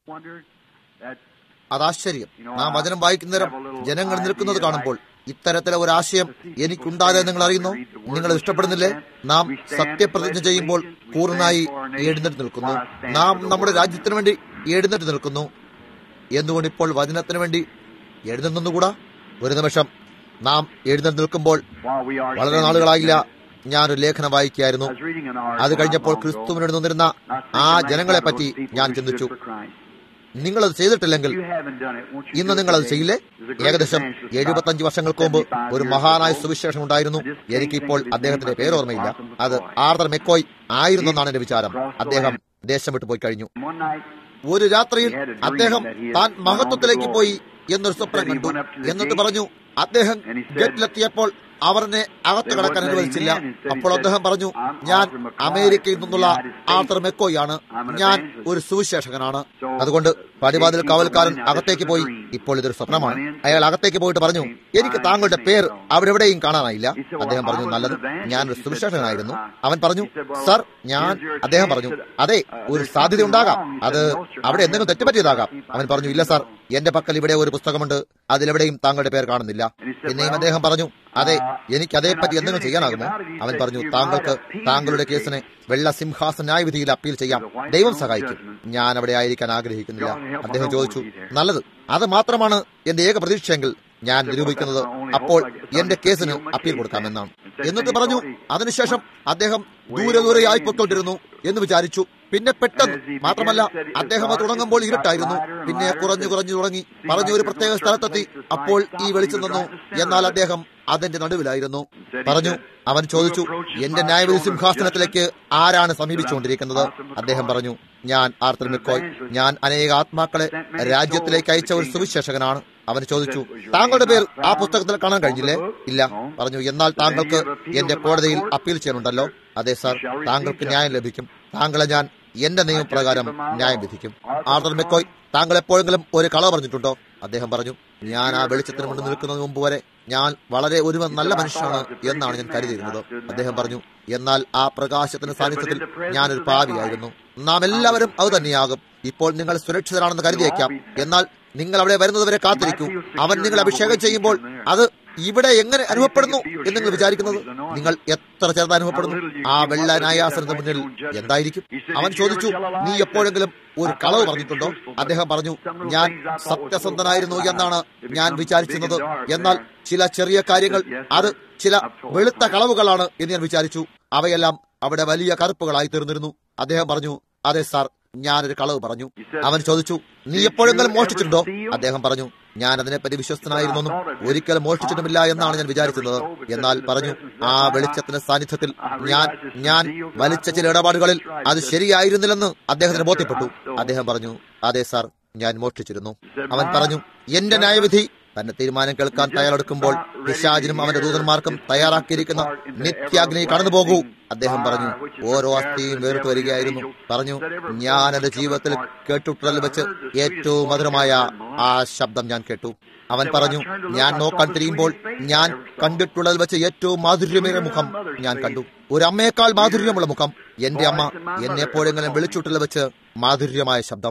wondered that അത് ആശ്ചര്യം നാം വചനം വായിക്കുന്നേരം ജനങ്ങൾ നിൽക്കുന്നത് കാണുമ്പോൾ ഇത്തരത്തിലെ ഒരു ആശയം എനിക്കുണ്ടാതെ നിങ്ങൾ അറിയുന്നു നിങ്ങൾ ഇഷ്ടപ്പെടുന്നില്ലേ നാം സത്യപ്രതിജ്ഞ ചെയ്യുമ്പോൾ പൂർണ്ണമായി എഴുന്നേറ്റ് നിൽക്കുന്നു നാം നമ്മുടെ രാജ്യത്തിന് വേണ്ടി എഴുന്നേറ്റ് നിൽക്കുന്നു എന്തുകൊണ്ട് ഇപ്പോൾ വചനത്തിന് വേണ്ടി എഴുന്നേറ്റ് നിന്നുകൂടാ ഒരു നിമിഷം നാം എഴുന്നേറ്റ് നിൽക്കുമ്പോൾ while we are വളരെ standing നാളുകളായില്ല here, ഞാനൊരു ലേഖനം വായിക്കുകയായിരുന്നു I was reading an article അത് കഴിഞ്ഞപ്പോൾ on ക്രിസ്തുവിനോട് നിന്നിരുന്ന I was ആ thinking ജനങ്ങളെ about പറ്റി those people ഞാൻ who stood ചിന്തിച്ചു for Christ. നിങ്ങളത് ചെയ്തിട്ടില്ലെങ്കിൽ You haven't done it. Won't you ഇന്ന് do it നിങ്ങൾ അത് today? ചെയ്യില്ലേ There's a great ഏകദേശം evangelist എഴുപത്തഞ്ച് about വർഷങ്ങൾക്ക് മുമ്പ് 75 ഒരു years മഹാനായ ago. സുവിശേഷം ഉണ്ടായിരുന്നു I just can't എനിക്കിപ്പോൾ think of his അദ്ദേഹത്തിന്റെ name. പേര് ഓർമ്മയില്ല അത് ആർദർ മെക്കോയ് ആയിരുന്നെന്നാണ് എന്റെ വിചാരം അദ്ദേഹം ദേശം വിട്ടു പോയി കഴിഞ്ഞു One night, ഒരു രാത്രിയിൽ അദ്ദേഹം താൻ മഹത്വത്തിലേക്ക് പോയി എന്നൊരു സ്വപ്നം കണ്ടു എന്നിട്ട് പറഞ്ഞു അദ്ദേഹം ഗേറ്റിലെത്തിയപ്പോൾ അവരെ അകത്ത് കടക്കാൻ അനുവദിച്ചില്ല അപ്പോൾ അദ്ദേഹം പറഞ്ഞു ഞാൻ അമേരിക്കയിൽ നിന്നുള്ള ആർത്തർ മെക്കോയാണ് ഞാൻ ഒരു സുവിശേഷകനാണ് അതുകൊണ്ട് പടിവാതിൽ കാവൽക്കാരൻ അകത്തേക്ക് പോയി ഇപ്പോൾ ഇതൊരു സ്വപ്നമാണ് അയാൾ അകത്തേക്ക് പോയിട്ട് പറഞ്ഞു എനിക്ക് താങ്കളുടെ പേര് അവിടെ എവിടെയും കാണാനായില്ല അദ്ദേഹം പറഞ്ഞു നല്ലത് ഞാൻ ഒരു സുവിശേഷകനായിരുന്നു അവൻ പറഞ്ഞു സർ ഞാൻ അദ്ദേഹം പറഞ്ഞു അതെ ഒരു സാധ്യത ഉണ്ടാകാം അത് അവിടെ എന്തെങ്കിലും തെറ്റുപറ്റിയതാകാം അവൻ പറഞ്ഞു ഇല്ല സാർ എന്റെ പക്കൽ ഇവിടെ ഒരു പുസ്തകമുണ്ട് അതിലെവിടെയും താങ്കളുടെ പേര് കാണുന്നില്ല പിന്നെയും അദ്ദേഹം പറഞ്ഞു അതെ എനിക്ക് അതേപ്പറ്റി എന്തെങ്കിലും ചെയ്യാനാകുമോ അവൻ പറഞ്ഞു താങ്കൾക്ക് താങ്കളുടെ കേസിനെ വെള്ള സിംഹാസന ന്യായവിധിയിൽ അപ്പീൽ ചെയ്യാം ദൈവം സഹായിക്കും ഞാൻ അവിടെ ആയിരിക്കാൻ ആഗ്രഹിക്കുന്നില്ല അദ്ദേഹം ചോദിച്ചു നല്ലത് അത് മാത്രമാണ് എന്റെ ഏക പ്രതീക്ഷയെങ്കിൽ ഞാൻ നിരൂപിക്കുന്നത് അപ്പോൾ എന്റെ കേസിന് അപ്പീൽ കൊടുക്കാമെന്നാണ് എന്നിട്ട് പറഞ്ഞു അതിനുശേഷം അദ്ദേഹം ദൂരെ ദൂരെയായി പൊയ്ക്കൊണ്ടിരുന്നു എന്ന് വിചാരിച്ചു പിന്നെ പെട്ടെന്ന് മാത്രമല്ല അദ്ദേഹം അത് തുടങ്ങുമ്പോൾ ഇരുട്ടായിരുന്നു പിന്നെ കുറഞ്ഞു കുറഞ്ഞു തുടങ്ങി പറഞ്ഞു ഒരു പ്രത്യേക സ്ഥലത്തെത്തി അപ്പോൾ ഈ വെളിച്ചം നിന്നു എന്നാൽ അദ്ദേഹം അതിന്റെ നടുവിലായിരുന്നു പറഞ്ഞു അവൻ ചോദിച്ചു എന്റെ ന്യായവിധി സിംഹാസനത്തിലേക്ക് ആരാണ് സമീപിച്ചുകൊണ്ടിരിക്കുന്നത് അദ്ദേഹം പറഞ്ഞു ഞാൻ ആർത്തർ മിക്കോയ് ഞാൻ അനേക ആത്മാക്കളെ രാജ്യത്തിലേക്ക് അയച്ച ഒരു സുവിശേഷകനാണ് അവൻ ചോദിച്ചു താങ്കളുടെ പേർ ആ പുസ്തകത്തിൽ കാണാൻ കഴിഞ്ഞില്ലേ ഇല്ല പറഞ്ഞു എന്നാൽ താങ്കൾക്ക് എന്റെ കോടതിയിൽ അപ്പീൽ ചെയ്യാനുണ്ടല്ലോ അതെ സാർ താങ്കൾക്ക് ന്യായം ലഭിക്കും താങ്കളെ ഞാൻ എന്റെ നിയമപ്രകാരം ന്യായം വിധിക്കും ആർത്തർ മെക്കോയ് താങ്കൾ എപ്പോഴെങ്കിലും ഒരു കളവ് പറഞ്ഞിട്ടുണ്ടോ അദ്ദേഹം പറഞ്ഞു ഞാൻ ആ വെളിച്ചത്തിന് മുന്നിൽ നിൽക്കുന്നതിന് മുമ്പ് വരെ ഞാൻ വളരെ ഒരു നല്ല മനുഷ്യനാണ് എന്നാണ് ഞാൻ കരുതിയിരുന്നത് അദ്ദേഹം പറഞ്ഞു എന്നാൽ ആ പ്രകാശത്തിന്റെ സാന്നിധ്യത്തിൽ ഞാനൊരു പാവിയായിരുന്നു നാം എല്ലാവരും അത് തന്നെയാകും ഇപ്പോൾ നിങ്ങൾ സുരക്ഷിതരാണെന്ന് കരുതിയേക്കാം എന്നാൽ നിങ്ങൾ അവിടെ വരുന്നതുവരെ കാത്തിരിക്കൂ അവൻ നിങ്ങൾ അഭിഷേകം ചെയ്യുമ്പോൾ അത് ഇവിടെ എങ്ങനെ അനുഭവപ്പെടുന്നു എന്ന് നിങ്ങൾ വിചാരിക്കുന്നത് നിങ്ങൾ എത്ര ചെറുത് അനുഭവപ്പെടുന്നു ആ വെള്ള ന്യായാസനത്തിന് മുന്നിൽ എന്തായിരിക്കും അവൻ ചോദിച്ചു നീ എപ്പോഴെങ്കിലും ഒരു കളവ് പറഞ്ഞിട്ടുണ്ടോ അദ്ദേഹം പറഞ്ഞു ഞാൻ സത്യസന്ധനായിരുന്നു എന്നാണ് ഞാൻ വിചാരിച്ചിരുന്നത് എന്നാൽ ചില ചെറിയ കാര്യങ്ങൾ അത് ചില വെളുത്ത കളവുകളാണ് എന്ന് ഞാൻ വിചാരിച്ചു അവയെല്ലാം അവിടെ വലിയ കറുപ്പുകളായി തീർന്നിരുന്നു അദ്ദേഹം പറഞ്ഞു അതെ സാർ ഞാനൊരു കളവ് പറഞ്ഞു അവൻ ചോദിച്ചു നീ എപ്പോഴെങ്കിലും മോഷ്ടിച്ചിട്ടുണ്ടോ അദ്ദേഹം പറഞ്ഞു ഞാൻ അതിനെപ്പറ്റി വിശ്വസ്തനായിരുന്നെന്നും ഒരിക്കലും മോഷ്ടിച്ചിട്ടുമില്ല എന്നാണ് ഞാൻ വിചാരിക്കുന്നത് എന്നാൽ പറഞ്ഞു ആ വെളിച്ചത്തിന്റെ സാന്നിധ്യത്തിൽ ഞാൻ ഞാൻ വലിച്ച ചില ഇടപാടുകളിൽ അത് ശരിയായിരുന്നില്ലെന്ന് അദ്ദേഹത്തിന് ബോധ്യപ്പെട്ടു അദ്ദേഹം പറഞ്ഞു അതെ സാർ ഞാൻ മോഷ്ടിച്ചിരുന്നു അവൻ പറഞ്ഞു എന്റെ ന്യായവിധി തന്റെ തീരുമാനം കേൾക്കാൻ തയ്യാറെടുക്കുമ്പോൾ പിശാചിനും അവന്റെ ദൂതന്മാർക്കും തയ്യാറാക്കിയിരിക്കുന്ന നിത്യാഗ്നി കടന്നു പോകൂ അദ്ദേഹം പറഞ്ഞു ഓരോ അസ്ഥിയും വേറിട്ട് വരികയായിരുന്നു പറഞ്ഞു ഞാൻ എന്റെ ജീവിതത്തിൽ കേട്ടിട്ടുള്ളതിൽ വെച്ച് ഏറ്റവും മധുരമായ ആ ശബ്ദം ഞാൻ കേട്ടു അവൻ പറഞ്ഞു ഞാൻ നോക്കാൻ തിരിയുമ്പോൾ ഞാൻ കണ്ടിട്ടുള്ളതിൽ വെച്ച് ഏറ്റവും മാധുര്യമേറിയ മുഖം ഞാൻ കണ്ടു ഒരു അമ്മയേക്കാൾ മാധുര്യമുള്ള മുഖം എന്റെ അമ്മ എന്നെ എപ്പോഴെങ്കിലും വിളിച്ചിട്ടുള്ള വെച്ച് മാധുര്യമായ ശബ്ദം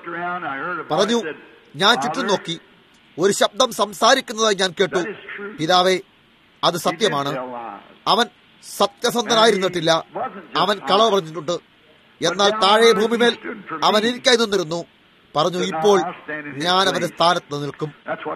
പറഞ്ഞു ഞാൻ ചുറ്റും നോക്കി ഒരു ശബ്ദം സംസാരിക്കുന്നതായി ഞാൻ കേട്ടു പിതാവേ അത് സത്യമാണ് അവൻ സത്യസന്ധനായിരുന്നിട്ടില്ല അവൻ കളവ് പറഞ്ഞിട്ടുണ്ട് എന്നാൽ താഴെ ഭൂമിമേൽ അവൻ എനിക്കായി നിന്നിരുന്നു പറഞ്ഞു ഇപ്പോൾ ഞാൻ അവന്റെ സ്ഥാനത്ത് നിൽക്കും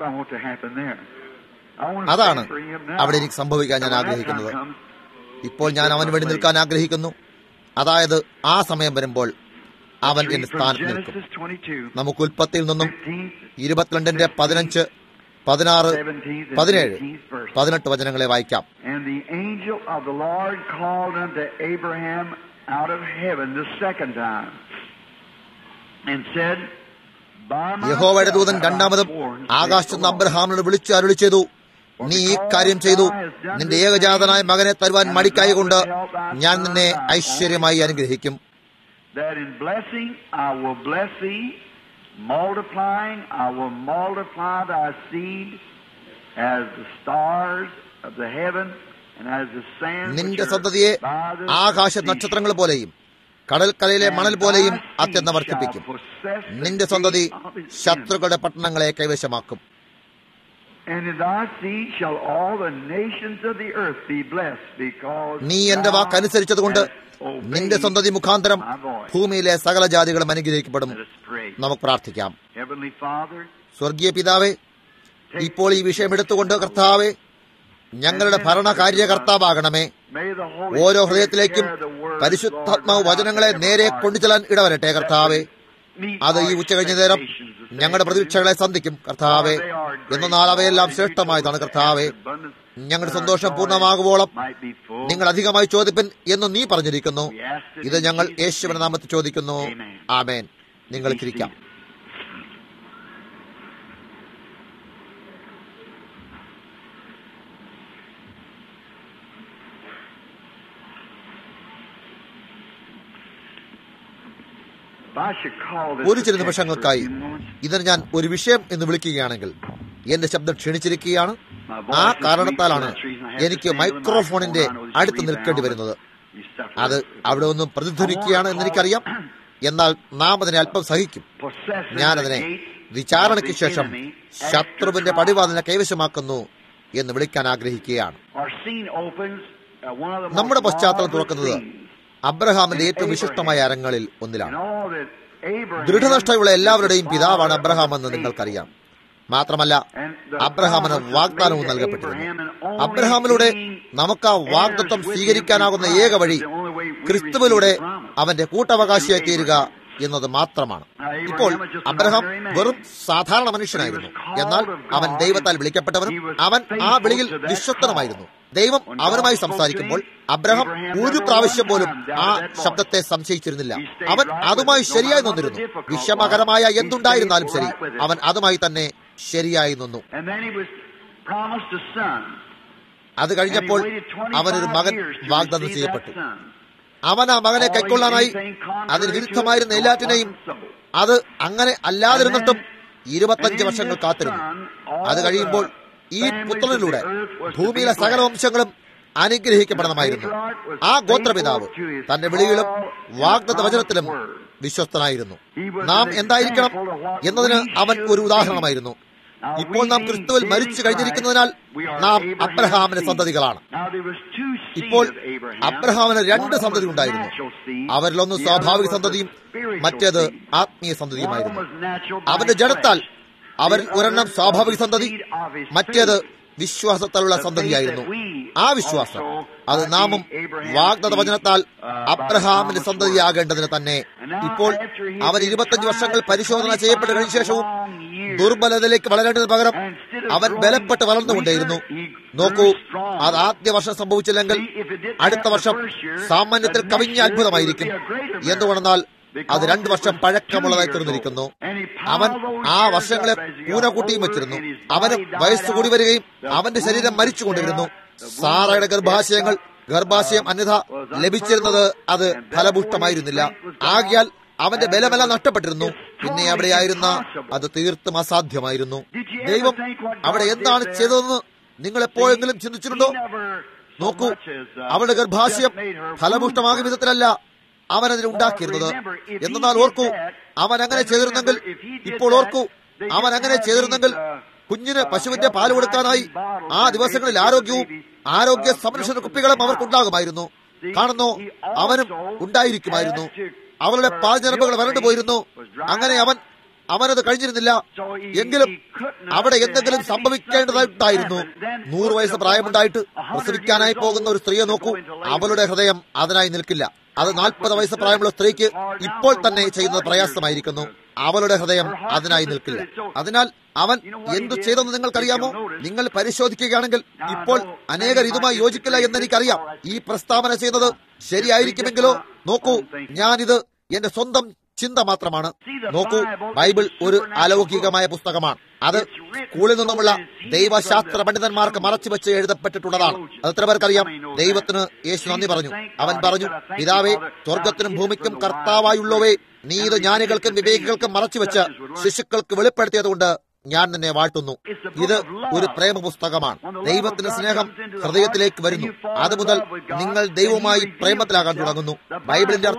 അതാണ് അവിടെ എനിക്ക് സംഭവിക്കാൻ ഞാൻ ആഗ്രഹിക്കുന്നത് ഇപ്പോൾ ഞാൻ അവന് വേണ്ടി നിൽക്കാൻ ആഗ്രഹിക്കുന്നു അതായത് ആ സമയം വരുമ്പോൾ അവൻ എന്റെ സ്ഥാനത്ത് നിൽക്കും നമുക്ക് ഉൽപ്പത്തിയിൽ നിന്നും ഇരുപത്തിരണ്ടിന്റെ പതിനഞ്ച് പതിനാറ് പതിനേഴ് പതിനെട്ട് വചനങ്ങളെ വായിക്കാം And the angel of the Lord called unto Abraham out of heaven the second time and said, By യഹോവയുടെ myself ദൂതൻ have I രണ്ടാമതും sworn, ആകാശത്ത് saith the അബ്രഹാമിനോട് വിളിച്ചു അരുളി ചെയ്തു നീ ഈ കാര്യം ചെയ്തു നിന്റെ ഏകജാതനായ മകനെ തരുവാൻ മടിക്കായകൊണ്ട് ഞാൻ നിന്നെ ഐശ്വര്യമായി അനുഗ്രഹിക്കും that in blessing I will bless thee, multiplying I will multiply thy seed as the stars of the heaven and as the sand which നിന്റെ are സന്തതിയെ by the ആകാശ sea. നക്ഷത്രങ്ങൾ പോലെയും കടൽക്കരയിലെ മണൽ പോലെയും അത്യന്തം വർദ്ധിപ്പിക്കും നിന്റെ സന്തതി ശത്രുക്കളുടെ പട്ടണങ്ങളെ കൈവശമാക്കും And in thy seed shall all the nations of the earth be blessed, because നീ എന്റെ വാക്കനുസരിച്ചതുകൊണ്ട് നിന്റെ സന്തതി മുഖാന്തരം ഭൂമിയിലെ സകല ജാതികളും അനുഗ്രഹിക്കപ്പെടും Let us pray. നമുക്ക് പ്രാർത്ഥിക്കാം Heavenly Father, സ്വർഗീയ പിതാവേ ഇപ്പോൾ ഈ വിഷയം എടുത്തുകൊണ്ട് കർത്താവെ ഞങ്ങളുടെ ഭരണകാര്യകർത്താവാകണമേ may the Holy ഓരോ Spirit ഹൃദയത്തിലേക്കും share the word, പരിശുദ്ധാത്മാവ് Lord, വചനങ്ങളെ right നേരെ now. കൊണ്ടുചെല്ലാൻ ഇടവരട്ടെ കർത്താവെ Meet അത് ഈ our ഉച്ചകഴിഞ്ഞ നേരം expectations this ഞങ്ങളുടെ day. പ്രതീക്ഷകളെ സന്ധിക്കും കർത്താവെ For they are great. എന്നാൽ അവയെല്ലാം Lord, ശ്രേഷ്ഠമായതാണ് we കർത്താവെ ask abundance ഞങ്ങളുടെ that our സന്തോഷം joy പൂർണ്ണമാകുവോളം might be full. നിങ്ങൾ അധികമായി ചോദിപ്പൻ എന്ന് നീ പറഞ്ഞിരിക്കുന്നു We ask it ഇത് in ഞങ്ങൾ Jesus' യേശുവിന്റെ name. നാമത്തിൽ ചോദിക്കുന്നു Amen. Amen നിങ്ങൾക്കിരിക്കാം If I should call this ഒരു ചില a text നിമിഷങ്ങൾക്കായി for a few moments, ഇതിന് ഞാൻ ഒരു വിഷയം എന്ന് വിളിക്കുകയാണെങ്കിൽ എന്റെ ശബ്ദം ക്ഷണിച്ചിരിക്കുകയാണ് my ആ voice is കാരണത്താലാണ് weak, so that's the reason I have to എനിക്ക് stay with the മൈക്രോഫോണിന്റെ microphone. I know this അടുത്ത് will be നിൽക്കേണ്ടി bound, വരുന്നത് but you suffer അത് it. അവിടെ ഒന്നും പ്രതിധ്വനിക്കുകയാണ് എന്ന് എനിക്കറിയാം എന്നാൽ നാം അതിനെ അല്പം സഹിക്കും Possessing ഞാനതിനെ the gates വിചാരണയ്ക്ക് of the ശേഷം enemy at ശത്രുവിന്റെ your trial. പടിവാതിനെ കൈവശമാക്കുന്നു എന്ന് വിളിക്കാൻ ആഗ്രഹിക്കുകയാണ് Our scene opens at one of the most നമ്മുടെ പശ്ചാത്തലം marvelous തുറക്കുന്നത് scenes അബ്രഹാമിന്റെ ഏറ്റവും വിശിഷ്ടമായ അരങ്ങളിൽ ഒന്നിലാണ് in all that Abraham ദൃഢനിഷ്ഠയുള്ള എല്ലാവരുടെയും is the പിതാവാണ് father of അബ്രഹാം the എന്ന് faithful. നിങ്ങൾക്കറിയാം മാത്രമല്ല And the അബ്രഹാമിന് promise was വാഗ്ദാനവും made to നൽകപ്പെട്ടിരുന്നു Abraham and only അബ്രഹാമിലൂടെ being നമുക്ക് ആ വാഗ്ദത്വം heirs with him സ്വീകരിക്കാനാകുന്ന through ഏക Christ വഴി is the only way we ക്രിസ്തുവിലൂടെ receive the promise. അവന്റെ കൂട്ടവകാശിയായി തീരുക എന്നത് മാത്രമാണ് ഇപ്പോൾ അബ്രഹാം വെറും സാധാരണ മനുഷ്യനായിരുന്നു എന്നാൽ അവൻ ദൈവത്താൽ വിളിക്കപ്പെട്ടവനും അവൻ ആ വിളിയിൽ വിശ്വസ്തനുമായിരുന്നു ദൈവം അവനുമായി സംസാരിക്കുമ്പോൾ അബ്രഹാം ഒരു പ്രാവശ്യം പോലും ആ ശബ്ദത്തെ സംശയിച്ചിരുന്നില്ല അവൻ അതുമായി ശരിയായി നിന്നിരുന്നു വിഷമകരമായ എന്തുണ്ടായിരുന്നാലും ശരി അവൻ അതുമായി തന്നെ ശരിയായി നിന്നു And then he was promised a son. അത് And he കഴിഞ്ഞപ്പോൾ waited അവനൊരു 25 മകൻ years to വാഗ്ദാനം receive ചെയ്യപ്പെട്ടു that son. അവൻ ആ മകനെ കൈക്കൊള്ളാനായി അതിന് വിരുദ്ധമായിരുന്ന എല്ലാറ്റിനെയും അത് അങ്ങനെ അല്ലാതിരുന്നിട്ടും ഇരുപത്തഞ്ച് വർഷങ്ങൾ കാത്തിരുന്നു അത് കഴിയുമ്പോൾ ഈ പുത്രനിലൂടെ ഭൂമിയിലെ സകല വംശങ്ങളും അനുഗ്രഹിക്കപ്പെടണമായിരുന്നു ആ ഗോത്രപിതാവ് തന്റെ വിളിയിലും വാഗ്ദത്ത വചനത്തിലും വിശ്വസ്തനായിരുന്നു നാം എന്തായിരിക്കണം എന്നതിന് അവൻ ഒരു ഉദാഹരണമായിരുന്നു ഇപ്പോൾ നാം ക്രിസ്തുവിൽ മരിച്ചു കഴിഞ്ഞിരിക്കുന്നതിനാൽ നാം അബ്രഹാമിന്റെ സന്തതികളാണ് ഇപ്പോൾ അബ്രഹാമിന് രണ്ട് സന്തതി ഉണ്ടായിരുന്നു അവരിലൊന്ന് സ്വാഭാവിക സന്തതിയും മറ്റേത് ആത്മീയ സന്തതിയുമായിരുന്നു അവന്റെ ജഡത്താൽ അവരിൽ ഒരെണ്ണം സ്വാഭാവിക സന്തതി മറ്റേത് വിശ്വാസത്താലുള്ള സന്തതിയായിരുന്നു ആ വിശ്വാസം അത് നാമും വാഗ്ദത്ത വചനത്താൽ അബ്രഹാമിന്റെ സന്തതിയാകേണ്ടതിന് തന്നെ ഇപ്പോൾ അവൻ ഇരുപത്തഞ്ച് വർഷങ്ങൾ പരിശോധന ചെയ്യപ്പെട്ട് കഴിഞ്ഞ ശേഷവും ദുർബലതയിലേക്ക് വളരേണ്ടതിന് പകരം അവൻ ബലപ്പെട്ട് വളർന്നുകൊണ്ടേയിരുന്നു നോക്കൂ അത് ആദ്യ വർഷം സംഭവിച്ചില്ലെങ്കിൽ അടുത്ത വർഷം സാമാന്യത്തിൽ കവിഞ്ഞ അത്ഭുതമായിരിക്കും എന്തുകൊണ്ടെന്നാൽ അത് രണ്ടു വർഷം പഴക്കമുള്ളതായി തീർന്നിരിക്കുന്നു അവൻ ആ വർഷങ്ങളെ കൂനക്കൂട്ടിയും വെച്ചിരുന്നു അവന് വയസ്സുകൂടി വരികയും അവന്റെ ശരീരം മരിച്ചുകൊണ്ടിരുന്നു സാറയുടെ ഗർഭാശയങ്ങൾ ഗർഭാശയം അന്യഥ ലഭിച്ചിരുന്നത് അത് ഫലപുഷ്ടമായിരുന്നില്ല ആകിയാൽ അവന്റെ ബലമെല്ലാം നഷ്ടപ്പെട്ടിരുന്നു പിന്നെ അവിടെയായിരുന്ന അത് തീർത്തും അസാധ്യമായിരുന്നു ദൈവം അവിടെ എന്താണ് ചെയ്തതെന്ന് നിങ്ങൾ എപ്പോഴെങ്കിലും ചിന്തിച്ചിട്ടുണ്ടോ നോക്കൂ അവളുടെ ഗർഭാശയം ഫലപുഷ്ടമാകും വിധത്തിലല്ല അവൻ അതിനെ ഉണ്ടാക്കിയിരുന്നത് എന്നാൽ ഓർക്കൂ അവൻ അങ്ങനെ ചെയ്തിരുന്നെങ്കിൽ ഇപ്പോൾ ഓർക്കൂ അവൻ അങ്ങനെ ചെയ്തിരുന്നെങ്കിൽ കുഞ്ഞിന് പശുവിന്റെ പാല് കൊടുക്കാനായി ആ ദിവസങ്ങളിൽ ആരോഗ്യവും ആരോഗ്യ സംരക്ഷണ കുപ്പികളും അവർക്കുണ്ടാകുമായിരുന്നു കാണുന്നു അവനും ഉണ്ടായിരിക്കുമായിരുന്നു അവളുടെ പാൽജനപ്പുകൾ വരണ്ടു പോയിരുന്നു അങ്ങനെ അവൻ അവനത് കഴിഞ്ഞിരുന്നില്ല എങ്കിലും അവിടെ എന്തെങ്കിലും സംഭവിക്കേണ്ടതായിട്ടായിരുന്നു നൂറ് വയസ്സ് പ്രായമുണ്ടായിട്ട് പ്രസവിക്കാനായി പോകുന്ന ഒരു സ്ത്രീയെ നോക്കൂ അവളുടെ ഹൃദയം അതിനായി നിൽക്കില്ല അത് നാൽപ്പത് വയസ്സ് പ്രായമുള്ള സ്ത്രീക്ക് ഇപ്പോൾ തന്നെ ചെയ്യുന്നത് പ്രയാസമായിരിക്കുന്നു അവളുടെ ഹൃദയം അതിനായി നിൽക്കില്ല അതിനാൽ അവൻ എന്തു ചെയ്തെന്ന് നിങ്ങൾക്കറിയാമോ നിങ്ങൾ പരിശോധിക്കുകയാണെങ്കിൽ ഇപ്പോൾ അനേകർ ഇതുമായി യോജിക്കില്ല എന്ന് എനിക്കറിയാം ഈ പ്രസ്താവന ചെയ്യുന്നത് ശരിയായിരിക്കുമെങ്കിലോ നോക്കൂ ഞാനിത് എന്റെ സ്വന്തം ചിന്ത മാത്രമാണ് നോക്കൂ ബൈബിൾ ഒരു അലൗകികമായ പുസ്തകമാണ് അത് സ്കൂളിൽ നിന്നുമുള്ള ദൈവശാസ്ത്ര പണ്ഡിതന്മാർക്ക് മറച്ചുവെച്ച് എഴുതപ്പെട്ടിട്ടുള്ളതാണ് അത് എത്ര പേർക്കറിയാം ദൈവത്തിന് യേശു നന്ദി പറഞ്ഞു അവൻ പറഞ്ഞു പിതാവേ സ്വർഗത്തിനും ഭൂമിക്കും കർത്താവായുള്ളവേ നീ ഇത് ജ്ഞാനികൾക്കും വിവേകികൾക്കും മറച്ചുവെച്ച് ശിശുക്കൾക്ക് വെളിപ്പെടുത്തിയതുകൊണ്ട് ഞാൻ നിന്നെ വാഴ്ത്തുന്നു ഇത് ഒരു പ്രേമ പുസ്തകമാണ് ദൈവത്തിന്റെ സ്നേഹം ഹൃദയത്തിലേക്ക് വരുന്നു അതുമുതൽ നിങ്ങൾ ദൈവവുമായി പ്രേമത്തിലാകാൻ തുടങ്ങുന്നു ബൈബിളിന്റെ അർത്ഥം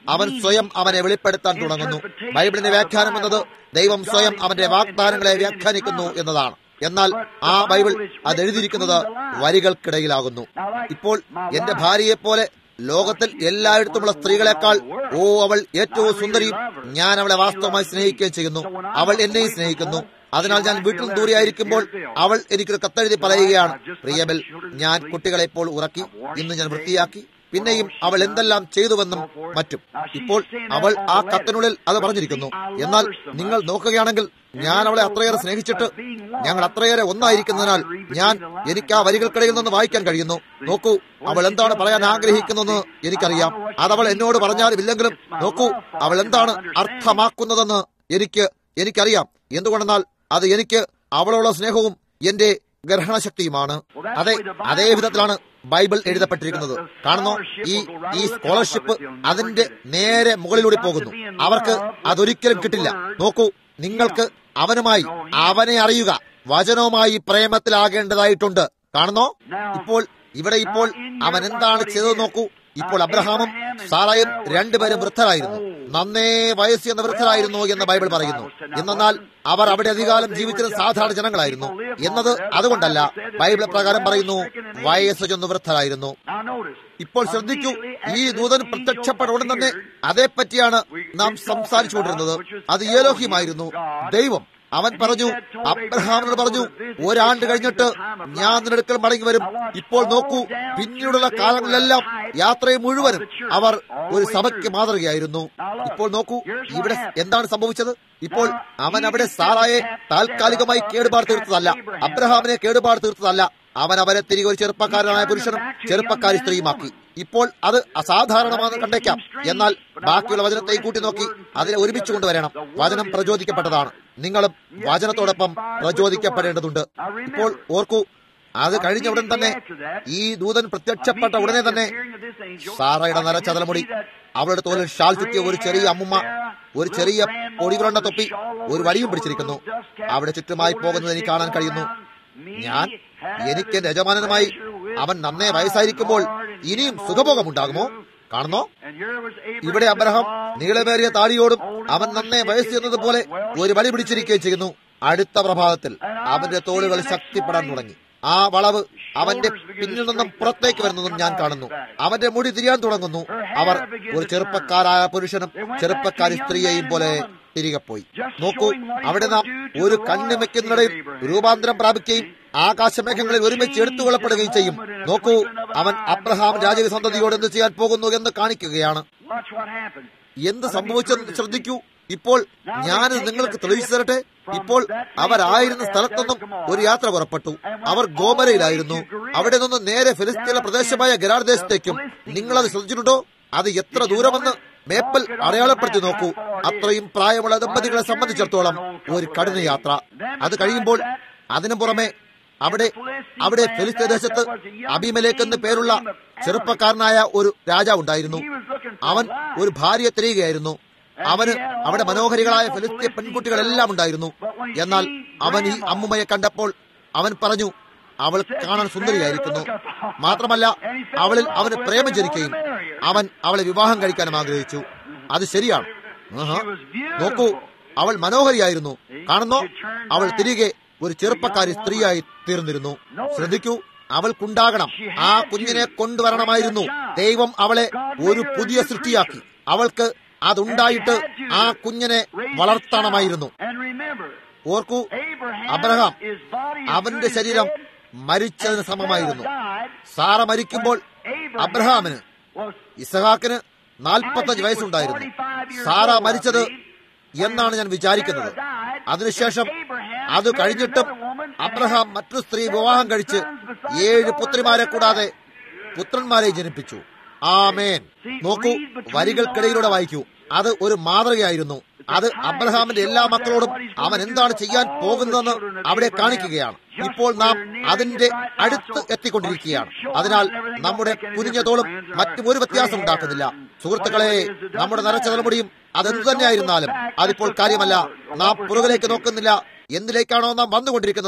അവൻ സ്വയം അവനെ വെളിപ്പെടുത്താൻ തുടങ്ങുന്നു ബൈബിളിന്റെ വ്യാഖ്യാനം എന്നത് ദൈവം സ്വയം അവന്റെ വാഗ്ദാനങ്ങളെ വ്യാഖ്യാനിക്കുന്നു എന്നതാണ് എന്നാൽ ആ ബൈബിൾ അത് എഴുതിയിരിക്കുന്നത് വരികൾക്കിടയിലാകുന്നു ഇപ്പോൾ എന്റെ ഭാര്യയെ പോലെ ലോകത്തിൽ എല്ലായിടത്തുമുള്ള സ്ത്രീകളെക്കാൾ ഓ അവൾ ഏറ്റവും സുന്ദരിയും ഞാൻ അവളെ വാസ്തവമായി സ്നേഹിക്കുകയും ചെയ്യുന്നു അവൾ എന്നെയും സ്നേഹിക്കുന്നു അതിനാൽ ഞാൻ വീട്ടിൽ ദൂരെയായിരിക്കുമ്പോൾ അവൾ എനിക്കൊരു കത്തെഴുതി പറയുകയാണ് പ്രിയബൽ ഞാൻ കുട്ടികളെ ഇപ്പോൾ ഉറക്കി ഇന്ന് ഞാൻ വൃത്തിയാക്കി പിന്നെയും അവൾ എന്തെല്ലാം ചെയ്തുവെന്നും മറ്റും ഇപ്പോൾ അവൾ ആ കത്തിനുള്ളിൽ അത് പറഞ്ഞിരിക്കുന്നു എന്നാൽ നിങ്ങൾ നോക്കുകയാണെങ്കിൽ ഞാൻ അവളെ അത്രയേറെ സ്നേഹിച്ചിട്ട് ഞങ്ങൾ അത്രയേറെ ഒന്നായിരിക്കുന്നതിനാൽ ഞാൻ എനിക്ക് ആ വരികൾക്കിടയിൽ നിന്ന് വായിക്കാൻ കഴിയുന്നു നോക്കൂ അവൾ എന്താണ് പറയാൻ ആഗ്രഹിക്കുന്നതെന്ന് എനിക്കറിയാം അത് അവൾ എന്നോട് പറഞ്ഞാലും ഇല്ലെങ്കിലും നോക്കൂ അവൾ എന്താണ് അർത്ഥമാക്കുന്നതെന്ന് എനിക്ക് എനിക്കറിയാം എന്തുകൊണ്ടെന്നാൽ അത് എനിക്ക് അവളോടുള്ള സ്നേഹവും എന്റെ ഗ്രഹണശക്തിയുമാണ് അതെ അതേ വിധത്തിലാണ് ബൈബിൾ എഴുതപ്പെട്ടിരിക്കുന്നത് കാണുന്നോ ഈ ഈ സ്കോളർഷിപ്പ് അതിന്റെ നേരെ മുകളിലൂടെ പോകുന്നു അവർക്ക് അതൊരിക്കലും കിട്ടില്ല നോക്കൂ നിങ്ങൾക്ക് അവനുമായി അവനെ അറിയുക വചനവുമായി പ്രേമത്തിലാകേണ്ടതായിട്ടുണ്ട് കാണുന്നോ ഇപ്പോൾ ഇവിടെ ഇപ്പോൾ അവൻ എന്താണ് ചെയ്തത് നോക്കൂ ഇപ്പോൾ അബ്രഹാമും സാറായും രണ്ടുപേരും വൃദ്ധരായിരുന്നു നന്നേ വയസ്സ് എന്ന വൃദ്ധരായിരുന്നു എന്ന് ബൈബിൾ പറയുന്നു എന്നാൽ അവർ അവിടെ അധികാലം ജീവിച്ചിരുന്ന സാധാരണ ജനങ്ങളായിരുന്നു എന്നത് അതുകൊണ്ടല്ല ബൈബിൾ പ്രകാരം പറയുന്നു വയസ്സ് ചെന്ന് വൃദ്ധരായിരുന്നു ഇപ്പോൾ ശ്രദ്ധിക്കൂ ഈ ദൂതൻ പ്രത്യക്ഷപ്പെട്ട ഉടൻ തന്നെ അതേപ്പറ്റിയാണ് നാം സംസാരിച്ചുകൊണ്ടിരുന്നത് അത് ഏലോഹ്യമായിരുന്നു ദൈവം അവൻ പറഞ്ഞു അബ്രഹാമിനോട് പറഞ്ഞു ഒരാണ്ട് കഴിഞ്ഞിട്ട് ഞാൻ നിന്നെടുക്കൽ മടങ്ങി വരും ഇപ്പോൾ നോക്കൂ പിന്നീടുള്ള കാലങ്ങളിലെല്ലാം യാത്രയെ മുഴുവനും അവർ ഒരു സഭയ്ക്ക് മാതൃകയായിരുന്നു ഇപ്പോൾ നോക്കൂ ഇവിടെ എന്താണ് സംഭവിച്ചത് ഇപ്പോൾ അവൻ അവിടെ സാറായെ താൽക്കാലികമായി കേടുപാട് തീർത്തതല്ല അബ്രഹാമിനെ കേടുപാട് തീർത്തതല്ല അവൻ അവരെ തിരികെ ഒരു ചെറുപ്പക്കാരനായ പുരുഷനും ചെറുപ്പക്കാരി സ്ത്രീയുമാക്കി ഇപ്പോൾ അത് അസാധാരണമാണെന്ന് കണ്ടേക്കാം എന്നാൽ ബാക്കിയുള്ള വചനത്തെ കൂട്ടി നോക്കി അതിനെ ഒരുമിച്ച് കൊണ്ടുവരണം വചനം പ്രചോദിക്കപ്പെട്ടതാണ് നിങ്ങളും വചനത്തോടൊപ്പം പ്രചോദിക്കപ്പെടേണ്ടതുണ്ട് ഇപ്പോൾ ഓർക്കൂ അത് കഴിഞ്ഞ ഉടൻ തന്നെ ഈ ദൂതൻ പ്രത്യക്ഷപ്പെട്ട ഉടനെ തന്നെ സാറയുടെ നരച്ചതലമുടി അവളുടെ തോലിൽ ഷാൽ ചുറ്റിയ ഒരു ചെറിയ അമ്മുമ്മ ഒരു ചെറിയ പൊടിപുരണ്ട തൊപ്പി ഒരു വടിയും പിടിച്ചിരിക്കുന്നു അവിടെ ചുറ്റുമായി പോകുന്നത് എനിക്ക് കാണാൻ കഴിയുന്നു ഞാൻ എനിക്ക് എന്റെ യജമാനനുമായി അവൻ നന്നേ വയസ്സായിരിക്കുമ്പോൾ ഇനിയും സുഖഭോഗമുണ്ടാകുമോ കാണുന്നോ ഇവിടെ അബ്രഹാം നീളമേറിയ താടിയോടും അവൻ നന്നേ വയസ്സ് എന്നതുപോലെ ഒരു വടി പിടിച്ചിരിക്കുകയും ചെയ്യുന്നു അടുത്ത പ്രഭാതത്തിൽ അവന്റെ തോളുകൾ ശക്തിപ്പെടാൻ തുടങ്ങി ആ വളവ് അവന്റെ പിന്നിൽ നിന്നും പുറത്തേക്ക് വരുന്നതും ഞാൻ കാണുന്നു അവന്റെ മുടി തിരിയാൻ തുടങ്ങുന്നു അവർ ഒരു ചെറുപ്പക്കാരായ പുരുഷനും ചെറുപ്പക്കാരി സ്ത്രീയെയും പോലെ തിരികെ പോയി നോക്കൂ അവിടെ നാം ഒരു കണ്ണു വെക്കുന്നതിനിടയിൽ രൂപാന്തരം പ്രാപിക്കുകയും ആകാശമേഘങ്ങളിൽ ഒരുമിച്ച് എടുത്തുകൊള്ളപ്പെടുകയും ചെയ്യും നോക്കൂ അവൻ അബ്രഹാം രാജക സന്തതിയോട് എന്ത് ചെയ്യാൻ പോകുന്നു എന്ന് കാണിക്കുകയാണ് എന്ത് സംഭവിച്ചെന്ന് ശ്രദ്ധിക്കൂ ഇപ്പോൾ ഞാൻ നിങ്ങൾക്ക് തെളിയിച്ചു തരട്ടെ ഇപ്പോൾ അവരായിരുന്ന സ്ഥലത്തൊന്നും ഒരു യാത്ര പുറപ്പെട്ടു അവർ ഗോമരയിലായിരുന്നു അവിടെ നിന്ന് നേരെ ഫിലിസ്തീന പ്രദേശമായ ഗരാർ ദേശത്തേക്കും നിങ്ങളത് ശ്രദ്ധിച്ചിട്ടുണ്ടോ അത് എത്ര ദൂരമെന്ന് മേപ്പൽ അടയാളപ്പെടുത്തി നോക്കൂ അത്രയും പ്രായമുള്ള ദമ്പതികളെ സംബന്ധിച്ചിടത്തോളം ഒരു കഠിന യാത്ര അത് കഴിയുമ്പോൾ അതിനു പുറമെ അവിടെ അവിടെ ഫെലിസ്തീൻ ദേശത്ത് അബിമലേക്ക് എന്ന് പേരുള്ള ചെറുപ്പക്കാരനായ ഒരു രാജാവുണ്ടായിരുന്നു അവൻ ഒരു ഭാര്യയെ തിരിയുകയായിരുന്നു അവന് അവിടെ മനോഹരികളായ ഫെലിസ്തീയ പെൺകുട്ടികളെല്ലാം ഉണ്ടായിരുന്നു എന്നാൽ അവൻ ഈ അമ്മുമ്മയെ കണ്ടപ്പോൾ അവൻ പറഞ്ഞു അവൾ കാണാൻ സുന്ദരിയായിരിക്കുന്നു മാത്രമല്ല അവളിൽ അവന് പ്രേമം ജനിക്കുകയും അവൻ അവളെ വിവാഹം കഴിക്കാനും ആഗ്രഹിച്ചു അത് ശരിയാണ് നോക്കൂ അവൾ മനോഹരിയായിരുന്നു കാണുന്നോ അവൾ തിരികെ ഒരു ചെറുപ്പക്കാരി സ്ത്രീയായി തീർന്നിരുന്നു ശ്രദ്ധിക്കൂ അവൾക്കുണ്ടാകണം ആ കുഞ്ഞിനെ കൊണ്ടുവരണമായിരുന്നു ദൈവം അവളെ ഒരു പുതിയ സൃഷ്ടിയാക്കി അവൾക്ക് അതുണ്ടായിട്ട് ആ കുഞ്ഞിനെ വളർത്തണമായിരുന്നു ഓർക്കൂ അബ്രഹാം അവന്റെ ശരീരം മരിച്ചതിന് സമമായിരുന്നു സാറ മരിക്കുമ്പോൾ അബ്രഹാമിന് ഇസഹാക്കിന് നാൽപ്പത്തഞ്ച് വയസ്സുണ്ടായിരുന്നു സാറ മരിച്ചത് എന്നാണ് ഞാൻ വിചാരിക്കുന്നത് അതിനുശേഷം അത് കഴിഞ്ഞിട്ടും അബ്രഹാം മറ്റൊരു സ്ത്രീ വിവാഹം കഴിച്ച് ഏഴ് പുത്രിമാരെ കൂടാതെ പുത്രന്മാരെ ജനിപ്പിച്ചു ആമേൻ നോക്കൂ വരികൾക്കിടയിലൂടെ വായിക്കൂ അത് ഒരു മാതൃകയായിരുന്നു അത് അബ്രഹാമിന്റെ എല്ലാ മക്കളോടും അവൻ എന്താണ് ചെയ്യാൻ പോകുന്നതെന്ന് അവിടെ കാണിക്കുകയാണ് ഇപ്പോൾ നാം അതിന്റെ അടുത്ത് എത്തിക്കൊണ്ടിരിക്കുകയാണ് അതിനാൽ നമ്മുടെ കുനിഞ്ഞ തോളും മറ്റും ഒരു വ്യത്യാസം ഉണ്ടാക്കുന്നില്ല സുഹൃത്തുക്കളെ നമ്മുടെ നരച്ച തലമുടിയും അതെന്തു തന്നെയായിരുന്നാലും അതിപ്പോൾ കാര്യമല്ല നാം പുറകിലേക്ക് നോക്കുന്നില്ല എന്തിലേക്കാണോ നാം വന്നുകൊണ്ടിരിക്കുന്നത്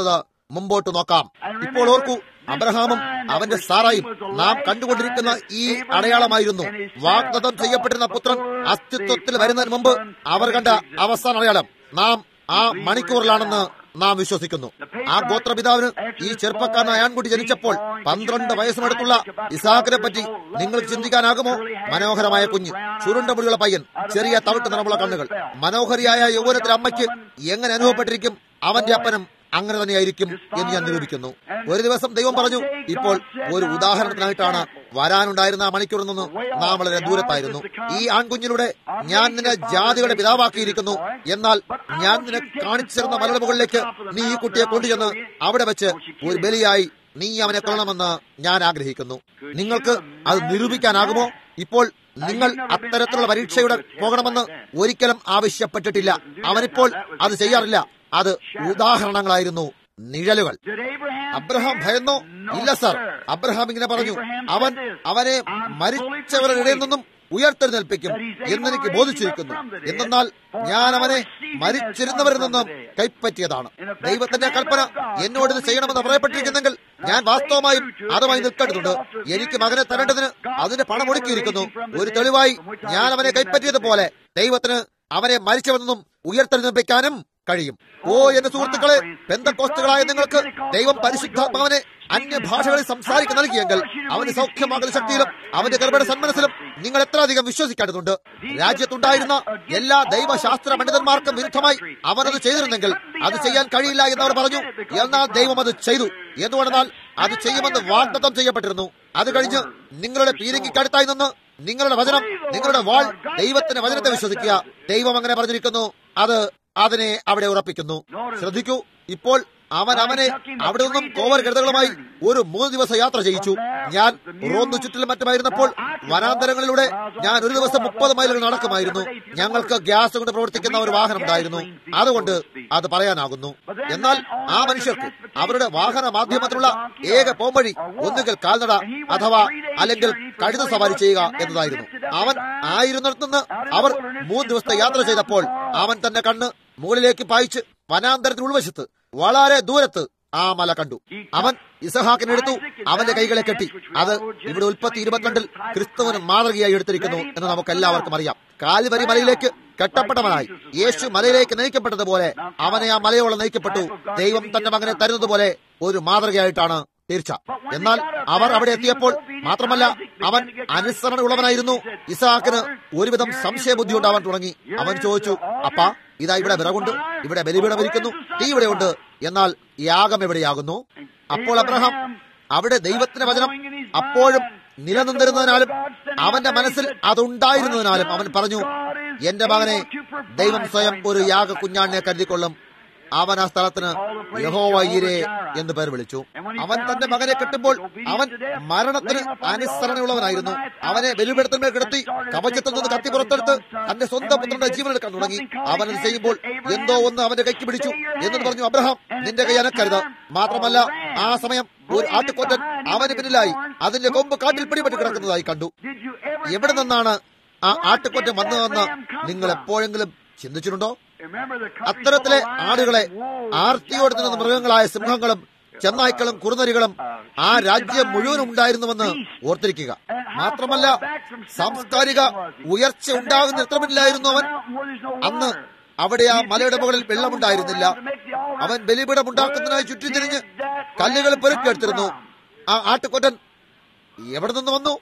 മുമ്പോട്ട് നോക്കാം ഇപ്പോൾ ഓർക്കൂ അബ്രഹാമും അവന്റെ സാറായും നാം കണ്ടുകൊണ്ടിരിക്കുന്ന ഈ അടയാളമായിരുന്നു വാഗ്ദത്തം ചെയ്യപ്പെട്ടിരുന്ന പുത്രൻ അസ്തിത്വത്തിൽ വരുന്നതിന് മുമ്പ് അവർ കണ്ട അവസാന അടയാളം നാം ആ മണിക്കൂറിലാണെന്ന് നാം വിശ്വസിക്കുന്നു ആ ഗോത്രപിതാവിന് ഈ ചെറുപ്പക്കാരനായ ആൺകുട്ടി ജനിച്ചപ്പോൾ പന്ത്രണ്ട് വയസ്സിനടുത്തുള്ള ഇസാഖിനെ പറ്റി നിങ്ങൾക്ക് ചിന്തിക്കാനാകുമോ മനോഹരമായ കുഞ്ഞ് ചുരുണ്ട മുടിയുള്ള പയ്യൻ ചെറിയ തവിട്ട് നിറമുള്ള കണ്ണുകൾ മനോഹരിയായ യൗവനത്തിലെ അമ്മയ്ക്ക് എങ്ങനെ അനുഭവപ്പെട്ടിരിക്കും അവന്റെ അപ്പനും അങ്ങനെ തന്നെയായിരിക്കും എന്ന് ഞാൻ നിരൂപിക്കുന്നു ഒരു ദിവസം ദൈവം പറഞ്ഞു ഇപ്പോൾ ഒരു ഉദാഹരണത്തിനായിട്ടാണ് വരാനുണ്ടായിരുന്ന ആ മണിക്കൂറിൽ നിന്ന് നാം വളരെ ദൂരത്തായിരുന്നു ഈ ആൺകുഞ്ഞിലൂടെ ഞാൻ നിന്നെ ജാതികളുടെ പിതാവാക്കിയിരിക്കുന്നു എന്നാൽ ഞാൻ നിന്നെ കാണിച്ചിരുന്ന മലയുടെ മുകളിലേക്ക് നീ ഈ കുട്ടിയെ കൊണ്ടുചെന്ന് അവിടെ വെച്ച് ഒരു ബലിയായി നീ അവനെ കൊള്ളണമെന്ന് ഞാൻ ആഗ്രഹിക്കുന്നു നിങ്ങൾക്ക് അത് നിരൂപിക്കാനാകുമോ ഇപ്പോൾ നിങ്ങൾ അത്തരത്തിലുള്ള പരീക്ഷയുടെ പോകണമെന്ന് ഒരിക്കലും ആവശ്യപ്പെട്ടിട്ടില്ല അവനിപ്പോൾ അത് ചെയ്യാറില്ല അത് ഉദാഹരണങ്ങളായിരുന്നു നിഴലുകൾ അബ്രഹാം ഭയന്നോ ഇല്ല സർ അബ്രഹാം ഇങ്ങനെ പറഞ്ഞു അവൻ അവനെ മരിച്ചവരുടെ ഇടയിൽ നിന്നും ഉയർത്തെഴുന്നേൽപ്പിക്കും എന്നെനിക്ക് ബോധിച്ചിരിക്കുന്നു എന്നാൽ ഞാൻ അവനെ മരിച്ചിരുന്നവരിൽ നിന്നും കൈപ്പറ്റിയതാണ് ദൈവത്തിന്റെ കൽപ്പന എന്നോട് ഇത് ചെയ്യണമെന്ന് പറയപ്പെട്ടിരിക്കുന്നെങ്കിൽ ഞാൻ വാസ്തവമായും അതുമായി നിൽക്കേണ്ടതുണ്ട് എനിക്ക് മകനെ തരേണ്ടതിന് അതിന്റെ പണം ഒടുക്കിയിരിക്കുന്നു ഒരു തെളിവായി ഞാൻ അവനെ കൈപ്പറ്റിയതുപോലെ ദൈവത്തിന് അവനെ മരിച്ചവനെന്നും ഉയർത്തെഴുന്നേൽപ്പിക്കാനും കഴിയും ഓ എന്റെ സുഹൃത്തുക്കളെ ബന്ധക്കോസ്തുകളായ നിങ്ങൾക്ക് ദൈവം പരിശുദ്ധാത്മാവനെ അന്യഭാഷകളിൽ സംസാരിക്കാൻ നൽകിയെങ്കിൽ അവന് സൗഖ്യമാകുന്ന ശക്തിയിലും അവന്റെ കൃപയുടെ സന്മനസ്സിലും നിങ്ങൾ എത്ര അധികം വിശ്വസിക്കേണ്ടതുണ്ട് രാജ്യത്തുണ്ടായിരുന്ന എല്ലാ ദൈവശാസ്ത്ര പണ്ഡിതന്മാർക്കും വിരുദ്ധമായി അവനത് ചെയ്തിരുന്നെങ്കിൽ അത് ചെയ്യാൻ കഴിയില്ല എന്നവർ പറഞ്ഞു എന്നാൽ ദൈവം അത് ചെയ്തു എന്തുകൊണ്ടെന്നാൽ അത് ചെയ്യുമെന്ന് വാഗ്ദത്തം ചെയ്യപ്പെട്ടിരുന്നു അത് കഴിഞ്ഞ് നിങ്ങളുടെ പീരങ്കിക്കടുത്തായി നിന്ന് നിങ്ങളുടെ വചനം നിങ്ങളുടെ വാൾ ദൈവത്തിന്റെ വചനത്തെ വിശ്വസിക്കുക ദൈവം അങ്ങനെ പറഞ്ഞിരിക്കുന്നു അത് അതിനെ അവിടെ ഉറപ്പിക്കുന്നു ശ്രദ്ധിക്കൂ ഇപ്പോൾ അവൻ അവനെ അവിടെ നിന്നും കോവർ കരുതകളുമായി ഒരു മൂന്ന് ദിവസം യാത്ര ചെയ്യിച്ചു ഞാൻ റോന്നു ചുറ്റിലും മറ്റുമായിരുന്നപ്പോൾ വനാന്തരങ്ങളിലൂടെ ഞാൻ ഒരു ദിവസം മുപ്പത് മൈലുകൾ നടക്കുമായിരുന്നു ഞങ്ങൾക്ക് ഗ്യാസ് കൊണ്ട് പ്രവർത്തിക്കുന്ന ഒരു വാഹനം ഉണ്ടായിരുന്നു അതുകൊണ്ട് അത് പറയാനാകുന്നു എന്നാൽ ആ മനുഷ്യർക്ക് അവരുടെ വാഹന മാധ്യമത്തിലുള്ള ഏക പോംവഴി ഒന്നുകിൽ കാൽനട അഥവാ അല്ലെങ്കിൽ കഴുത സവാരി ചെയ്യുക എന്നതായിരുന്നു അവൻ ആയിരുന്നിടത്തുനിന്ന് അവർ മൂന്ന് ദിവസത്തെ യാത്ര ചെയ്തപ്പോൾ അവൻ തന്റെ കണ്ണ് മുകളിലേക്ക് പായിച്ച് വനാന്തരത്തിൽ ഉൾവശത്ത് വളരെ ദൂരത്ത് ആ മല കണ്ടു അവൻ ഇസഹാക്കിനെടുത്തു അവന്റെ കൈകളെ കെട്ടി അത് ഇവിടെ ഉൽപ്പത്തി ഇരുപത്തിരണ്ടിൽ ക്രിസ്തുവിന് മാതൃകയായി എടുത്തിരിക്കുന്നു എന്ന് നമുക്ക് എല്ലാവർക്കും അറിയാം കാൽവരി മലയിലേക്ക് കെട്ടപ്പെട്ടവനായി യേശു മലയിലേക്ക് നയിക്കപ്പെട്ടതുപോലെ അവനെ ആ മലയോളം നയിക്കപ്പെട്ടു ദൈവം തന്റെ മകനെ തരുന്നതുപോലെ ഒരു മാതൃകയായിട്ടാണ് തീർച്ച എന്നാൽ അവർ അവിടെ എത്തിയപ്പോൾ മാത്രമല്ല അവൻ അനുസരണയുള്ളവനായിരുന്നു ഇസാക്കിന് ഒരുവിധം സംശയബുദ്ധി ഉണ്ടാവാൻ തുടങ്ങി അവൻ ചോദിച്ചു അപ്പാ ഇതാ ഇവിടെ വിറകുണ്ട് ഇവിടെ ബലിപീഠം ഇരിക്കുന്നു തീ ഇവിടെയുണ്ട് എന്നാൽ യാഗം എവിടെയാകുന്നു അപ്പോൾ അബ്രഹാം അവിടെ ദൈവത്തിന്റെ വചനം അപ്പോഴും നിലനിന്നിരുന്നതിനാലും അവന്റെ മനസ്സിൽ അതുണ്ടായിരുന്നതിനാലും അവൻ പറഞ്ഞു എന്റെ മകനെ ദൈവം സ്വയം ഒരു യാഗ കുഞ്ഞാണിനെ കരുതിക്കൊള്ളും അവൻ ആ സ്ഥലത്തിന് യഹോവയ്യരെ എന്ന് പേർ വിളിച്ചു അവൻ തന്റെ മകനെ കെട്ടുമ്പോൾ അവൻ മരണത്തിന് അനുസരണയുള്ളവനായിരുന്നു അവനെ ബലിപീഠത്തിന്മേൽ കിടത്തി കവചത്തിൽ നിന്ന് കത്തി പുറത്തെടുത്ത് തന്റെ സ്വന്തം പുത്രന്റെ ജീവനെടുക്കാൻ തുടങ്ങി അവനത് ചെയ്യുമ്പോൾ എന്തോ ഒന്ന് അവന്റെ കൈക്ക് പിടിച്ചു എന്ന് പറഞ്ഞു അബ്രഹാം നിന്റെ കൈ അനക്കരുത് മാത്രമല്ല ആ സമയം ഒരു ആട്ടുകൊറ്റൻ അവന് പിന്നിലായി അതിന്റെ കൊമ്പ് കാട്ടിൽ പിടിപെട്ട് കിടക്കുന്നതായി കണ്ടു എവിടെ നിന്നാണ് ആ ആട്ടുകൊറ്റൻ വന്നതെന്ന് നിങ്ങൾ എപ്പോഴെങ്കിലും ചിന്തിച്ചിട്ടുണ്ടോ അത്തരത്തിലെ ആടുകളെ ആർത്തിയോട് നിന്ന മൃഗങ്ങളായ സിംഹങ്ങളും ചെന്നായ്ക്കളും കുറുനരികളും ആ രാജ്യം മുഴുവൻ ഉണ്ടായിരുന്നുവെന്ന് ഓർത്തിരിക്കുക മാത്രമല്ല സാംസ്കാരിക ഉയർച്ച ഉണ്ടാകുന്ന എത്രമില്ലായിരുന്നു അവൻ അന്ന് അവിടെ ആ മലയുടെ മുകളിൽ വെള്ളമുണ്ടായിരുന്നില്ല അവൻ ബലിപീഠം ഉണ്ടാക്കുന്നതിനായി ചുറ്റിത്തിരിഞ്ഞ് കല്ലുകൾ പെരുക്കെടുത്തിരുന്നു ആ ആട്ടുകൊറ്റൻ എവിടെ നിന്ന് വന്നു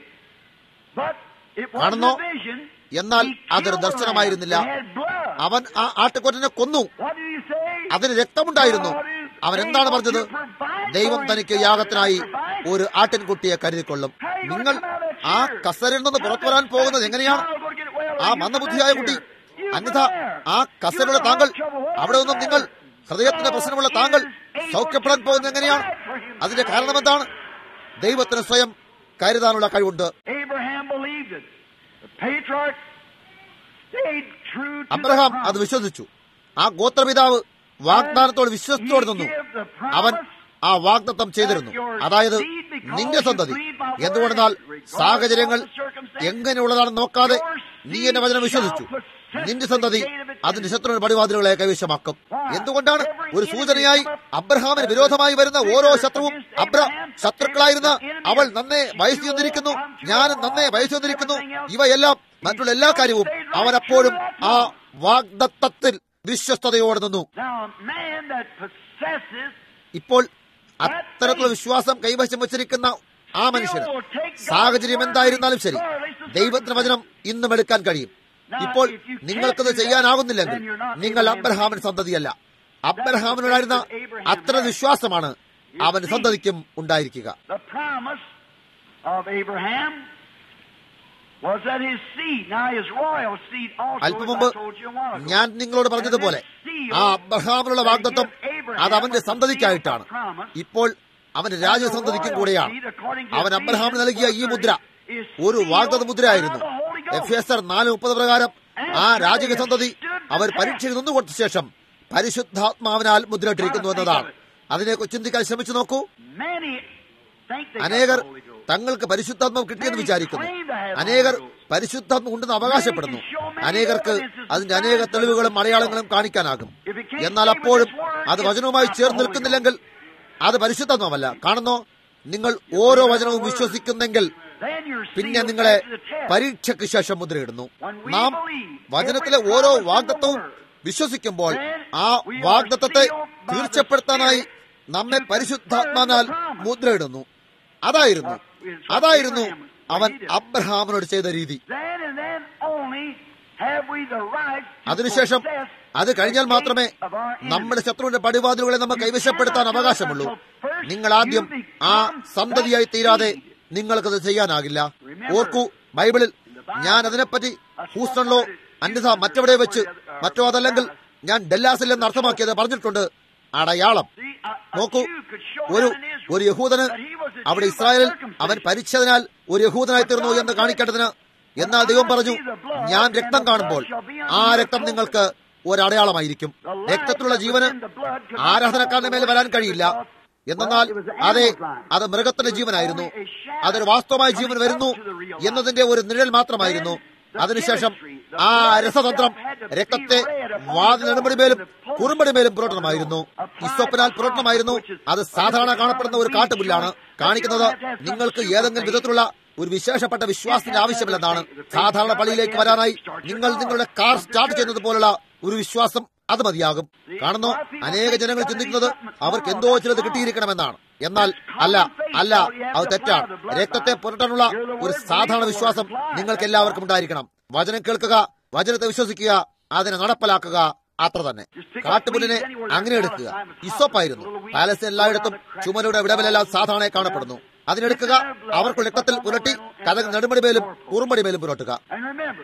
കാണുന്നോ എന്നാൽ അതൊരു ദർശനമായിരുന്നില്ല അവൻ ആ ആട്ടുകൊറ്റനെ കൊന്നു അതിന് രക്തമുണ്ടായിരുന്നു അവൻ എന്താണ് പറഞ്ഞത് ദൈവം തനിക്ക് യാഗത്തിനായി ഒരു ആട്ടിൻകുട്ടിയെ കരുതിക്കൊള്ളും നിങ്ങൾ ആ കസരിൽ നിന്ന് പുറത്തു വരാൻ പോകുന്നത് എങ്ങനെയാണ് ആ മന്ദബുദ്ധിയായ കുട്ടി അന്യഥ ആ കസരുടെ താങ്കൾ അവിടെ നിന്നും നിങ്ങൾ ഹൃദയത്തിന്റെ പ്രശ്നമുള്ള താങ്കൾ സൗഖ്യപ്പെടാൻ പോകുന്നത് എങ്ങനെയാണ് അതിന്റെ കാരണം എന്താണ് ദൈവത്തിന് സ്വയം കരുതാനുള്ള കഴിവുണ്ട് അബ്രഹാം അത് വിശ്വസിച്ചു ആ ഗോത്രപിതാവ് വാഗ്ദാനത്തോട് വിശ്വസത്തോട് നിന്നു അവൻ ആ വാഗ്ദത്തം ചെയ്തിരുന്നു അതായത് നിന്റെ സന്തതി എന്തുകൊണ്ടെന്നാൽ സാഹചര്യങ്ങൾ എങ്ങനെയുള്ളതാണെന്ന് നോക്കാതെ നീ എന്റെ വചനം വിശ്വസിച്ചു നിന്റെ സന്തതി അതിന്റെ ശത്രുവിന്റെ പടിവാതിലുകളെ കൈവശമാക്കും എന്തുകൊണ്ടാണ് ഒരു സൂചനയായി അബ്രഹാമിന് വിരോധമായി വരുന്ന ഓരോ ശത്രുവും അബ്ര ശത്രുക്കളായിരുന്ന അവൾ നന്നേ വയസ്സ് ചെന്നിരിക്കുന്നു ഞാൻ നന്നേ വയസ്സ് ചെന്നിരിക്കുന്നു ഇവയെല്ലാം മറ്റുള്ള എല്ലാ കാര്യവും അവൻ അപ്പോഴും ആ വാഗ്ദത്തത്തിൽ വിശ്വസ്തയോടെ നിന്നു Now, a man that possesses ഇപ്പോൾ അത്തരത്തിലുള്ള വിശ്വാസം കൈവശം വച്ചിരിക്കുന്ന ആ മനുഷ്യന് സാഹചര്യം എന്തായിരുന്നാലും ശരി ദൈവത്തിന് വചനം ഇന്നും എടുക്കാൻ കഴിയും ഇപ്പോൾ നിങ്ങൾക്കത് ചെയ്യാനാകുന്നില്ലെങ്കിൽ നിങ്ങൾ അബ്രഹാമിന് സന്തതിയല്ല അബ്രഹാമിനുണ്ടായിരുന്ന അത്ര വിശ്വാസമാണ് അവന് സന്തതിക്കും ഉണ്ടായിരിക്കുക the promise of Abraham was that his seed, now his royal seed also, അല്പം as മുമ്പ് I told you a while ago. ഞാൻ നിങ്ങളോട് പറഞ്ഞതുപോലെ ആ അബ്രഹാമിനുള്ള വാഗ്ദത്വം അത് അവന്റെ സന്തതിക്കായിട്ടാണ് ഇപ്പോൾ അവന്റെ രാജസന്തതിക്കും കൂടെയാണ് അവൻ അബ്രഹാമിന് നൽകിയ ഈ മുദ്ര ഒരു വാഗ്ദത്ത മുദ്രയായിരുന്നു എഫ് എസ് ആർ നാല് മുപ്പത് പ്രകാരം ആ രാജക സന്തതി അവർ പരീക്ഷയിൽ നിന്നു കൊടുത്ത ശേഷം പരിശുദ്ധാത്മാവിനാൽ മുദ്രയിട്ടിരിക്കുന്നു എന്നതാണ് അതിനെക്കുറിച്ച് ചിന്തിക്കാൻ ശ്രമിച്ചു നോക്കൂ Many think they got അനേകർ the Holy Ghost. തങ്ങൾക്ക് പരിശുദ്ധാത്മാവ് കിട്ടിയെന്ന് വിചാരിക്കുന്നു അനേകർ പരിശുദ്ധാത്മ ഉണ്ടെന്ന് അവകാശപ്പെടുന്നു അനേകർക്ക് അതിന്റെ അനേക തെളിവുകളും അടയാളങ്ങളും കാണിക്കാനാകും എന്നാൽ അപ്പോഴും അത് വചനവുമായി ചേർന്ന് നിൽക്കുന്നില്ലെങ്കിൽ അത് പരിശുദ്ധാത്മാവല്ല കാണുന്നോ നിങ്ങൾ ഓരോ വചനവും വിശ്വസിക്കുന്നെങ്കിൽ Then you're പിന്നെ sealed നിങ്ങളെ to the test. പരീക്ഷയ്ക്ക് ശേഷം മുദ്രയിടുന്നു നാം വചനത്തിലെ ഓരോ വാഗ്ദത്വവും വിശ്വസിക്കുമ്പോൾ ആ വാഗ്ദത്തത്തെ തീർച്ചപ്പെടുത്താനായി നമ്മെ പരിശുദ്ധാത്മാനാൽ മുദ്രയിടുന്നു അതായിരുന്നു അതായിരുന്നു അവൻ അബ്രഹാമിനോട് ചെയ്ത രീതി Then and then only have we the right to അതിനുശേഷം possess അത് കഴിഞ്ഞാൽ the മാത്രമേ gate of our enemy. നമ്മുടെ ശത്രുവിന്റെ പടിവാതിലുകളെ നമുക്ക് കൈവശപ്പെടുത്താൻ അവകാശമുള്ളൂ നിങ്ങൾ ആദ്യം ആ സന്തതിയായി തീരാതെ നിങ്ങൾക്കത് ചെയ്യാനാകില്ല ഓർക്കൂ ബൈബിളിൽ ഞാൻ അതിനെപ്പറ്റി ഹൂസ്റ്റണിലോ അന്യഥ മറ്റെവിടെ വെച്ച് മറ്റോ അതല്ലെങ്കിൽ ഞാൻ ഡെല്ലാസിൽ എന്ന് അർത്ഥമാക്കിയത് പറഞ്ഞിട്ടുണ്ട് അടയാളം See, a- a നോക്കൂ Jew could show ഒരു down in Israel ഒരു യഹൂദന് that he was a അവിടെ Jew by ഇസ്രായേലിൽ circumcision. അവൻ പരിച്ഛേദനാൽ ഒരു യഹൂദനായി തീർന്നു എന്ന് കാണിക്കേണ്ടതിന് എന്നാൽ ദൈവം പറഞ്ഞു ഞാൻ രക്തം കാണുമ്പോൾ ആ രക്തം നിങ്ങൾക്ക് ഒരടയാളമായിരിക്കും രക്തത്തിലുള്ള ജീവന് ആരാധനക്കാരന്റെ മേൽ വരാൻ കഴിയില്ല എന്നാൽ അതെ അത് മൃഗത്തിന്റെ ജീവനായിരുന്നു അതൊരു വാസ്തവമായ ജീവൻ വരുന്നു എന്നതിന്റെ ഒരു നിഴൽ മാത്രമായിരുന്നു അതിനുശേഷം ആ രസതന്ത്രം രക്തത്തെ വാതിലെടുമ്പടിമേലും കുറുമ്പടിമേലും പുരട്ടണമായിരുന്നു ഇസ്വപ്പനാൽ പുരട്ടണമായിരുന്നു അത് സാധാരണ കാണപ്പെടുന്ന ഒരു കാട്ടുപുല്ലാണ് കാണിക്കുന്നത് നിങ്ങൾക്ക് ഏതെങ്കിലും വിധത്തിലുള്ള ഒരു വിശേഷപ്പെട്ട വിശ്വാസത്തിന്റെ ആവശ്യമില്ലെന്നാണ് സാധാരണ പള്ളിയിലേക്ക് വരാനായി നിങ്ങൾ നിങ്ങളുടെ കാർ സ്റ്റാർട്ട് ചെയ്യുന്നത് പോലുള്ള ഒരു വിശ്വാസം അത് മതിയാകും കാണുന്നു അനേക ജനങ്ങൾ ചിന്തിക്കുന്നത് അവർക്ക് എന്തോ ചിലത് കിട്ടിയിരിക്കണമെന്നാണ് എന്നാൽ അല്ല അല്ല അത് തെറ്റാണ് രക്തത്തെ പുരട്ടാനുള്ള ഒരു സാധാരണ വിശ്വാസം നിങ്ങൾക്ക് എല്ലാവർക്കും ഉണ്ടായിരിക്കണം വചനം കേൾക്കുക വചനത്തെ വിശ്വസിക്കുക അതിനെ നടപ്പിലാക്കുക അത്ര തന്നെ കാട്ടുപുല്ലിനെ അങ്ങനെ എടുക്കുക ഇസോപ്പായിരുന്നു പാലസ് എല്ലായിടത്തും ചുമരുടെ വിടവിലെല്ലാം സാധാരണ കാണപ്പെടുന്നു അതിനെടുക്കുക അവർക്ക് രക്തത്തിൽ പുരട്ടി കഥ നെടുമടിമേലും കുറുമ്പടിമേലും പുരട്ടുക And remember,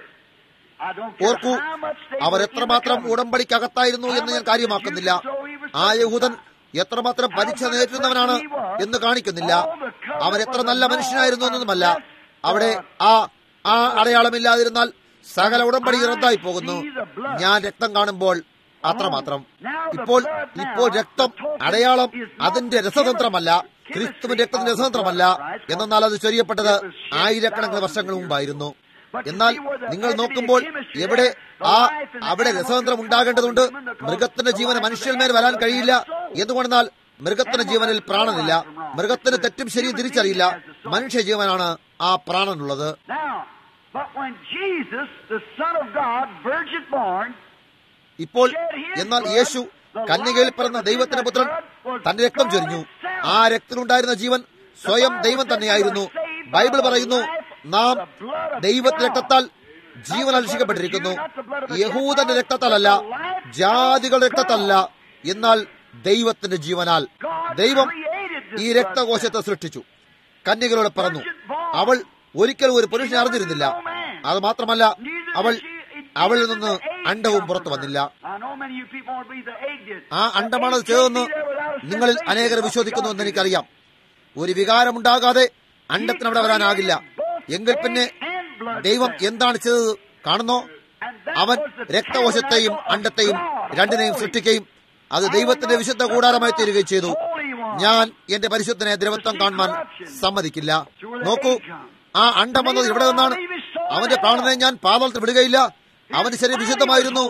I don't care ഓർക്കൂ how much they our were in the എത്രമാത്രം covenant. ഉടമ്പടിക്കകത്തായിരുന്നു എന്ന് ഞാൻ കാര്യമാക്കുന്നില്ല ആ യഹൂദൻ എത്രമാത്രം പരിച്ഛ നേരിടുന്നവനാണ് എന്ന് കാണിക്കുന്നില്ല അവൻ എത്ര നല്ല മനുഷ്യനായിരുന്നു എന്നതുമല്ല അവിടെ ആ ആ അടയാളമില്ലാതിരുന്നാൽ സകല ഉടമ്പടി റദ്ദായി പോകുന്നു ഞാൻ രക്തം കാണുമ്പോൾ അത്രമാത്രം ഇപ്പോൾ ഇപ്പോൾ രക്തം അടയാളം അതിന്റെ രസതന്ത്രമല്ല ക്രിസ്തുവിന്റെ രക്തത്തിന്റെ രസതന്ത്രമല്ല എന്നാൽ അത് ചൊരിയപ്പെട്ടത് ആയിരക്കണക്കിന് വർഷങ്ങൾ മുമ്പായിരുന്നു എന്നാൽ നിങ്ങൾ നോക്കുമ്പോൾ എവിടെ ആ അവിടെ രസതന്ത്രം ഉണ്ടാകേണ്ടതുണ്ട് മൃഗത്തിന്റെ ജീവന് മനുഷ്യന്മേൽ വരാൻ കഴിയില്ല എന്തുകൊണ്ടെന്നാൽ മൃഗത്തിന്റെ ജീവനിൽ പ്രാണനില്ല മൃഗത്തിന് തെറ്റും ശരിയും തിരിച്ചറിയില്ല മനുഷ്യ ജീവനാണ് ആ പ്രാണനുള്ളത് Now, but when Jesus, the Son of God, virgin born, ഇപ്പോൾ എന്നാൽ യേശു കന്യകയിൽ പിറന്ന ദൈവത്തിന്റെ പുത്രൻ തന്റെ രക്തം ചൊരിഞ്ഞു ആ രക്തത്തിലുണ്ടായിരുന്ന ജീവൻ സ്വയം ദൈവം തന്നെയായിരുന്നു ബൈബിൾ പറയുന്നു നാം ദൈവത്തിന്റെ രക്തത്താൽ ജീവൻ അലക്ഷിക്കപ്പെട്ടിരിക്കുന്നു യഹൂദന്റെ രക്തത്താലല്ല ജാതികളുടെ രക്തത്തല്ല എന്നാൽ ദൈവത്തിന്റെ ജീവനാൽ ദൈവം ഈ രക്തകോശത്തെ സൃഷ്ടിച്ചു കന്യകളോട് പറന്നു അവൾ ഒരിക്കലും ഒരു പുരുഷനെ അറിഞ്ഞിരുന്നില്ല അത് മാത്രമല്ല അവൾ അവളിൽ നിന്ന് അണ്ടവും പുറത്തു വന്നില്ല I know many of you people want to believe the egg did. ആ അണ്ടമാണത് ചെയ്തെന്ന് നിങ്ങളിൽ അനേകർ വിശ്വസിക്കുന്നു എന്ന് എനിക്കറിയാം ഒരു വികാരമുണ്ടാകാതെ അണ്ടത്തിന് അവിടെ വരാനാകില്ല എങ്കിൽ പിന്നെ ദൈവം എന്താണ് ചെയ്തത് കാണുന്നോ അവൻ രക്തകോശത്തെയും അണ്ടത്തെയും രണ്ടിനെയും സൃഷ്ടിക്കുകയും അത് ദൈവത്തിന്റെ വിശുദ്ധ കൂടാരമായി തീരുകയും ചെയ്തു ഞാൻ എന്റെ പരിശുദ്ധനെ ദ്രവത്വം കാണുവാൻ സമ്മതിക്കില്ല നോക്കൂ ആ അണ്ടം വന്നത് ഇവിടെ നിന്നാണ് അവന്റെ പ്രാണനെ ഞാൻ പാതാളത്തിൽ വിടുകയില്ല അവന്റെ ശരീരം വിശുദ്ധമായിരുന്നു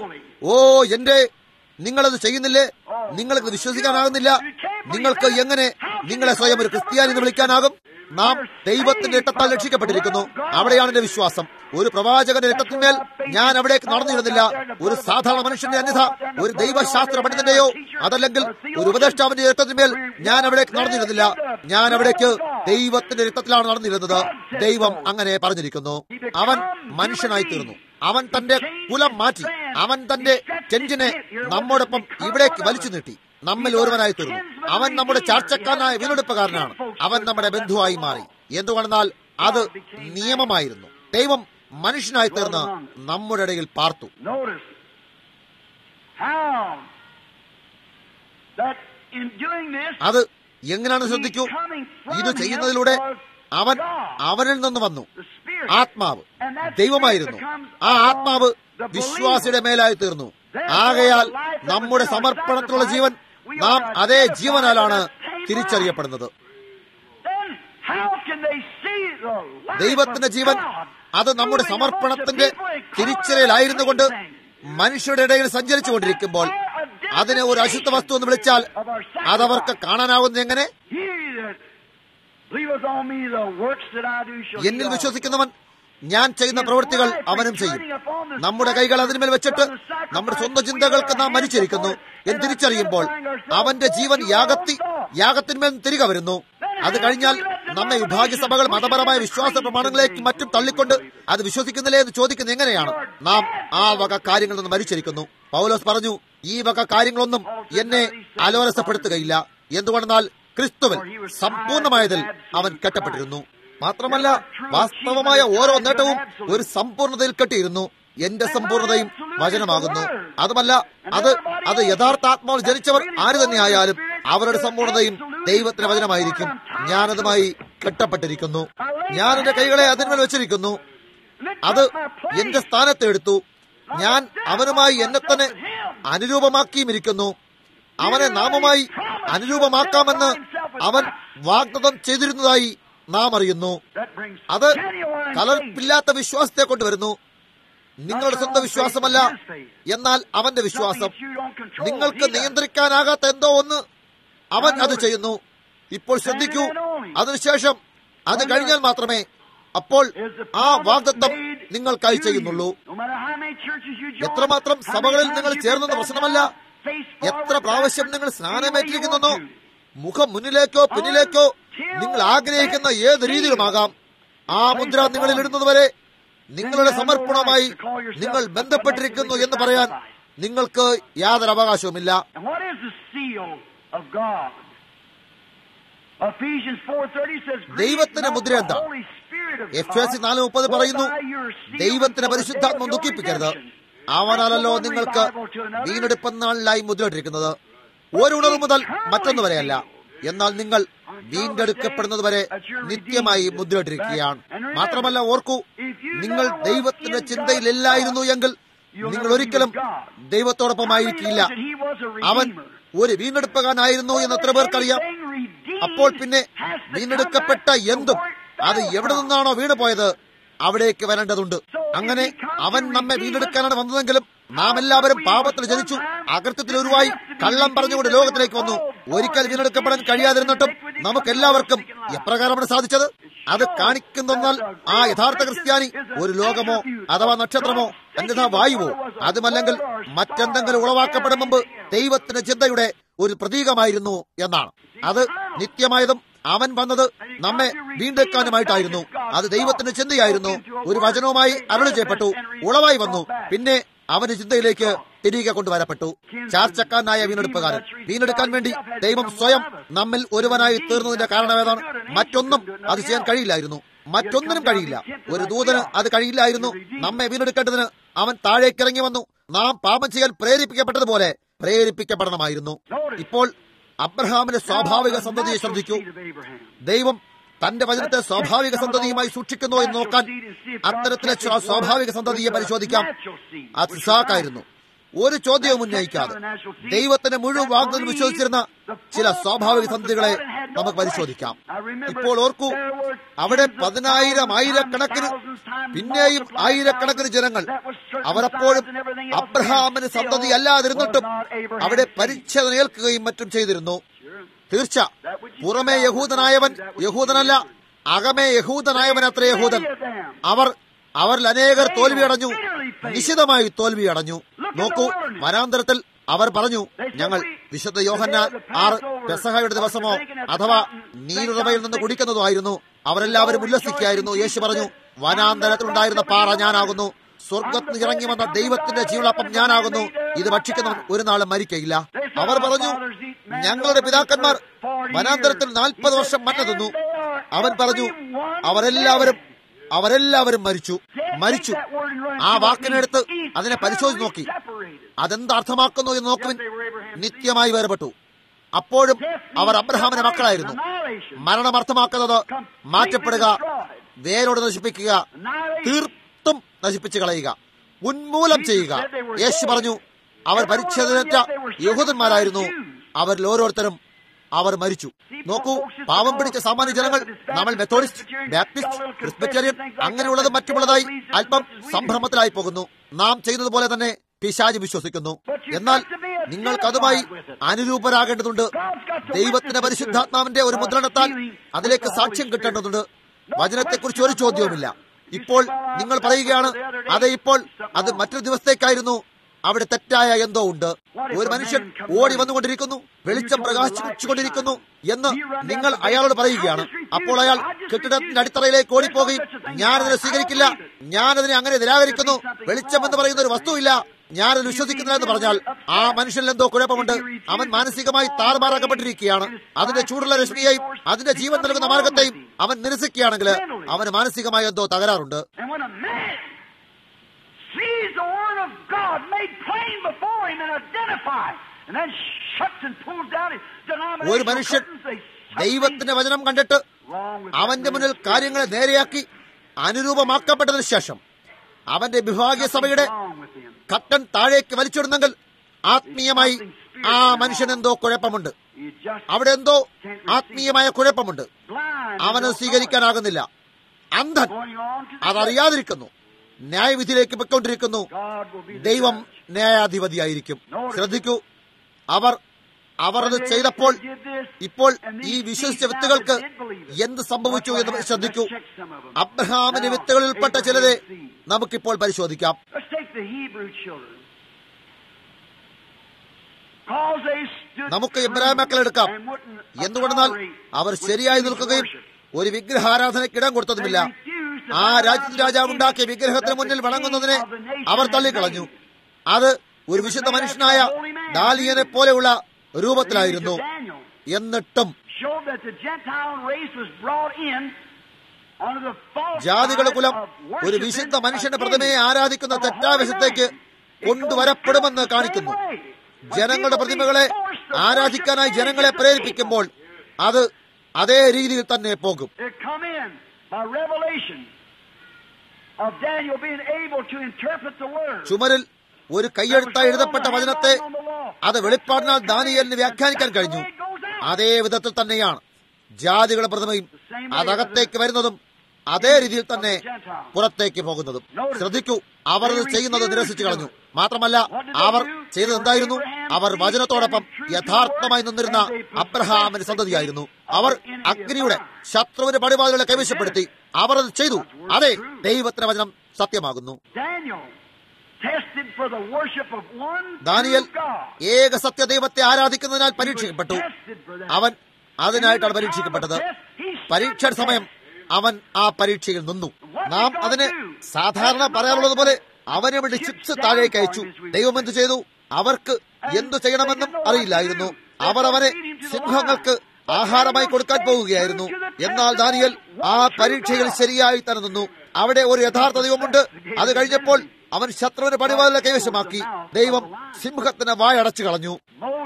ഓ എന്റെ നിങ്ങളത് ചെയ്യുന്നില്ലേ നിങ്ങൾക്ക് വിശ്വസിക്കാനാകുന്നില്ല നിങ്ങൾക്ക് എങ്ങനെ നിങ്ങളെ സ്വയം ഒരു ക്രിസ്ത്യാനി എന്ന് വിളിക്കാനാകും നാം ദൈവത്തിന്റെ രക്തത്താൽ രക്ഷിക്കപ്പെട്ടിരിക്കുന്നു അവിടെയാണ് എന്റെ വിശ്വാസം ഒരു പ്രവാചകന്റെ രക്തത്തിന്മേൽ ഞാൻ അവിടേക്ക് നടന്നിരുന്നില്ല ഒരു സാധാരണ മനുഷ്യന്റെ അന്യഥ ഒരു ദൈവശാസ്ത്ര പണ്ഡിതന്റെയോ അതല്ലെങ്കിൽ ഒരു ഉപദേഷ്ടാവിന്റെ രക്തത്തിന്മേൽ ഞാൻ അവിടേക്ക് നടന്നിരുന്നില്ല ഞാൻ അവിടേക്ക് ദൈവത്തിന്റെ രക്തത്തിലാണ് നടന്നിരുന്നത് ദൈവം അങ്ങനെ പറഞ്ഞിരിക്കുന്നു അവൻ മനുഷ്യനായി തീർന്നു അവൻ തന്റെ കുലം മാറ്റി അവൻ തന്റെ ചെഞ്ചിനെ നമ്മോടൊപ്പം ഇവിടേക്ക് വലിച്ചു നീട്ടി നമ്മിൽ ഒരുവനായി തീർന്നു അവൻ നമ്മുടെ ചാർച്ചക്കാരനായ വീണ്ടെടുപ്പുകാരനാണ് അവൻ നമ്മുടെ ബന്ധുവായി മാറി എന്തുകൊണ്ടെന്നാൽ അത് നിയമമായിരുന്നു ദൈവം മനുഷ്യനായി തീർന്ന് നമ്മുടെ ഇടയിൽ പാർത്തു Notice how that in doing this, അത് എങ്ങനെയാണ് ശ്രദ്ധിക്കൂ ഇത് ചെയ്യുന്നതിലൂടെ അവൻ അവനിൽ നിന്ന് വന്നു the Spirit, ആത്മാവ് ദൈവമായിരുന്നു ആ ആത്മാവ് വിശ്വാസിയുടെ മേലായി തീർന്നു ആകയാൽ നമ്മുടെ സമർപ്പണത്തിലുള്ള ജീവൻ നാം അതേ ജീവനാലാണ് തിരിച്ചറിയപ്പെടുന്നത് then how can they see the life ദൈവത്തിന്റെ of ജീവൻ God അത് നമ്മുടെ through a സമർപ്പണത്തിന്റെ bunch of people in തിരിച്ചറിയലായിരുന്നു things? മനുഷ്യരുടെ ഇടയിൽ സഞ്ചരിച്ചു കൊണ്ടിരിക്കുമ്പോൾ അതിനെ ഒരു അശുദ്ധ വസ്തു എന്ന് വിളിച്ചാൽ അതവർക്ക് കാണാനാവുന്നത് എങ്ങനെ He that believeth on me, the works that I do shall എന്നിൽ he also. വിശ്വസിക്കുന്നവൻ ഞാൻ ചെയ്യുന്ന പ്രവൃത്തികൾ അവനും ചെയ്യും നമ്മുടെ കൈകൾ അതിന്മേൽ വെച്ചിട്ട് നമ്മുടെ സ്വന്തം ചിന്തകൾക്ക് നാം മരിച്ചിരിക്കുന്നു എന്ന് തിരിച്ചറിയുമ്പോൾ അവന്റെ ജീവൻ യാഗത്തി യാഗത്തിന്മേൽ തിരികെ വരുന്നു അത് കഴിഞ്ഞാൽ നമ്മെ വിഭാഗ്യ സഭകൾ മതപരമായ വിശ്വാസ പ്രമാണങ്ങളിലേക്ക് മറ്റും തള്ളിക്കൊണ്ട് അത് വിശ്വസിക്കുന്നില്ലേ എന്ന് ചോദിക്കുന്നത് എങ്ങനെയാണ് നാം ആ വക കാര്യങ്ങളിൽ നിന്ന് മരിച്ചിരിക്കുന്നു പൗലോസ് പറഞ്ഞു ഈ വക കാര്യങ്ങളൊന്നും എന്നെ അലോരസപ്പെടുത്തുകയില്ല എന്തുകൊണ്ടെന്നാൽ ക്രിസ്തുവിൽ സമ്പൂർണമായതിൽ അവൻ കെട്ടപ്പെട്ടിരുന്നു മാത്രമല്ല വാസ്തവമായ ഓരോ നേട്ടവും ഒരു സമ്പൂർണതയിൽ കെട്ടിയിരുന്നു എന്റെ സമ്പൂർണതയും വചനമാകുന്നു അതുമല്ല അത് അത് യഥാർത്ഥ ആത്മാവിൽ ജനിച്ചവർ ആര് തന്നെയായാലും അവരുടെ സമ്പൂർണതയും ദൈവത്തിന്റെ വചനമായിരിക്കും ഞാനതുമായി കെട്ടപ്പെട്ടിരിക്കുന്നു ഞാൻ എന്റെ കൈകളെ അതിന്മേൽ വെച്ചിരിക്കുന്നു അത് എന്റെ സ്ഥാനത്ത് എടുത്തു ഞാൻ അവനുമായി എന്നെ തന്നെ അനുരൂപമാക്കിയും ഇരിക്കുന്നു അവനെ നാമമായി അനുരൂപമാക്കാമെന്ന് അവൻ വാഗ്ദത്തം ചെയ്തിരുന്നതായി നാം അറിയുന്നു That brings അത് genuine faith. കലർപ്പില്ലാത്ത വിശ്വാസത്തെ കൊണ്ടുവരുന്നു നിങ്ങളുടെ സ്വന്തം വിശ്വാസമല്ല എന്നാൽ അവന്റെ വിശ്വാസം Something you don't control. നിങ്ങൾക്ക് He does. നിയന്ത്രിക്കാനാകാത്ത എന്തോ ഒന്ന് അവൻ അത് ചെയ്യുന്നു ഇപ്പോൾ ശ്രദ്ധിക്കൂ അതിനുശേഷം അത് കഴിഞ്ഞാൽ മാത്രമേ അപ്പോൾ ആ വാഗ്ദത്വം നിങ്ങൾക്കായി ചെയ്യുന്നുള്ളൂ No matter how many churches you join, എത്രമാത്രം how many സഭകളിൽ times നിങ്ങൾ you ചേർന്നെന്ന് get പ്രശ്നമല്ല baptized, face forward, എത്ര പ്രാവശ്യം നിങ്ങൾ backward, സ്നാനമേറ്റിരിക്കുന്നെന്നോ any way you want to. മുഖം മുന്നിലേക്കോ പിന്നിലേക്കോ നിങ്ങൾ ആഗ്രഹിക്കുന്ന ഏത് രീതിയിലുമാകാം ആ മുദ്ര നിങ്ങളിൽ ഇടുന്നതുവരെ നിങ്ങളുടെ സമർപ്പണവുമായി നിങ്ങൾ ബന്ധപ്പെട്ടിരിക്കുന്നു എന്ന് പറയാൻ നിങ്ങൾക്ക് യാതൊരു അവകാശവുമില്ല And what is the seal of God? Ephesians 4:30 says, ദൈവത്തിന്റെ മുദ്ര എന്താ? എഫ് എസ് നാല് മുപ്പത് പറയുന്നു ദൈവത്തിന്റെ പരിശുദ്ധാത്മം ദുഃഖിപ്പിക്കരുത് അവനാണല്ലോ നിങ്ങൾക്ക് വീണ്ടെടുപ്പെന്നാളിലായി മുദ്രയിട്ടിരിക്കുന്നത് ഒരു ഉണർവ് മുതൽ മറ്റൊന്നു വരെയല്ല എന്നാൽ നിങ്ങൾ വീണ്ടെടുക്കപ്പെടുന്നത് വരെ നിത്യമായി മുദ്രയിട്ടിരിക്കുകയാണ് മാത്രമല്ല ഓർക്കൂ നിങ്ങൾ ദൈവത്തിന്റെ ചിന്തയിലില്ലായിരുന്നു എങ്കിൽ നിങ്ങൾ ഒരിക്കലും ദൈവത്തോടൊപ്പമായിരിക്കില്ല അവൻ ഒരു വീണ്ടെടുപ്പകാനായിരുന്നു എന്ന് എത്ര പേർക്കറിയാം അപ്പോൾ പിന്നെ വീണ്ടെടുക്കപ്പെട്ട എന്തും അത് എവിടെ നിന്നാണോ വീണ് പോയത് അവിടേക്ക് വരേണ്ടതുണ്ട് അങ്ങനെ അവൻ നമ്മെ വീണ്ടെടുക്കാനാണ് വന്നതെങ്കിലും നാം എല്ലാവരും പാപത്തിൽ ജനിച്ചു അകൃത്യത്തിൽ ഉരുവായി കള്ളം പറഞ്ഞുകൊണ്ട് ലോകത്തിലേക്ക് വന്നു ഒരിക്കൽ വീണ്ടെടുക്കപ്പെടാൻ കഴിയാതിരുന്നിട്ടും നമുക്ക് എല്ലാവർക്കും എപ്രകാരമാണ് സാധിച്ചത് അത് കാണിക്കുന്നെന്നാൽ ആ യഥാർത്ഥ ക്രിസ്ത്യാനി ഒരു ലോകമോ അഥവാ നക്ഷത്രമോ അന്യഥാ വായുവോ അതുമല്ലെങ്കിൽ മറ്റെന്തെങ്കിലും ഉളവാക്കപ്പെടും മുമ്പ് ദൈവത്തിന്റെ ചിന്തയുടെ ഒരു പ്രതീകമായിരുന്നു എന്നാണ് അത് നിത്യമായതും അവൻ വന്നത് നമ്മെ വീണ്ടെടുക്കാനുമായിട്ടായിരുന്നു അത് ദൈവത്തിന്റെ ചിന്തയായിരുന്നു ഒരു വചനവുമായി അരുളി ചെയ്യപ്പെട്ടു ഉളവായി വന്നു പിന്നെ അവന്റെ ചിന്തയിലേക്ക് തിരികെ കൊണ്ടുവരപ്പെട്ടു ചാർച്ചക്കാരനായ വീണ്ടെടുപ്പുകാരൻ വീണ്ടെടുക്കാൻ വേണ്ടി ദൈവം സ്വയം നമ്മിൽ ഒരുവനായി തീർന്നതിന്റെ കാരണം ഏതാണ് മറ്റൊന്നും അത് ചെയ്യാൻ കഴിയില്ലായിരുന്നു മറ്റൊന്നിനും കഴിയില്ല ഒരു ദൂതന് അത് കഴിയില്ലായിരുന്നു നമ്മെ വീണ്ടെടുക്കേണ്ടതിന് അവൻ താഴേക്കിറങ്ങി വന്നു നാം പാപം ചെയ്യാൻ പ്രേരിപ്പിക്കപ്പെട്ടതുപോലെ പ്രേരിപ്പിക്കപ്പെടണമായിരുന്നു ഇപ്പോൾ അബ്രഹാമിന്റെ സ്വാഭാവിക സന്തതിയെ ശ്രദ്ധിക്കൂ ദൈവം തന്റെ വചനത്തെ സ്വാഭാവിക സന്തതിയുമായി സൂക്ഷിക്കുന്നു എന്ന് നോക്കാൻ അത്തരത്തിലെ ചില സ്വാഭാവിക സന്തതിയെ പരിശോധിക്കാം അത് ഇസാക്കായിരുന്നു ഒരു ചോദ്യവും ഉന്നയിക്കാതെ ദൈവത്തിന്റെ മുഴുവൻ വാഗ്ദം വിശ്വസിച്ചിരുന്ന ചില സ്വാഭാവിക സന്തതികളെ നമുക്ക് പരിശോധിക്കാം ഇപ്പോൾ ഓർക്കൂ അവിടെ പതിനായിരം ആയിരക്കണക്കിന് പിന്നെയും ആയിരക്കണക്കിന് ജനങ്ങൾ അവരപ്പോഴും അബ്രഹാമിന് സന്തതി അല്ലാതിരുന്നിട്ടും അവിടെ പരിച്ഛേദന ഏൽക്കുകയും മറ്റും ചെയ്തിരുന്നു തീർച്ച പുറമേ യഹൂദനായവൻ യഹൂദനല്ല അകമേ യഹൂദനായവൻ അത്ര യഹൂദൻ അവർ അവരിൽ അനേകർ തോൽവിയടഞ്ഞു നിശിതമായി തോൽവിയടഞ്ഞു നോക്കൂ വനാന്തരത്തിൽ അവർ പറഞ്ഞു ഞങ്ങൾ വിശുദ്ധ യോഹന്നാൻ ആറ് പെസഹയുടെ ദിവസമോ അഥവാ നീരുറവയിൽ നിന്ന് കുടിക്കുന്നതോ ആയിരുന്നു അവരെല്ലാവരും ഉല്ലസിക്കായിരുന്നു യേശു പറഞ്ഞു വനാന്തരത്തിലുണ്ടായിരുന്ന പാറ ഞാനാകുന്നു സ്വർഗത്തിന് ഇറങ്ങി വന്ന ദൈവത്തിന്റെ ജീവനപ്പം ഞാനാകുന്നു ഇത് ഭക്ഷിക്കുന്നവൻ ഒരു നാളും മരിക്കയില്ല അവർ പറഞ്ഞു ഞങ്ങളുടെ പിതാക്കന്മാർ വനാന്തരത്തിൽ നാൽപ്പത് വർഷം മന്ന തിന്നു അവൻ പറഞ്ഞു അവരെല്ലാവരും അവരെല്ലാവരും മരിച്ചു മരിച്ചു ആ വാക്കിനെടുത്ത് അതിനെ പരിശോധിച്ച് നോക്കി അതെന്ത് അർത്ഥമാക്കുന്നു എന്ന് നോക്കുവിൻ നിത്യമായി വേർപെട്ടു അപ്പോഴും അവർ അബ്രഹാമിന്റെ മക്കളായിരുന്നു മരണം അർത്ഥമാക്കുന്നത് മാറ്റപ്പെടുക വേരോട് നശിപ്പിക്കുക തീർത്തും നശിപ്പിച്ചു കളയുക ഉന്മൂലം ചെയ്യുക യേശു പറഞ്ഞു അവർ പരിച്ഛേദനറ്റ യഹൂദന്മാരായിരുന്നു അവരിൽ ഓരോരുത്തരും അവർ മരിച്ചു നോക്കൂ പാവം പിടിച്ച സാമാന്യ ജനങ്ങൾ നമ്മൾ മെത്തോഡിസ്റ്റ് ബാപ്റ്റിസ്റ്റ് ക്രിസ്പറ്റേറിയൻ അങ്ങനെയുള്ളതും മറ്റുമുള്ളതായി അല്പം സംഭ്രമത്തിലായി പോകുന്നു നാം ചെയ്യുന്നത് പോലെ തന്നെ പിശാജ് വിശ്വസിക്കുന്നു എന്നാൽ നിങ്ങൾക്ക് അതുമായി അനുരൂപരാകേണ്ടതുണ്ട് ദൈവത്തിന്റെ പരിശുദ്ധാത്മാവിന്റെ ഒരു മുദ്രണത്താൽ അതിലേക്ക് സാക്ഷ്യം കിട്ടേണ്ടതുണ്ട് വചനത്തെക്കുറിച്ച് ഒരു ചോദ്യവുമില്ല ഇപ്പോൾ നിങ്ങൾ പറയുകയാണ് അതെ ഇപ്പോൾ അത് മറ്റൊരു ദിവസത്തേക്കായിരുന്നു അവിടെ തെറ്റായ എന്തോ ഉണ്ട് ഒരു മനുഷ്യൻ ഓടി വന്നുകൊണ്ടിരിക്കുന്നു വെളിച്ചം പ്രകാശിച്ചുകൊണ്ടിരിക്കുന്നു എന്ന് നിങ്ങൾ അയാളോട് പറയുകയാണ് അപ്പോൾ അയാൾ കെട്ടിടത്തിന്റെ അടിത്തറയിലേക്ക് ഓടിപ്പോകുകയും ഞാനതിനെ സ്വീകരിക്കില്ല ഞാനതിനെ അങ്ങനെ നിരാകരിക്കുന്നു വെളിച്ചം എന്ന് പറയുന്ന ഒരു വസ്തുവില്ല ഞാനത് വിശ്വസിക്കുന്നില്ല എന്ന് പറഞ്ഞാൽ ആ മനുഷ്യനിൽ എന്തോ കുഴപ്പമുണ്ട് അവൻ മാനസികമായി താറുമാറാക്കപ്പെട്ടിരിക്കുകയാണ് അതിന്റെ ചൂടുള്ള രശ്മിയെയും അതിന്റെ ജീവൻ നൽകുന്ന മാർഗത്തെയും അവൻ നിരസിക്കുകയാണെങ്കിൽ അവന് മാനസികമായ എന്തോ തകരാറുണ്ട് sees the Word of God made plain before him and identified, and then shuts and pulls down his ഒരു മനുഷ്യൻ ദൈവത്തിന്റെ വചനം കണ്ടിട്ട് അവന്റെ മുന്നിൽ കാര്യങ്ങളെ നേരെയാക്കി അനുരൂപമാക്കപ്പെട്ടതിന് ശേഷം അവന്റെ വിഭാഗീയ സഭയുടെ കട്ടൻ താഴേക്ക് വലിച്ചിടുന്നെങ്കിൽ ആത്മീയമായി ആ മനുഷ്യൻ എന്തോ കുഴപ്പമുണ്ട് അവിടെ എന്തോ ആത്മീയമായ കുഴപ്പമുണ്ട് അവന് സ്വീകരിക്കാനാകുന്നില്ല അന്ധൻ അതറിയാതിരിക്കുന്നു ന്യായവിധിയിലേക്ക് പൊയ്ക്കൊണ്ടിരിക്കുന്നു ദൈവം ന്യായാധിപതിയായിരിക്കും ശ്രദ്ധിക്കൂ അവർ അവർ അത് ചെയ്തപ്പോൾ ഇപ്പോൾ ഈ വിശ്വസിച്ച വിത്തുകൾക്ക് എന്ത് സംഭവിച്ചു എന്ന് ശ്രദ്ധിക്കൂ അബ്രഹാമിന്റെ വിത്തുകളിൽ ഉൾപ്പെട്ട ചിലരെ നമുക്കിപ്പോൾ പരിശോധിക്കാം നമുക്ക് ഇബ്രാഹിം മക്കൾ എടുക്കാം എന്തുകൊണ്ടെന്നാൽ അവർ ശരിയായി നിൽക്കുകയും ഒരു വിഗ്രഹാരാധനയ്ക്ക് ഇടം കൊടുത്തതുമില്ല ആ രാജ്യത്ത് രാജാവ് ഉണ്ടാക്കിയ വിഗ്രഹത്തിന് മുന്നിൽ വണങ്ങുന്നതിനെ അവർ തള്ളിക്കളഞ്ഞു അത് ഒരു വിശുദ്ധ മനുഷ്യനായ ദാലിയനെ പോലെയുള്ള രൂപത്തിലായിരുന്നു എന്നിട്ടും ജാതികളുടെ കുലം ഒരു വിശുദ്ധ മനുഷ്യന്റെ പ്രതിമയെ ആരാധിക്കുന്ന തെറ്റാവശത്തേക്ക് കൊണ്ടുവരപ്പെടുമെന്ന് കാണിക്കുന്നു ജനങ്ങളുടെ പ്രതിമകളെ ആരാധിക്കാനായി ജനങ്ങളെ പ്രേരിപ്പിക്കുമ്പോൾ അത് അതേ രീതിയിൽ തന്നെ പോകും ചുമരിൽ ഒരു കൈയെഴുത്തായി എഴുതപ്പെട്ട വചനത്തെ അത് വെളിപ്പാടിനാൽ ദാനിയലിന് വ്യാഖ്യാനിക്കാൻ കഴിഞ്ഞു അതേ വിധത്തിൽ തന്നെയാണ് ജാതികളുടെ പ്രതിമയും അതകത്തേക്ക് വരുന്നതും അതേ രീതിയിൽ തന്നെ പുറത്തേക്ക് പോകുന്നതും ശ്രദ്ധിക്കൂ അവർ ഇത് ചെയ്യുന്നത് നിരസിച്ചു കളഞ്ഞു മാത്രമല്ല അവർ ചെയ്തത് എന്തായിരുന്നു അവർ വചനത്തോടൊപ്പം യഥാർത്ഥമായി നിന്നിരുന്ന അബ്രഹാമിന്റെ സന്തതിയായിരുന്നു അവർ അഗ്നിയുടെ ശത്രുവിന്റെ പടിവാതികളെ കൈവശപ്പെടുത്തി അവർ അത് ചെയ്തു അതെ ദൈവത്തിന്റെ വചനം സത്യമാകുന്നു ദാനിയൽ ഏക സത്യദൈവത്തെ ആരാധിക്കുന്നതിനാൽ പരീക്ഷിക്കപ്പെട്ടു അവൻ അതിനായിട്ടാണ് പരീക്ഷിക്കപ്പെട്ടത് പരീക്ഷയുടെ സമയം അവൻ ആ പരീക്ഷയിൽ നിന്നു നാം അതിന് സാധാരണ പറയാറുള്ളത് പോലെ അവനെ വേണ്ടി ചിപ്സ് താഴേക്ക് അയച്ചു ദൈവം എന്ത് ചെയ്തു അവർക്ക് എന്തു ചെയ്യണമെന്നും അറിയില്ലായിരുന്നു അവർ അവനെ സിംഹങ്ങൾക്ക് ആഹാരമായി കൊടുക്കാൻ പോവുകയായിരുന്നു എന്നാൽ ദാനിയൽ ആ പരീക്ഷയിൽ ശരിയായി തന്നെ നിന്നു അവിടെ ഒരു യഥാർത്ഥ ദൈവമുണ്ട് അത് കഴിഞ്ഞപ്പോൾ അവൻ ശത്രുവിന്റെ പടിവാതിലെ കൈവശമാക്കി ദൈവം സിംഹത്തിന് വായടച്ചു കളഞ്ഞു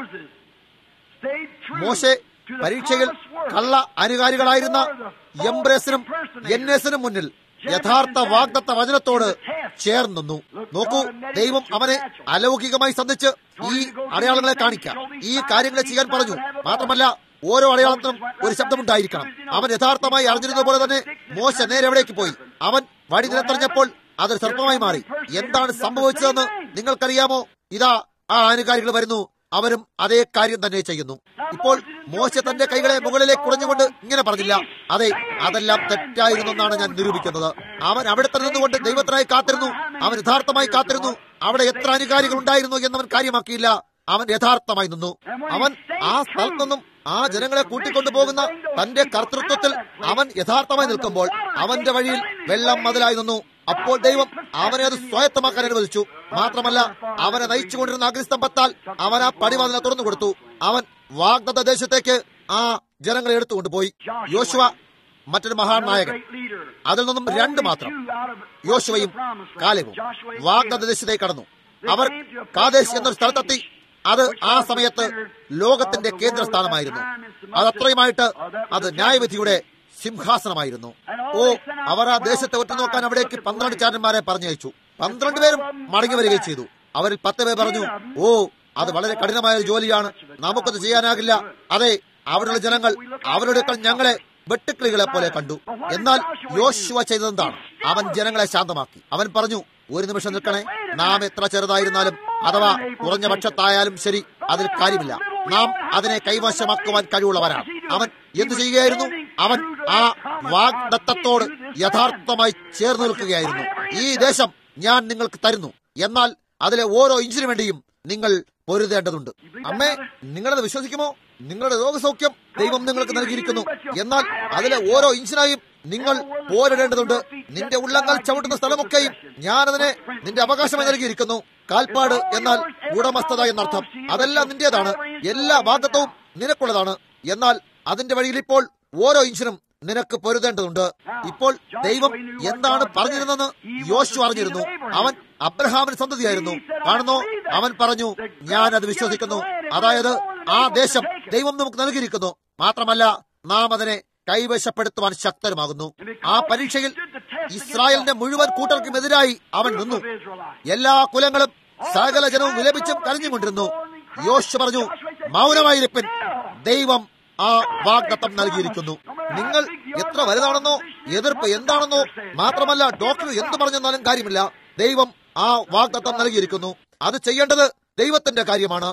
മോശെ പരീക്ഷയിൽ കള്ള അനുകാരികളായിരുന്ന എംബ്രേസിനും എന്നേസിനും മുന്നിൽ യഥാർത്ഥ വാഗ്ദത്ത വചനത്തോട് ചേർന്നു നോക്കൂ ദൈവം അവനെ അലൗകികമായി സന്ധിച്ച് ഈ അടയാളങ്ങളെ കാണിക്കാം ഈ കാര്യങ്ങളെ ചെയ്യാൻ പറഞ്ഞു മാത്രമല്ല ഓരോ അടയാളത്തിനും ഒരു ശബ്ദമുണ്ടായിരിക്കണം അവൻ യഥാർത്ഥമായി അറിഞ്ഞിരുന്നത് പോലെ തന്നെ മോശ നേരെ എവിടേക്ക് പോയി അവൻ വഴി നിലത്തെറിഞ്ഞപ്പോൾ അതൊരു സർപ്പമായി മാറി എന്താണ് സംഭവിച്ചതെന്ന് നിങ്ങൾക്കറിയാമോ ഇതാ ആ അനുകാരികൾ വരുന്നു അവരും അതേ കാര്യം തന്നെ ചെയ്യുന്നു ഇപ്പോൾ മോശ തന്റെ കൈകളെ മുകളിലേക്ക് കുടഞ്ഞുകൊണ്ട് ഇങ്ങനെ പറഞ്ഞില്ല അതെ അതെല്ലാം തെറ്റായിരുന്നു എന്നാണ് ഞാൻ നിരൂപിക്കുന്നത് അവൻ അവിടെ തന്നെ നിന്നുകൊണ്ട് ദൈവത്തിനായി കാത്തിരുന്നു അവൻ യഥാർത്ഥമായി കാത്തിരുന്നു അവിടെ എത്ര അനുകാരികൾ ഉണ്ടായിരുന്നു എന്നവൻ കാര്യമാക്കിയില്ല അവൻ യഥാർത്ഥമായി നിന്നു അവൻ ആ സ്ഥലത്തു നിന്നും ആ ജനങ്ങളെ കൂട്ടിക്കൊണ്ടു പോകുന്ന തന്റെ കർത്തൃത്വത്തിൽ അവൻ യഥാർത്ഥമായി നിൽക്കുമ്പോൾ അവന്റെ വഴിയിൽ വെള്ളം മതിലായി നിന്നു അപ്പോൾ ദൈവം അവനെ അത് സ്വായത്തമാക്കാൻ അനുവദിച്ചു മാത്രമല്ല അവനെ നയിച്ചുകൊണ്ടിരുന്ന അഗ്നിസ്തംഭത്താൽ അവൻ ആ പടിവാതിനെ തുറന്നു കൊടുത്തു അവൻ വാഗ്ദത്ത ദേശത്തേക്ക് ആ ജനങ്ങളെ എടുത്തുകൊണ്ടുപോയി യോശുവ മറ്റൊരു മഹാൻ നായകൻ അതിൽ നിന്നും രണ്ട് മാത്രം യോശുവയും കാലവും വാഗ്ദത്ത ദേശത്തേക്ക് കടന്നു അവർ കാദേശ് എന്നൊരു സ്ഥലത്തെത്തി അത് ആ സമയത്ത് ലോകത്തിന്റെ കേന്ദ്രസ്ഥാനമായിരുന്നു അതത്രയുമായിട്ട് അത് ന്യായവിധിയുടെ സിംഹാസനമായിരുന്നു ഓ അവർ ആ ദേശത്തെ ഒറ്റുനോക്കാൻ അവിടേക്ക് പന്ത്രണ്ട് ചാരന്മാരെ പറഞ്ഞയച്ചു പന്ത്രണ്ട് പേരും മടങ്ങി വരികയും ചെയ്തു അവരിൽ പത്ത് പേർ പറഞ്ഞു ഓ അത് വളരെ കഠിനമായ ഒരു ജോലിയാണ് നമുക്കത് ചെയ്യാനാകില്ല അതെ അവിടെയുള്ള ജനങ്ങൾ അവരുടെ ഞങ്ങളെ വെട്ടുക്കിളികളെ പോലെ കണ്ടു എന്നാൽ യോശുവ ചെയ്തതെന്താണ് അവൻ ജനങ്ങളെ ശാന്തമാക്കി അവൻ പറഞ്ഞു ഒരു നിമിഷം നിൽക്കണേ നാം എത്ര ചെറുതായിരുന്നാലും അഥവാ കുറഞ്ഞ പക്ഷത്തായാലും ശരി അതിൽ കാര്യമില്ല നാം അതിനെ കൈവശമാക്കുവാൻ കഴിവുള്ളവരാണ് അവൻ എന്തു ചെയ്യുകയായിരുന്നു അവൻ ആ വാഗ്ദത്തത്തോട് യഥാർത്ഥമായി ചേർന്ന് നിൽക്കുകയായിരുന്നു ഈ ദേശം ഞാൻ നിങ്ങൾക്ക് തരുന്നു എന്നാൽ അതിലെ ഓരോ ഇഞ്ചിനു വേണ്ടിയും നിങ്ങൾ പൊരുതേണ്ടതുണ്ട് അമ്മേ നിങ്ങളത് വിശ്വസിക്കുമോ നിങ്ങളുടെ രോഗസൗഖ്യം ദൈവം നിങ്ങൾക്ക് നൽകിയിരിക്കുന്നു എന്നാൽ അതിലെ ഓരോ ഇഞ്ചിനായും നിങ്ങൾ പോരിടേണ്ടതുണ്ട് നിന്റെ ഉള്ളങ്ങൾ ചവിട്ടുന്ന സ്ഥലമൊക്കെയും ഞാനതിനെ നിന്റെ അവകാശമായി നൽകിയിരിക്കുന്നു കാൽപ്പാട് എന്നാൽ ഉടമസ്ഥത എന്നർത്ഥം അതെല്ലാം നിന്റേതാണ് എല്ലാ വാദത്വവും നിനക്കുള്ളതാണ് എന്നാൽ അതിന്റെ വഴിയിൽ ഇപ്പോൾ ഓരോ ഇഞ്ചിനും നിനക്ക് പൊരുതേണ്ടതുണ്ട് ഇപ്പോൾ ദൈവം എന്താണ് പറഞ്ഞിരുന്നെന്ന് യോശു അറിഞ്ഞിരുന്നു അവൻ അബ്രഹാമിന് സന്തതിയായിരുന്നു കാണുന്നോ അവൻ പറഞ്ഞു ഞാൻ അത് വിശ്വസിക്കുന്നു അതായത് ആ ദേശം ദൈവം നമുക്ക് നൽകിയിരിക്കുന്നു മാത്രമല്ല നാം അതിനെ കൈവശപ്പെടുത്തുവാൻ ശക്തരുമാകുന്നു ആ പരീക്ഷയിൽ ഇസ്രായേലിന്റെ മുഴുവൻ കൂട്ടർക്കും എതിരായി അവൻ നിന്നു എല്ലാ കുലങ്ങളും സകല ജനവും വിലപിച്ചും കരഞ്ഞുകൊണ്ടിരുന്നു യോശു പറഞ്ഞു മൗനമായിരിപ്പിൻ ദൈവം ആ വാഗ്ദത്തം നൽകിയിരിക്കുന്നു നിങ്ങൾ എത്ര വലുതാണെന്നോ എതിർപ്പ് എന്താണെന്നോ മാത്രമല്ല ഡോക്ടർ എന്തു പറഞ്ഞെന്നാലും കാര്യമില്ല ദൈവം ആ വാഗ്ദത്തം നൽകിയിരിക്കുന്നു അത് ചെയ്യേണ്ടത് ദൈവത്തിന്റെ കാര്യമാണ്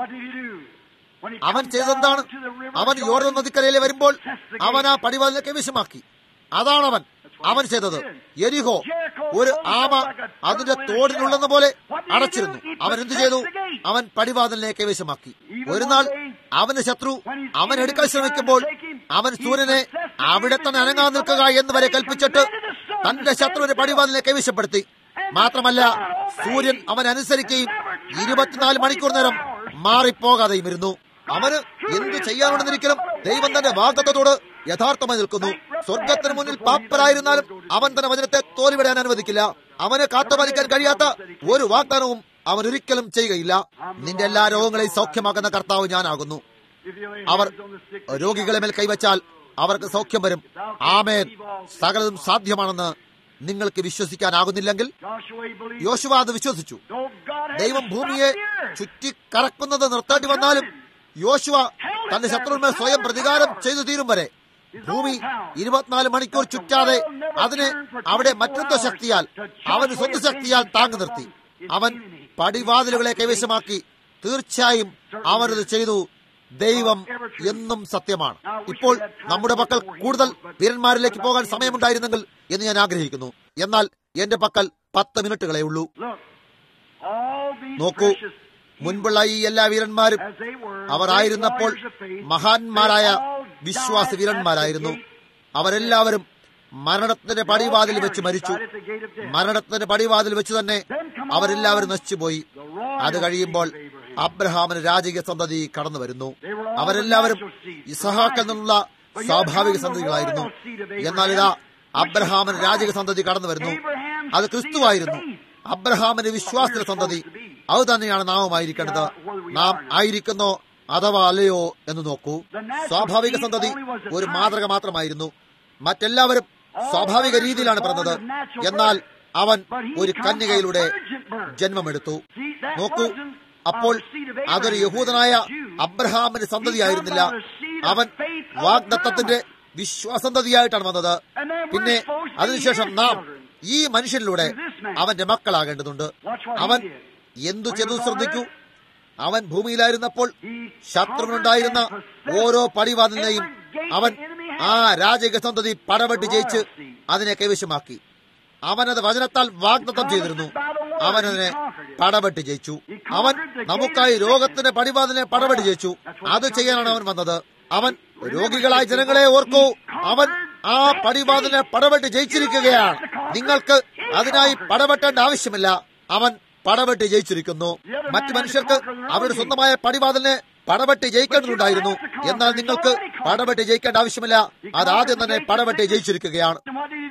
അവൻ ചെയ്തെന്താണ് അവൻ യോർദൻ നദിക്കരയിലെ വരുമ്പോൾ അവൻ ആ പടിവാതിനെ കൈവശമാക്കി അതാണവൻ അവൻ ചെയ്തത് എരിഹോ ഒരു ആമ അതിന്റെ തോടിനുള്ളെന്ന പോലെ അടച്ചിരുന്നു അവൻ എന്തു ചെയ്തു അവൻ പടിവാതിലിനെ കൈവശമാക്കി ഒരു നാൾ അവന്റെ ശത്രു അവൻ എടുക്കാൻ ശ്രമിക്കുമ്പോൾ അവൻ സൂര്യനെ അവിടെ തന്നെ അനങ്ങാൻ നിൽക്കുക എന്ന് വരെ കൽപ്പിച്ചിട്ട് തന്റെ ശത്രുവിന്റെ പടിവാതിലിനെ കൈവശപ്പെടുത്തി മാത്രമല്ല സൂര്യൻ അവൻ അനുസരിക്കുകയും ഇരുപത്തിനാല് മണിക്കൂർ നേരം മാറിപ്പോകാതെയും ഇരുന്നു അവന് എന്ത് ചെയ്യാനുണ്ടെന്നിരിക്കലും ദൈവം തന്റെ വാഗ്ദത്തോട് യഥാർത്ഥമായി നിൽക്കുന്നു സ്വർഗത്തിന് മുന്നിൽ പാപ്പരായിരുന്നാലും അവൻ തന്റെ വചനത്തെ തോലിവിടാൻ അനുവദിക്കില്ല അവനെ കാത്തുപാലിക്കാൻ കഴിയാത്ത ഒരു വാഗ്ദാനവും അവൻ ഒരിക്കലും ചെയ്യുകയില്ല നിന്റെ എല്ലാ രോഗങ്ങളെയും സൗഖ്യമാക്കുന്ന കർത്താവ് ഞാനാകുന്നു അവർ രോഗികളെ മേൽ കൈവച്ചാൽ അവർക്ക് സൗഖ്യം വരും ആമേൻ സകലതും സാധ്യമാണെന്ന് നിങ്ങൾക്ക് വിശ്വസിക്കാനാകുന്നില്ലെങ്കിൽ യോശുവ അത് വിശ്വസിച്ചു ദൈവം ഭൂമിയെ ചുറ്റിക്കറക്കുന്നത് നിർത്തേണ്ടി വന്നാലും യോശുവ തന്റെ ശത്രുവിന്മേൽ സ്വയം പ്രതികാരം ചെയ്തു തീരും വരെ ഭൂമി ഇരുപത്തിനാല് മണിക്കൂർ ചുറ്റാതെ അതിനെ അവിടെ മറ്റെന്തോ ശക്തിയാൽ അവന് സ്വന്തം ശക്തിയാൽ താങ്ങു നിർത്തി അവൻ പടിവാതിലുകളെ കൈവശമാക്കി തീർച്ചയായും അവനത് ചെയ്തു ദൈവം എന്നും സത്യമാണ് ഇപ്പോൾ നമ്മുടെ പക്കൽ കൂടുതൽ വീരന്മാരിലേക്ക് പോകാൻ സമയമുണ്ടായിരുന്നെങ്കിൽ എന്ന് ഞാൻ ആഗ്രഹിക്കുന്നു എന്നാൽ എന്റെ പക്കൽ പത്ത് മിനിറ്റുകളേ ഉള്ളൂ നോക്കൂ മുൻപുള്ള ഈ എല്ലാ വീരന്മാരും അവർ ആയിരുന്നപ്പോൾ മഹാന്മാരായ വിശ്വാസ വീരന്മാരായിരുന്നു അവരെല്ലാവരും മരണത്തിന്റെ പടിവാതിൽ വെച്ച് മരിച്ചു മരണത്തിന്റെ പടിവാതിൽ വെച്ച് തന്നെ അവരെല്ലാവരും നശിച്ചുപോയി അത് കഴിയുമ്പോൾ അബ്രഹാമിന് രാജകീയ സന്തതി കടന്നു വരുന്നു അവരെല്ലാവരും ഇസഹാക്കിൽ നിന്നുള്ള സ്വാഭാവിക സന്തതികളായിരുന്നു എന്നാൽ ഇതാ അബ്രഹാമിന് രാജകീയ സന്തതി കടന്നു വരുന്നു അത് ക്രിസ്തുവായിരുന്നു അബ്രഹാമിന്റെ വിശ്വാസത്തിന്റെ സന്തതി അത് തന്നെയാണ് നാമമായിരിക്കേണ്ടത് നാം ആയിരിക്കുന്നോ അഥവാ അല്ലയോ എന്ന് നോക്കൂ സ്വാഭാവിക സന്തതി ഒരു മാതൃക മാത്രമായിരുന്നു മറ്റെല്ലാവരും സ്വാഭാവിക രീതിയിലാണ് പറഞ്ഞത് എന്നാൽ അവൻ ഒരു കന്യകയിലൂടെ ജന്മമെടുത്തു നോക്കൂ അപ്പോൾ അതൊരു യഹൂദനായ അബ്രഹാമിന്റെ സന്തതിയായിരുന്നില്ല അവൻ വാഗ്ദത്തത്തിന്റെ വിശ്വാസന്തതിയായിട്ടാണ് വന്നത് പിന്നെ അതിനുശേഷം നാം ഈ മനുഷ്യനിലൂടെ അവന്റെ മക്കളാകേണ്ടതുണ്ട് അവൻ എന്തു ചെയ്തു ശ്രദ്ധിക്കൂ അവൻ ഭൂമിയിലായിരുന്നപ്പോൾ ശത്രുവിനുണ്ടായിരുന്ന ഓരോ പടിവാതിലിനെയും അവൻ ആ രാജക സന്തതി പടവെട്ടി ജയിച്ച് അതിനെ കൈവശമാക്കി അവനത് വചനത്താൽ വാഗ്ദത്തം ചെയ്തിരുന്നു അവനതിനെ പടവെട്ടി ജയിച്ചു അവൻ നമുക്കായി രോഗത്തിന്റെ പടിവാതിനെ പടവെട്ടി ജയിച്ചു അത് ചെയ്യാനാണ് അവൻ വന്നത് അവൻ രോഗികളായ ജനങ്ങളെ ഓർക്കൂ അവൻ ആ പടിവാതിനെ പടവെട്ടി ജയിച്ചിരിക്കുകയാണ് നിങ്ങൾക്ക് അതിനായി പടവെട്ടേണ്ട ആവശ്യമില്ല അവൻ പടവെട്ടി ജയിച്ചിരിക്കുന്നു മറ്റു മനുഷ്യർക്ക് അവരുടെ സ്വന്തമായ പടിവാതിലിനെ പടവെട്ടി ജയിക്കേണ്ടതുണ്ടായിരുന്നു എന്നാൽ നിങ്ങൾക്ക് പടവെട്ടി ജയിക്കേണ്ട ആവശ്യമില്ല അത് ആദ്യം തന്നെ പടവെട്ടി ജയിച്ചിരിക്കുകയാണ്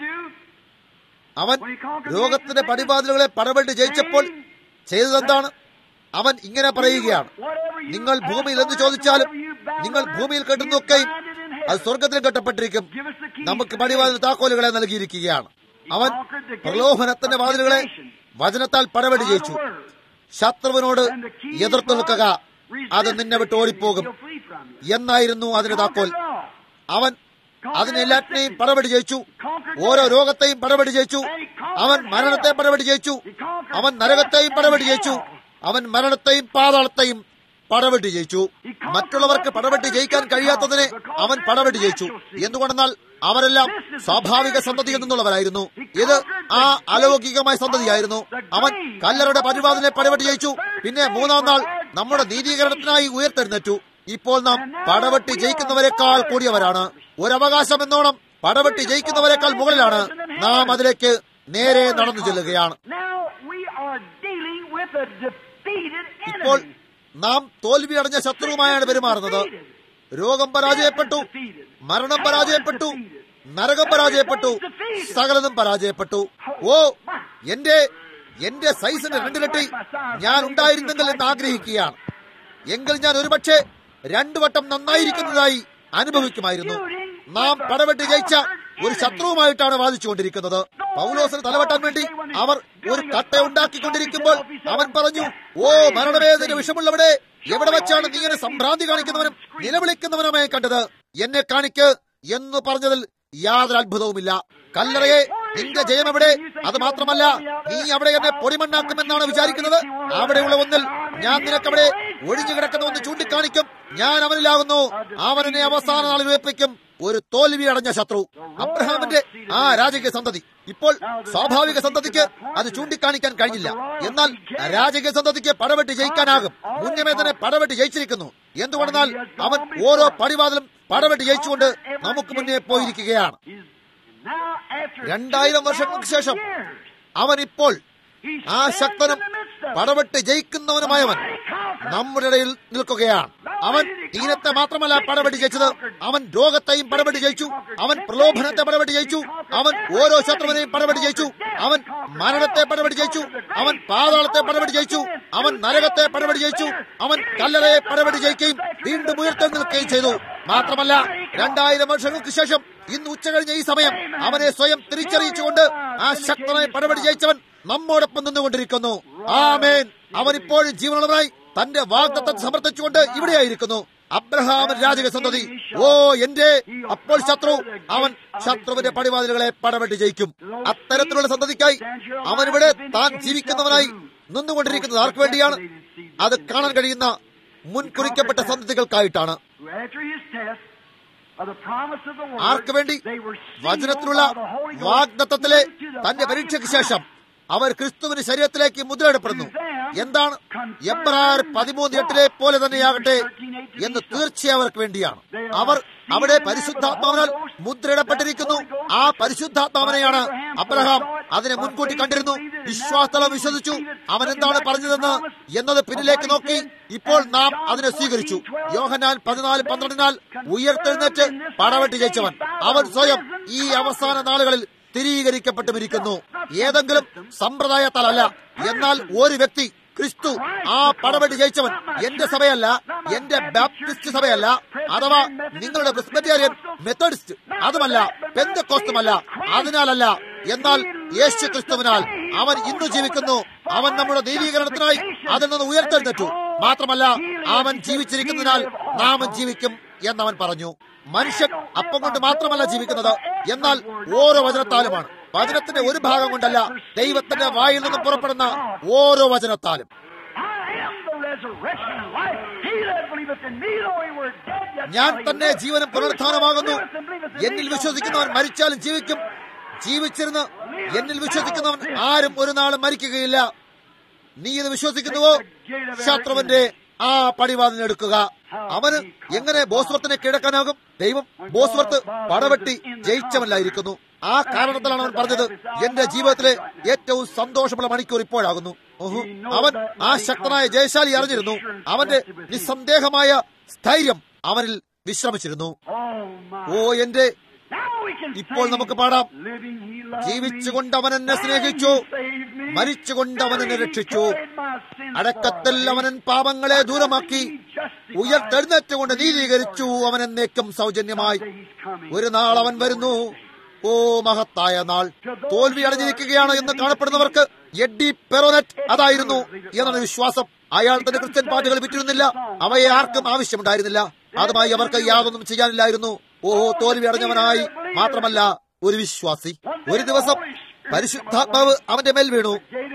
അവൻ രോഗത്തിന്റെ പടിവാതിലുകളെ പടവെട്ടി ജയിച്ചപ്പോൾ ചെയ്തതെന്താണ് അവൻ ഇങ്ങനെ പറയുകയാണ് നിങ്ങൾ ഭൂമിയിൽ എന്ത് ചോദിച്ചാലും നിങ്ങൾ ഭൂമിയിൽ കെട്ടുന്നൊക്കെയും അത് സ്വർഗത്തിൽ കെട്ടപ്പെട്ടിരിക്കും നമുക്ക് പടിവാതിൽ താക്കോലുകളെ നൽകിയിരിക്കുകയാണ് അവൻ പ്രലോഭനത്തിന്റെ വാതിലുകളെ വചനത്താൽ പടവെടി ജയിച്ചു ശത്രുവിനോട് എതിർത്തു നിൽക്കുക അത് നിന്നെ വിട്ട് ഓടിപ്പോകും എന്നായിരുന്നു അതിന് താക്കോൽ അവൻ അതിനെല്ലാറ്റിനെയും പടവെടി ജയിച്ചു ഓരോ രോഗത്തെയും പടവെടി ജയിച്ചു അവൻ മരണത്തെ പടവെടി ജയിച്ചു അവൻ നരകത്തെയും പടവെടി ജയിച്ചു അവൻ മരണത്തെയും പാതാളത്തെയും പടവെട്ടി ജയിച്ചു മറ്റുള്ളവർക്ക് പടവെട്ടി ജയിക്കാൻ കഴിയാത്തതിനെ അവൻ പടവെട്ടി ജയിച്ചു എന്തുകൊണ്ടെന്നാൽ അവരെല്ലാം സ്വാഭാവിക സന്തതിയിൽ നിന്നുള്ളവരായിരുന്നു ഇത് ആ അലൗകികമായ സന്തതിയായിരുന്നു അവൻ കല്ലറുടെ പരിപാലനെ പടവെട്ടി ജയിച്ചു പിന്നെ മൂന്നാം നാൾ നമ്മുടെ നീതീകരണത്തിനായി ഉയർത്തെഴുന്നേറ്റു ഇപ്പോൾ നാം പടവെട്ടി ജയിക്കുന്നവരെക്കാൾ കൂടിയവരാണ് ഒരവകാശം എന്നോണം പടവെട്ടി ജയിക്കുന്നവരെക്കാൾ മുകളിലാണ് നാം അതിലേക്ക് നേരെ നടന്നു ചെല്ലുകയാണ് ഇപ്പോൾ നാം തോൽവിയടഞ്ഞ ശത്രുവുമായാണ് പെരുമാറുന്നത് രോഗം പരാജയപ്പെട്ടു മരണം പരാജയപ്പെട്ടു നരകം പരാജയപ്പെട്ടു സകലതും പരാജയപ്പെട്ടു ഓ എന്റെ എന്റെ സൈസിന് രണ്ടിരട്ടി ഞാൻ ഉണ്ടായിരുന്നെങ്കിൽ എന്ന് ആഗ്രഹിക്കുകയാണ് എങ്കിൽ ഞാൻ ഒരുപക്ഷെ രണ്ടു വട്ടം നന്നായിരിക്കുന്നതായി അനുഭവിക്കുമായിരുന്നു നാം പടവെട്ടി ജയിച്ച ഒരു ശത്രുവുമായിട്ടാണ് വാദിച്ചുകൊണ്ടിരിക്കുന്നത് പൗലോസിന് തലവെട്ടാൻ വേണ്ടി അവർ ഒരു കട്ട ഉണ്ടാക്കിക്കൊണ്ടിരിക്കുമ്പോൾ അവൻ പറഞ്ഞു ഓ മരണവേദന വിഷമുള്ളവിടെ എവിടെ വെച്ചാണ് നീ ഇങ്ങനെ സംഭ്രാന്തി കാണിക്കുന്നവനും നിലവിളിക്കുന്നവനുമായി കണ്ടത് എന്നെ കാണിക്ക് എന്ന് പറഞ്ഞതിൽ യാതൊരു അത്ഭുതവുമില്ല കല്ലറയെ നിന്റെ ജയം എവിടെ അത് മാത്രമല്ല നീ അവിടെ എന്നെ പൊടിമണ്ണാക്കുമെന്നാണ് വിചാരിക്കുന്നത് അവിടെയുള്ള ഒന്നിൽ ഞാൻ നിനക്കവിടെ ഒഴിഞ്ഞു കിടക്കുന്ന ഒന്ന് ചൂണ്ടിക്കാണിക്കും ഞാൻ അവനിലാകുന്നു അവനെ അവസാന നാളിൽ ഉയർപ്പിക്കും ഒരു തോൽവി അടഞ്ഞ ശത്രു അബ്രഹാമിന്റെ ആ രാജകീയ സന്തതി ഇപ്പോൾ സ്വാഭാവിക സന്തതിക്ക് അത് ചൂണ്ടിക്കാണിക്കാൻ കഴിഞ്ഞില്ല എന്നാൽ രാജകീയ സന്തതിക്ക് പടവെട്ടി ജയിക്കാനാകും മുന്നമേ തന്നെ പടവെട്ടി ജയിച്ചിരിക്കുന്നു എന്തുകൊണ്ടെന്നാൽ അവൻ ഓരോ പടിവാതിലും പടവെട്ടി ജയിച്ചുകൊണ്ട് നമുക്ക് മുന്നേ പോയിരിക്കുകയാണ് രണ്ടായിരം വർഷങ്ങൾക്ക് ശേഷം അവൻ ഇപ്പോൾ ആ ശക്തനും പടവെട്ട് ജയിക്കുന്നവനുമായവൻ നമ്മുടെ ഇടയിൽ നിൽക്കുകയാണ് അവൻ ദീനത്തെ മാത്രമല്ല പടവെട്ടി ജയിച്ചത് അവൻ രോഗത്തെയും പടവെട്ടി ജയിച്ചു അവൻ പ്രലോഭനത്തെ പടവെട്ടി ജയിച്ചു അവൻ ഓരോ ശത്രുവിനെയും പടവെട്ടി ജയിച്ചു അവൻ മരണത്തെ പടവെട്ടി ജയിച്ചു അവൻ പാതാളത്തെ പടവെട്ടി ജയിച്ചു അവൻ നരകത്തെ പടവെട്ടി ജയിച്ചു അവൻ കല്ലറയെ പടവെട്ടി ജയിക്കുകയും വീണ്ടും ഉയർത്തെഴുന്നേൽക്കുകയും ചെയ്തു മാത്രമല്ല രണ്ടായിരം വർഷങ്ങൾക്ക് ശേഷം ഇന്ന് ഉച്ച കഴിഞ്ഞ ഈ സമയം അവനെ സ്വയം തിരിച്ചറിയിച്ചുകൊണ്ട് ആ ശക്തനായി പടവെടി ജയിച്ചവൻ നമ്മോടൊപ്പം നിന്നുകൊണ്ടിരിക്കുന്നു ആമേൻ അവൻ ഇപ്പോഴും ജീവനുള്ളവനായി തന്റെ വാഗ്ദത്തം സമർത്ഥിച്ചുകൊണ്ട് ഇവിടെയായിരിക്കുന്നു അബ്രഹാമൻ രാജക സന്തതി ഓ എന്റെ അപ്പോൾ ശത്രു അവൻ ശത്രുവിന്റെ പടിവാതിലുകളെ പടവെട്ടി ജയിക്കും അത്തരത്തിലുള്ള സന്തതിക്കായി അവനിവിടെ താൻ ജീവിക്കുന്നവനായി നിന്നുകൊണ്ടിരിക്കുന്നത് ആർക്കു വേണ്ടിയാണ് അത് കാണാൻ കഴിയുന്ന മുൻകുറിക്കപ്പെട്ട സന്തതികൾക്കായിട്ടാണ് ആർക്കു വേണ്ടി വചനത്തിലുള്ള വാഗ്ദത്തത്തിലെ തന്റെ പരീക്ഷയ്ക്ക് ശേഷം അവർ ക്രിസ്തുവിന് ശരീരത്തിലേക്ക് മുദ്രയിടപ്പെടുന്നു എന്താണ് എബ്രാർ പതിമൂന്ന് എട്ടിലെ പോലെ തന്നെയാകട്ടെ എന്ന് തീർച്ചയായും അവർക്ക് വേണ്ടിയാണ് അവർ അവിടെ പരിശുദ്ധാത്മാവിനാൽ മുദ്രയിടപ്പെട്ടിരിക്കുന്നു ആ പരിശുദ്ധാത്മാവിനെയാണ് അബ്രഹാം അതിനെ മുൻകൂട്ടി കണ്ടിരുന്നു വിശ്വാസത്തലം വിശ്വസിച്ചു അവൻ എന്താണ് പറഞ്ഞതെന്ന് എന്നത് പിന്നിലേക്ക് നോക്കി ഇപ്പോൾ നാം അതിനെ സ്വീകരിച്ചു യോഹനാൻ പതിനാല് പന്ത്രണ്ടിനാൽ ഉയർത്തെഴുന്നേറ്റ് പടവെട്ടി ജയിച്ചവൻ അവൻ സ്വയം ഈ അവസാന നാളുകളിൽ സ്ഥിരീകരിക്കപ്പെട്ടുമിരിക്കുന്നു ഏതെങ്കിലും സമ്പ്രദായത്താലല്ല എന്നാൽ ഒരു വ്യക്തി ക്രിസ്തു ആ പടവെട്ടി ജയിച്ചവൻ എന്റെ സഭയല്ല എന്റെ ബാപ്റ്റിസ്റ്റ് സഭയല്ല അഥവാ നിങ്ങളുടെ പ്രിസ്ബറ്റേറിയൻ മെത്തഡിസ്റ്റ് അതുമല്ല പെന്തക്കോസ്തുമല്ല അതിനാലല്ല എന്നാൽ യേശു ക്രിസ്തുവിനാൽ അവൻ ഇന്നു ജീവിക്കുന്നു അവൻ നമ്മുടെ ദൈവീകരണത്തിനായി അതിൽ നിന്ന് ഉയർത്തെഴുന്നേറ്റു മാത്രമല്ല അവൻ ജീവിച്ചിരിക്കുന്നതിനാൽ നാമം ജീവിക്കും എന്നവൻ പറഞ്ഞു മനുഷ്യൻ അപ്പം കൊണ്ട് മാത്രമല്ല ജീവിക്കുന്നത് എന്നാൽ ഓരോ വചനത്താലുമാണ് വചനത്തിന്റെ ഒരു ഭാഗം കൊണ്ടല്ല ദൈവത്തിന്റെ വായിൽ നിന്നും പുറപ്പെടുന്ന ഓരോ വചനത്താലും ഞാൻ തന്നെ ജീവനും പുനരുത്ഥാനമാകുന്നു എന്നിൽ വിശ്വസിക്കുന്നവൻ മരിച്ചാലും ജീവിക്കും ജീവിച്ചിരുന്ന് എന്നിൽ വിശ്വസിക്കുന്നവൻ ആരും ഒരു നാളും മരിക്കുകയില്ല നീ ഇത് വിശ്വസിക്കുന്നുവോ ശത്രുവിന്റെ ആ പടിവാതിനെടുക്കുക അവന് എങ്ങനെ ബോസ്വർത്തിനെ കീഴക്കാനാകും ദൈവം ബോസ്വർത്ത് പടവെട്ടി ജയിച്ചവല്ലായിരിക്കുന്നു ആ കാരണത്തിലാണ് അവൻ പറഞ്ഞത് എന്റെ ജീവിതത്തിലെ ഏറ്റവും സന്തോഷമുള്ള മണിക്കൂർ ഇപ്പോഴാകുന്നു ഓഹോ അവൻ ആ ശക്തനായ ജയശാലി അറിഞ്ഞിരുന്നു അവന്റെ നിസ്സന്ദേഹമായ സ്ഥൈര്യം അവനിൽ വിശ്രമിച്ചിരുന്നു ഓ എന്റെ ഇപ്പോൾ നമുക്ക് പാടാം ജീവിച്ചുകൊണ്ട് അവൻ എന്നെ സ്നേഹിച്ചു മരിച്ചുകൊണ്ട് അവൻ എന്നെ രക്ഷിച്ചു അടക്കത്തിൽ അവനൻ പാപങ്ങളെ ദൂരമാക്കി ഉയർത്തെഴുന്നേറ്റുകൊണ്ട് നീതീകരിച്ചു അവൻ എന്നേക്കും സൗജന്യമായി ഒരു നാൾ അവൻ വരുന്നു ഓ മഹത്തായ നാൾ തോൽവി അടഞ്ഞിരിക്കുകയാണ് എന്ന് കാണപ്പെടുന്നവർക്ക് എഡ്ഡി പെറോനറ്റ് അതായിരുന്നു എന്നാണ് വിശ്വാസം അയാൾ തന്റെ ക്രിസ്ത്യൻ പാർട്ടികൾ വിറ്റിരുന്നില്ല അവയെ ആർക്കും ആവശ്യമുണ്ടായിരുന്നില്ല അതുമായി അവർക്ക് യാതൊന്നും ചെയ്യാനില്ലായിരുന്നു ഓ തോൽവി അടഞ്ഞവനായി മാത്രമല്ല ഒരു വിശ്വാസി ഒരു ദിവസം പരിശുദ്ധാത്മാവ് അവന്റെ മേൽ വീണു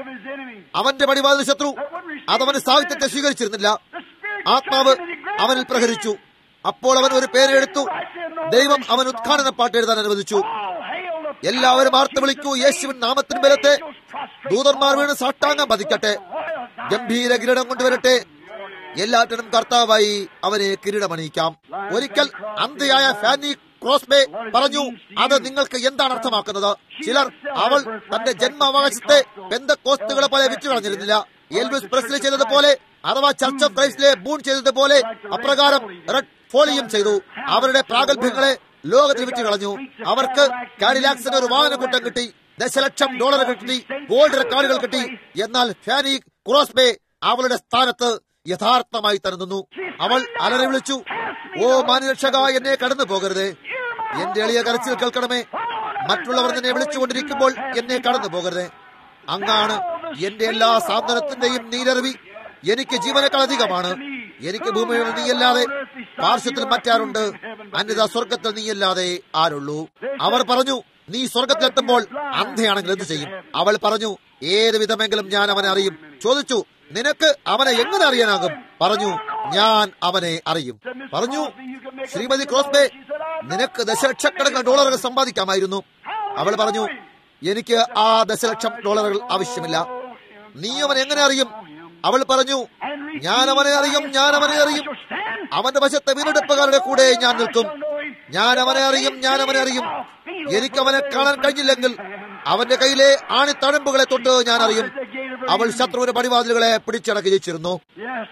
അവന്റെ പടിവാതിൽ ശത്രു അതവന് സാഹിത്യത്തെ സ്വീകരിച്ചിരുന്നില്ല ആത്മാവ് അവനിൽ പ്രഹരിച്ചു അപ്പോൾ അവൻ ഒരു പേരെടുത്തു ദൈവം അവൻ ഉദ്ഘാടന പാട്ട് എഴുതാൻ അനുവദിച്ചു എല്ലാവരും ആർത്ത് വിളിക്കൂ യേശുവിൻ നാമത്തിന് ബലത്തെ ദൂതന്മാർ വീണ് സാഷ്ടാംഗം പതിക്കട്ടെ ഗംഭീര കിരീടം കൊണ്ടുവരട്ടെ എല്ലാറ്റിനും കർത്താവായി അവനെ കിരീടമണിയിക്കാം ഒരിക്കൽ അന്ധയായ ഫാനി ക്രോസ്ബേ പറഞ്ഞു അത് നിങ്ങൾക്ക് എന്താണ് അർത്ഥമാക്കുന്നത് ചിലർ അവൾ തന്റെ ജന്മാവകാശത്തെ ബന്ധക്കോസ്തുകളെ പോലെ വിറ്റു കളഞ്ഞിരുന്നില്ല എൽവിസ് പ്രസ്ലി ചെയ്തതുപോലെ അഥവാ ചർച്ച് ഓഫ് ക്രൈസ്റ്റിലെ ബൂൺ ചെയ്തതുപോലെ അപ്രകാരം റെഡ് ഫോളിയും ചെയ്തു അവരുടെ പ്രാഗൽഭ്യങ്ങളെ ലോകത്തിൽ വിറ്റു കളഞ്ഞു അവർക്ക് കാഡിലാക്സിന് ഒരു വാഹനക്കൂട്ടം കിട്ടി ദശലക്ഷം ഡോളർ കിട്ടി ഗോൾഡ് റെക്കോർഡുകൾ കിട്ടി എന്നാൽ ഫാനി ക്രോസ്ബേ അവളുടെ സ്ഥാനത്ത് യഥാർത്ഥമായി തരുന്നു അവൾ അലറി വിളിച്ചു ഓ മാനുരക്ഷക എന്നെ കടന്നു പോകരുത് എന്റെ എളിയ കരച്ചിൽ കേൾക്കണമേ മറ്റുള്ളവർ എന്നെ വിളിച്ചുകൊണ്ടിരിക്കുമ്പോൾ എന്നെ കടന്നു പോകരുത് അങ്ങാണ് എന്റെ എല്ലാ സാന്ത്വനത്തിന്റെയും നീരറിവി എനിക്ക് ജീവനേക്കാൾ അധികമാണ് എനിക്ക് ഭൂമിയിൽ നീയല്ലാതെ പാർശ്വത്തിൽ മറ്റാരുണ്ട് അന്യത സ്വർഗത്തിൽ നീയല്ലാതെ ആരുള്ളൂ അവർ പറഞ്ഞു നീ സ്വർഗത്തിലെത്തുമ്പോൾ അന്ധയാണെങ്കിൽ എന്ത് ചെയ്യും അവൾ പറഞ്ഞു ഏത് വിധമെങ്കിലും ഞാൻ അവനെ അറിയും ചോദിച്ചു നിനക്ക് അവനെ എങ്ങനെ അറിയാനാകും പറഞ്ഞു ഞാൻ അവനെ അറിയും പറഞ്ഞു ശ്രീമതി ക്രോസ്ബേ നിനക്ക് ദശലക്ഷക്കണക്കിന് ഡോളറുകൾ സമ്പാദിക്കാമായിരുന്നു അവൾ പറഞ്ഞു എനിക്ക് ആ ദശലക്ഷം ഡോളറുകൾ ആവശ്യമില്ല നീ അവൻ എങ്ങനെ അറിയും അവൾ പറഞ്ഞു ഞാൻ അവനെ അറിയും ഞാൻ അവനെ അറിയും അവന്റെ വശത്തെ വീണ്ടെടുപ്പുകാരുടെ കൂടെ ഞാൻ നിൽക്കും ഞാൻ അവനെ അറിയും ഞാൻ അവനെ അറിയും എനിക്ക് അവനെ കാണാൻ കഴിഞ്ഞില്ലെങ്കിൽ അവന്റെ കയ്യിലെ ആണിത്തഴമ്പുകളെ തൊട്ട് ഞാൻ അറിയും അവൾ ശത്രുവിന്റെ പടിവാതിലുകളെ പിടിച്ചടക്കി ജയിച്ചിരുന്നു Yes.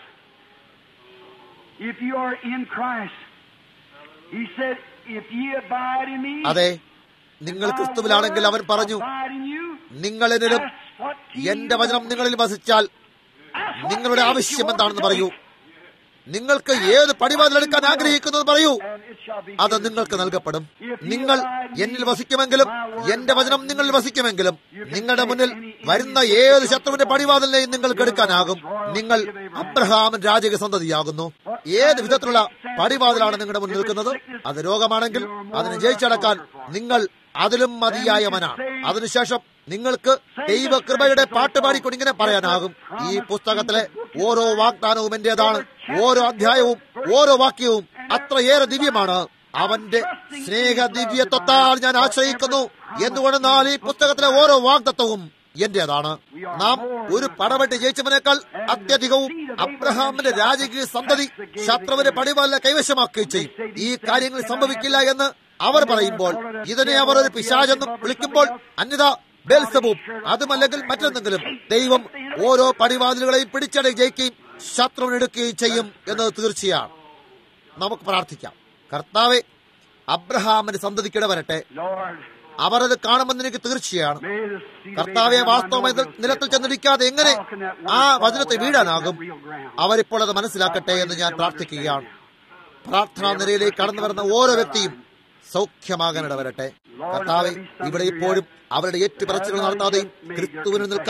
If you are in Christ, He said, if ye abide in me, അതെ നിങ്ങൾ ക്രിസ്തുവിലാണെങ്കിൽ അവൻ പറഞ്ഞു abide in you, നിങ്ങൾ എന്നിലും ask what ye എന്റെ വചനം നിങ്ങളിൽ വസിച്ചാൽ ask what നിങ്ങളുടെ things you ആവശ്യം want എന്താണെന്ന് today, പറയൂ നിങ്ങൾക്ക് ഏത് പടിവാതിലെടുക്കാൻ ആഗ്രഹിക്കുന്നത് പറയൂ and it shall be അത് given നിങ്ങൾക്ക് to you. നൽകപ്പെടും നിങ്ങൾ എന്നിൽ വസിക്കുമെങ്കിലും എന്റെ വചനം നിങ്ങളിൽ വസിക്കുമെങ്കിലും നിങ്ങളുടെ മുന്നിൽ വരുന്ന ഏത് ശത്രുവിന്റെ പടിവാതിലിനെയും നിങ്ങൾക്ക് എടുക്കാനാകും നിങ്ങൾ അബ്രഹാമൻ രാജക സന്തതിയാകുന്നു ഏത് വിധത്തിലുള്ള പടിവാതിലാണ് നിങ്ങളുടെ മുന്നിൽ നിൽക്കുന്നത് അത് രോഗമാണെങ്കിൽ അതിനെ ജയിച്ചടക്കാൻ നിങ്ങൾ അതിലും മതിയായവനാണ് അതിനുശേഷം നിങ്ങൾക്ക് ദൈവകൃപയുടെ പാട്ട് പാടിക്കൊണ്ട് ഇങ്ങനെ പറയാനാകും ഈ പുസ്തകത്തിലെ ഓരോ വാഗ്ദാനവും എന്റേതാണ് ഓരോ അധ്യായവും ഓരോ വാക്യവും അത്രയേറെ ദിവ്യമാണ് അവന്റെ സ്നേഹ ദിവ്യത്വത്താൽ ഞാൻ ആശ്രയിക്കുന്നു എന്തുകൊണ്ടെന്നാൽ ഈ പുസ്തകത്തിലെ ഓരോ വാഗ്ദത്വവും എന്റേതാണ് നാം ഒരു പടവെട്ടി ജയിച്ചവനേക്കാൾ അത്യധികവും അബ്രഹാമിന്റെ രാജകീയ സന്തതി ശത്രുവിന്റെ പടിവാലിനെ കൈവശമാക്കുകയും ചെയ്യും ഈ കാര്യങ്ങൾ സംഭവിക്കില്ല എന്ന് അവർ പറയുമ്പോൾ ഇതിനെ അവർ ഒരു പിശാചെന്നും വിളിക്കുമ്പോൾ അന്യത ബേൽസബും അതുമല്ലെങ്കിൽ മറ്റെന്തെങ്കിലും ദൈവം ഓരോ പടിവാതിലുകളെയും പിടിച്ചടക്കി ജയിക്കുകയും ശത്രുവിനെടുക്കുകയും ചെയ്യും എന്നത് തീർച്ചയാണ് നമുക്ക് പ്രാർത്ഥിക്കാം കർത്താവെ അബ്രഹാമിന്റെ സന്തതിക്കിട വരട്ടെ Lord, അവർ അത് കാണുമെന്ന് എനിക്ക് തീർച്ചയാണ് may the seed of കർത്താവെ Abraham വാസ്തവമായി ഇത് unnoticed നിലത്തിൽ ചെന്നിരിക്കാതെ എങ്ങനെ ആ വചനത്തെ വീഴാനാകും അവരിപ്പോൾ അത് മനസ്സിലാക്കട്ടെ എന്ന് ഞാൻ പ്രാർത്ഥിക്കുകയാണ് പ്രാർത്ഥനാ നിരയിലേക്ക് കടന്നു വരുന്ന ഓരോ വ്യക്തിയും സൗഖ്യമാകാൻ ഇടവരട്ടെ കർത്താവെ ഇവിടെ ഇപ്പോഴും അവരുടെ ഏറ്റുപറച്ചുകൾ നടത്താതെയും ക്രിസ്തുവിന് നിൽക്കാതെയും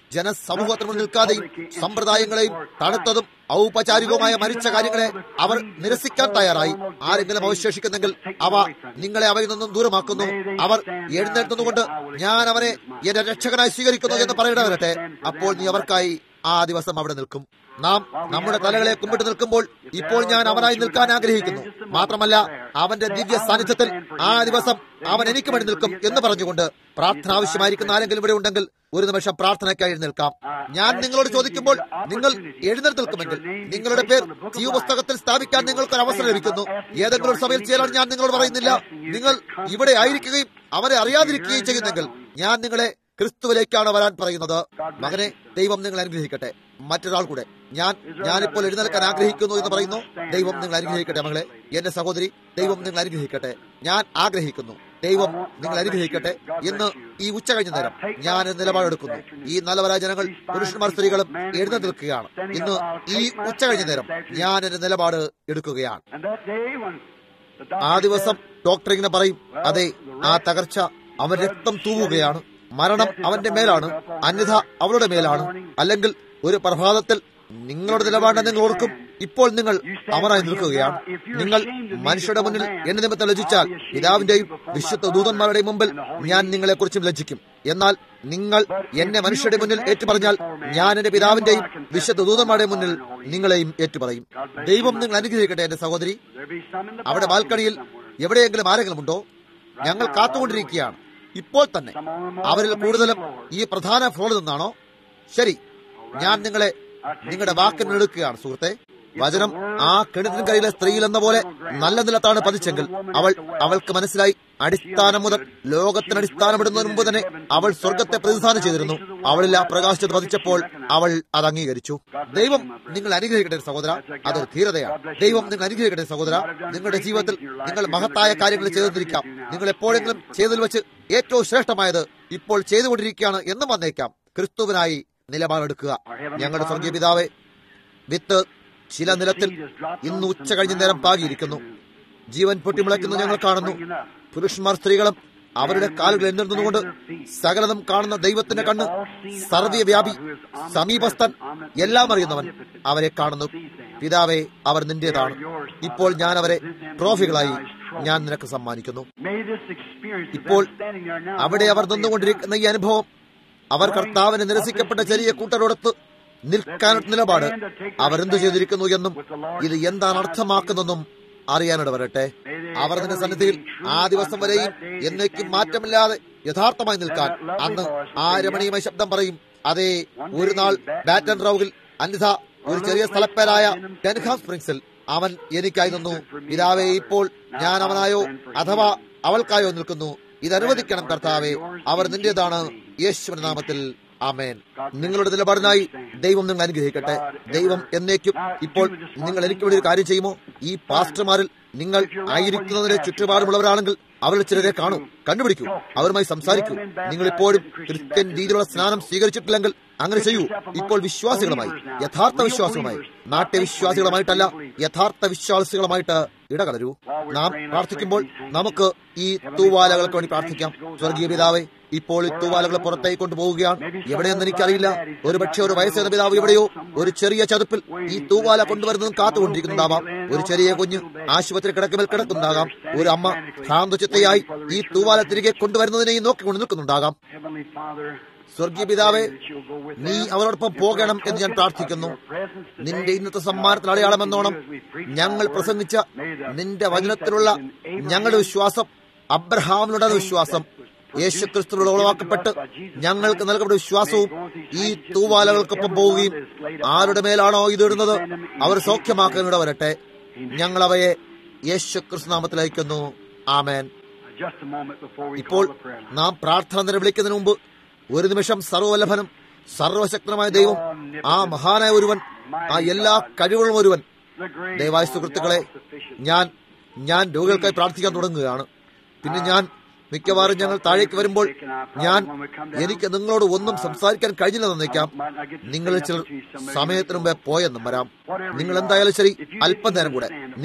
ജനസമൂഹത്തിന് മുന്നിൽ നിൽക്കാതെയും സമ്പ്രദായങ്ങളെയും തണുത്തതും ഔപചാരികവുമായ മരിച്ച കാര്യങ്ങളെ അവർ നിരസിക്കാൻ തയ്യാറായി ആരെങ്കിലും അവശേഷിക്കുന്നെങ്കിൽ അവ നിങ്ങളെ അവരിൽ നിന്നും ദൂരമാക്കുന്നു അവർ എഴുന്നേൽക്കുന്നതുകൊണ്ട് ഞാൻ അവനെ എന്റെ രക്ഷകനായി സ്വീകരിക്കുന്നു എന്ന് പറയേണ്ട വരട്ടെ അപ്പോൾ നീ അവർക്കായി ആ ദിവസം അവിടെ നിൽക്കും നാം നമ്മുടെ തലകളെ കുമ്പിട്ട് നിൽക്കുമ്പോൾ ഇപ്പോൾ ഞാൻ അവനായി നിൽക്കാൻ ആഗ്രഹിക്കുന്നു മാത്രമല്ല അവന്റെ ദിവ്യ സാന്നിധ്യത്തിൽ ആ ദിവസം അവൻ എനിക്ക് വേണ്ടി നിൽക്കും എന്ന് പറഞ്ഞുകൊണ്ട് പ്രാർത്ഥന ആവശ്യമായിരിക്കുന്ന ആരെങ്കിലും ഇവിടെ ഉണ്ടെങ്കിൽ ഒരു നിമിഷം പ്രാർത്ഥനയ്ക്കായി എഴുന്നേൽക്കാം ഞാൻ നിങ്ങളോട് ചോദിക്കുമ്പോൾ നിങ്ങൾ എഴുന്നേറ്റ് നിൽക്കുമെങ്കിൽ നിങ്ങളുടെ പേർ ജീവപുസ്തകത്തിൽ സ്ഥാപിക്കാൻ നിങ്ങൾക്ക് ഒരു അവസരം ലഭിക്കുന്നു ഏതെങ്കിലും ഒരു സഭയിൽ ചേരാൻ ഞാൻ നിങ്ങളോട് പറയുന്നില്ല നിങ്ങൾ ഇവിടെ ആയിരിക്കുകയും അവരെ അറിയാതിരിക്കുകയും ചെയ്യുന്നെങ്കിൽ ഞാൻ നിങ്ങളെ ക്രിസ്തുവിലേക്കാണ് വരാൻ പറയുന്നത് മകനെ ദൈവം നിങ്ങൾ അനുഗ്രഹിക്കട്ടെ മറ്റൊരാൾ കൂടെ ഞാൻ ഞാനിപ്പോൾ എഴുന്നേൽക്കാൻ ആഗ്രഹിക്കുന്നു എന്ന് പറയുന്നു ദൈവം നിങ്ങൾ അനുഗ്രഹിക്കട്ടെ മകളെ എന്റെ സഹോദരി ദൈവം നിങ്ങൾ അനുഗ്രഹിക്കട്ടെ ഞാൻ ആഗ്രഹിക്കുന്നു ദൈവം നിങ്ങൾ അനുഗ്രഹിക്കട്ടെ ഇന്ന് ഈ ഉച്ച കഴിഞ്ഞ നേരം ഞാൻ ഒരു നിലപാടെടുക്കുന്നു ഈ നല്ലവരായ ജനങ്ങൾ പുരുഷന്മാർ സ്ത്രീകളും എഴുന്നേറ്റ് നിൽക്കുകയാണ് ഇന്ന് ഈ ഉച്ച കഴിഞ്ഞ നേരം ഞാൻ എന്റെ നിലപാട് എടുക്കുകയാണ് And that day when the ആ doctor ദിവസം ഡോക്ടർ ഇങ്ങനെ പറയും അതെ ആ തകർച്ച അവൻ രക്തം തൂവുകയാണ് മരണം അവന്റെ മേലാണ് അന്യഥ അവളുടെ മേലാണ് അല്ലെങ്കിൽ ഒരു പ്രഭാതത്തിൽ നിങ്ങളുടെ നിലപാട് നിങ്ങൾ ഓർക്കും ഇപ്പോൾ നിങ്ങൾ അവനായി നിൽക്കുകയാണ് നിങ്ങൾ മനുഷ്യരുടെ മുന്നിൽ എന്നെ നിമിത്തം ലജ്ജിച്ചാൽ പിതാവിന്റെയും വിശുദ്ധ ദൂതന്മാരുടെയും മുമ്പിൽ ഞാൻ നിങ്ങളെക്കുറിച്ചും ലജ്ജിക്കും എന്നാൽ നിങ്ങൾ എന്നെ മനുഷ്യരുടെ മുന്നിൽ ഏറ്റുപറഞ്ഞാൽ ഞാൻ എന്റെ പിതാവിന്റെയും വിശുദ്ധ ദൂതന്മാരുടെയും മുന്നിൽ നിങ്ങളെയും ഏറ്റുപറയും ദൈവം നിങ്ങൾ അനുഗ്രഹിക്കട്ടെ എന്റെ സഹോദരി there be some in the അവിടെ ബാൽക്കണിയിൽ എവിടെയെങ്കിലും ആരെങ്കിലും ഉണ്ടോ ഞങ്ങൾ കാത്തുകൊണ്ടിരിക്കുകയാണ് ഇപ്പോൾ തന്നെ അവരിൽ കൂടുതലും ഈ പ്രധാന ഫ്ലോറിൽ നിന്നാണോ ശരി ഞാൻ നിങ്ങളെ നിങ്ങളുടെ വാക്കിന് എടുക്കുകയാണ് സുഹൃത്തെ വചനം ആ കിണറ്റിൻകരയിലെ സ്ത്രീയിൽ എന്ന പോലെ നല്ല നിലത്താണ് പതിച്ചെങ്കിൽ അവൾ അവൾക്ക് മനസ്സിലായി അടിസ്ഥാനം മുതൽ ലോകത്തിന് അടിസ്ഥാനമിടുന്നതിന് മുമ്പ് തന്നെ അവൾ സ്വർഗത്തെ പ്രതിനിധാനം ചെയ്തിരുന്നു അവളിൽ ആ പ്രകാശത്ത് പതിച്ചപ്പോൾ അവൾ അത് അംഗീകരിച്ചു ദൈവം നിങ്ങൾ അനുഗ്രഹിക്കട്ടെ സഹോദര അതൊരു ധീരതയാണ് ദൈവം നിങ്ങൾ അനുഗ്രഹിക്കട്ടെ സഹോദര നിങ്ങളുടെ ജീവിതത്തിൽ നിങ്ങൾ മഹത്തായ കാര്യങ്ങൾ ചെയ്തിരിക്കാം നിങ്ങൾ എപ്പോഴെങ്കിലും ചെയ്തതിൽ വെച്ച് ഏറ്റവും ശ്രേഷ്ഠമായത് ഇപ്പോൾ ചെയ്തുകൊണ്ടിരിക്കുകയാണ് എന്ന് വന്നേക്കാം ക്രിസ്തുവിനായി നിലപാടെടുക്കുക ഞങ്ങളുടെ സ്വർഗീയ പിതാവെ വിത്ത് ചില നിലത്തിൽ ഇന്ന് ഉച്ച കഴിഞ്ഞ നേരം പാകിയിരിക്കുന്നു ജീവൻ പൊട്ടിമുളയ്ക്കുന്നു ഞങ്ങൾ കാണുന്നു പുരുഷന്മാർ സ്ത്രീകളും അവരുടെ കാലുകൾ എന്നിരുന്നുകൊണ്ട് സകലതും കാണുന്ന ദൈവത്തിന്റെ കണ്ണ് സർവ്വവ്യാപി സമീപസ്ഥൻ എല്ലാം അറിയുന്നവൻ അവരെ കാണുന്നു പിതാവെ അവർ നിന്റേതാണ് ഇപ്പോൾ ഞാൻ അവരെ ട്രോഫികളായി ഞാൻ നിനക്ക് സമ്മാനിക്കുന്നു May this experience of ഇപ്പോൾ them standing there now അവിടെ അവർ നിന്നുകൊണ്ടിരിക്കുന്ന ഈ അനുഭവം അവർ കർത്താവിനെ നിരസിക്കപ്പെട്ട ചെറിയ കൂട്ടരോടൊത്ത് നിൽക്കാനുള്ള നിലപാട് അവരെന്ത് ചെയ്തിരിക്കുന്നു എന്നും ഇത് എന്താണ് അർത്ഥമാക്കുന്നതെന്നും അറിയാനിട വരട്ടെ അവർ നിന്റെ സന്നിധിയിൽ ആ ദിവസം വരെയും എന്നേക്കും മാറ്റമില്ലാതെ യഥാർത്ഥമായി നിൽക്കാൻ അന്ന് ആ രമണീയമായ ശബ്ദം പറയും അതേ ഒരു നാൾ ബാറ്റൻ റൌഗിൽ അന്യഥ ഒരു ചെറിയ സ്ഥലപ്പേരായ ഡെൻഹാം സ്പ്രിങ്സിൽ അവൻ എനിക്കായി നിന്നു പിതാവേ ഇപ്പോൾ ഞാൻ അവനായോ അഥവാ അവൾക്കായോ നിൽക്കുന്നു ഇത് അനുവദിക്കണം കർത്താവെ അവർ നിന്റേതാണ് യേശുവിന്റെ നാമത്തിൽ ആമേൻ നിങ്ങളുടെ നിലപാടിനായി ദൈവം നിങ്ങൾ അനുഗ്രഹിക്കട്ടെ ദൈവം എന്നേക്കും ഇപ്പോൾ നിങ്ങൾ എനിക്ക് വേണ്ടി ഒരു കാര്യം ചെയ്യുമോ ഈ പാസ്റ്റർമാരിൽ നിങ്ങൾ ആയിരിക്കുന്നതിന്റെ ചുറ്റുപാടുമുള്ളവരാണെങ്കിൽ അവരിൽ ചിലരെ കാണൂ കണ്ടുപിടിക്കൂ അവരുമായി സംസാരിക്കൂ നിങ്ങൾ ഇപ്പോഴും ക്രിസ്ത്യൻ രീതിയിലുള്ള സ്നാനം സ്വീകരിച്ചിട്ടില്ലെങ്കിൽ അങ്ങനെ ചെയ്യൂ ഇപ്പോൾ വിശ്വാസികളുമായി യഥാർത്ഥ വിശ്വാസികളുമായി നാട്യവിശ്വാസികളുമായിട്ടല്ല യഥാർത്ഥ വിശ്വാസികളുമായിട്ട് ഇടകലരൂ നാം പ്രാർത്ഥിക്കുമ്പോൾ നമുക്ക് ഈ തൂവാലകൾക്ക് വേണ്ടി പ്രാർത്ഥിക്കാം സ്വർഗീയ പിതാവേ ഇപ്പോൾ ഈ തൂവാലകൾ പുറത്തേക്ക് കൊണ്ടുപോവുകയാണ് എവിടെയെന്ന് എനിക്കറിയില്ല ഒരുപക്ഷെ ഒരു വയസ്സേത പിതാവ് എവിടെയോ ഒരു ചെറിയ ചതുപ്പിൽ ഈ തൂവാല കൊണ്ടുവരുന്നതും കാത്തുകൊണ്ടിരിക്കുന്നുണ്ടാവാം ഒരു ചെറിയ കുഞ്ഞ് ആശുപത്രി കിടക്കുമേൽ കിടക്കുന്നുണ്ടാകാം ഒരു അമ്മ ഭ്രാന്തചിത്തയായി ഈ തൂവാല തിരികെ കൊണ്ടുവരുന്നതിനെയും നോക്കിക്കൊണ്ട് നിൽക്കുന്നുണ്ടാകാം Heavenly Father, സ്വർഗീയ പിതാവേ that you'll go with നീ them. അവരോടൊപ്പം പോകണം എന്ന് ഞാൻ പ്രാർത്ഥിക്കുന്നു നിന്റെ ഇന്നത്തെ സമ്മാനത്തിൽ അടയാളമെന്നോണം ഞങ്ങൾ പ്രസംഗിച്ച നിന്റെ വചനത്തിലുള്ള ഞങ്ങളുടെ വിശ്വാസം അബ്രഹാമിലുള്ള വിശ്വാസം യേശു ക്രിസ്തുവിനോട് ഉളവാക്കപ്പെട്ട് ഞങ്ങൾക്ക് നൽകപ്പെട്ട വിശ്വാസവും ഈ തൂവാലകൾക്കൊപ്പം പോവുകയും ആരുടെ മേലാണോ ഇത് ഇടുന്നത് അവർ സൗഖ്യമാക്കാനിട വരട്ടെ ഞങ്ങൾ അവയെ യേശു ക്രിസ്തു നാമത്തിൽ അയക്കുന്നു ആമേൻ Just a moment before we ഇപ്പോൾ call the prayer line. നാം പ്രാർത്ഥന നിലവിളിക്കുന്നതിന് മുമ്പ് ഒരു നിമിഷം സർവ്വലഭനും സർവശക്തനുമായ ദൈവം ആ മഹാനായ ഒരുവൻ ആ എല്ലാ കഴിവുകളും ഒരുവൻ The great ദയവായ one, സുഹൃത്തുക്കളെ the all-sufficient. ഞാൻ ഞാൻ രോഗികൾക്കായി പ്രാർത്ഥിക്കാൻ തുടങ്ങുകയാണ് പിന്നെ ഞാൻ മിക്കവാറും ഞങ്ങൾ താഴേക്ക് വരുമ്പോൾ ഞാൻ എനിക്ക് നിങ്ങളോട് ഒന്നും സംസാരിക്കാൻ കഴിഞ്ഞില്ല തന്നേക്കാം നിങ്ങളിൽ ചിലർ സമയത്തിന് മുമ്പേ പോയെന്നും വരാം നിങ്ങൾ എന്തായാലും ശരി അല്പം നേരം കൂടെ നിങ്ങൾ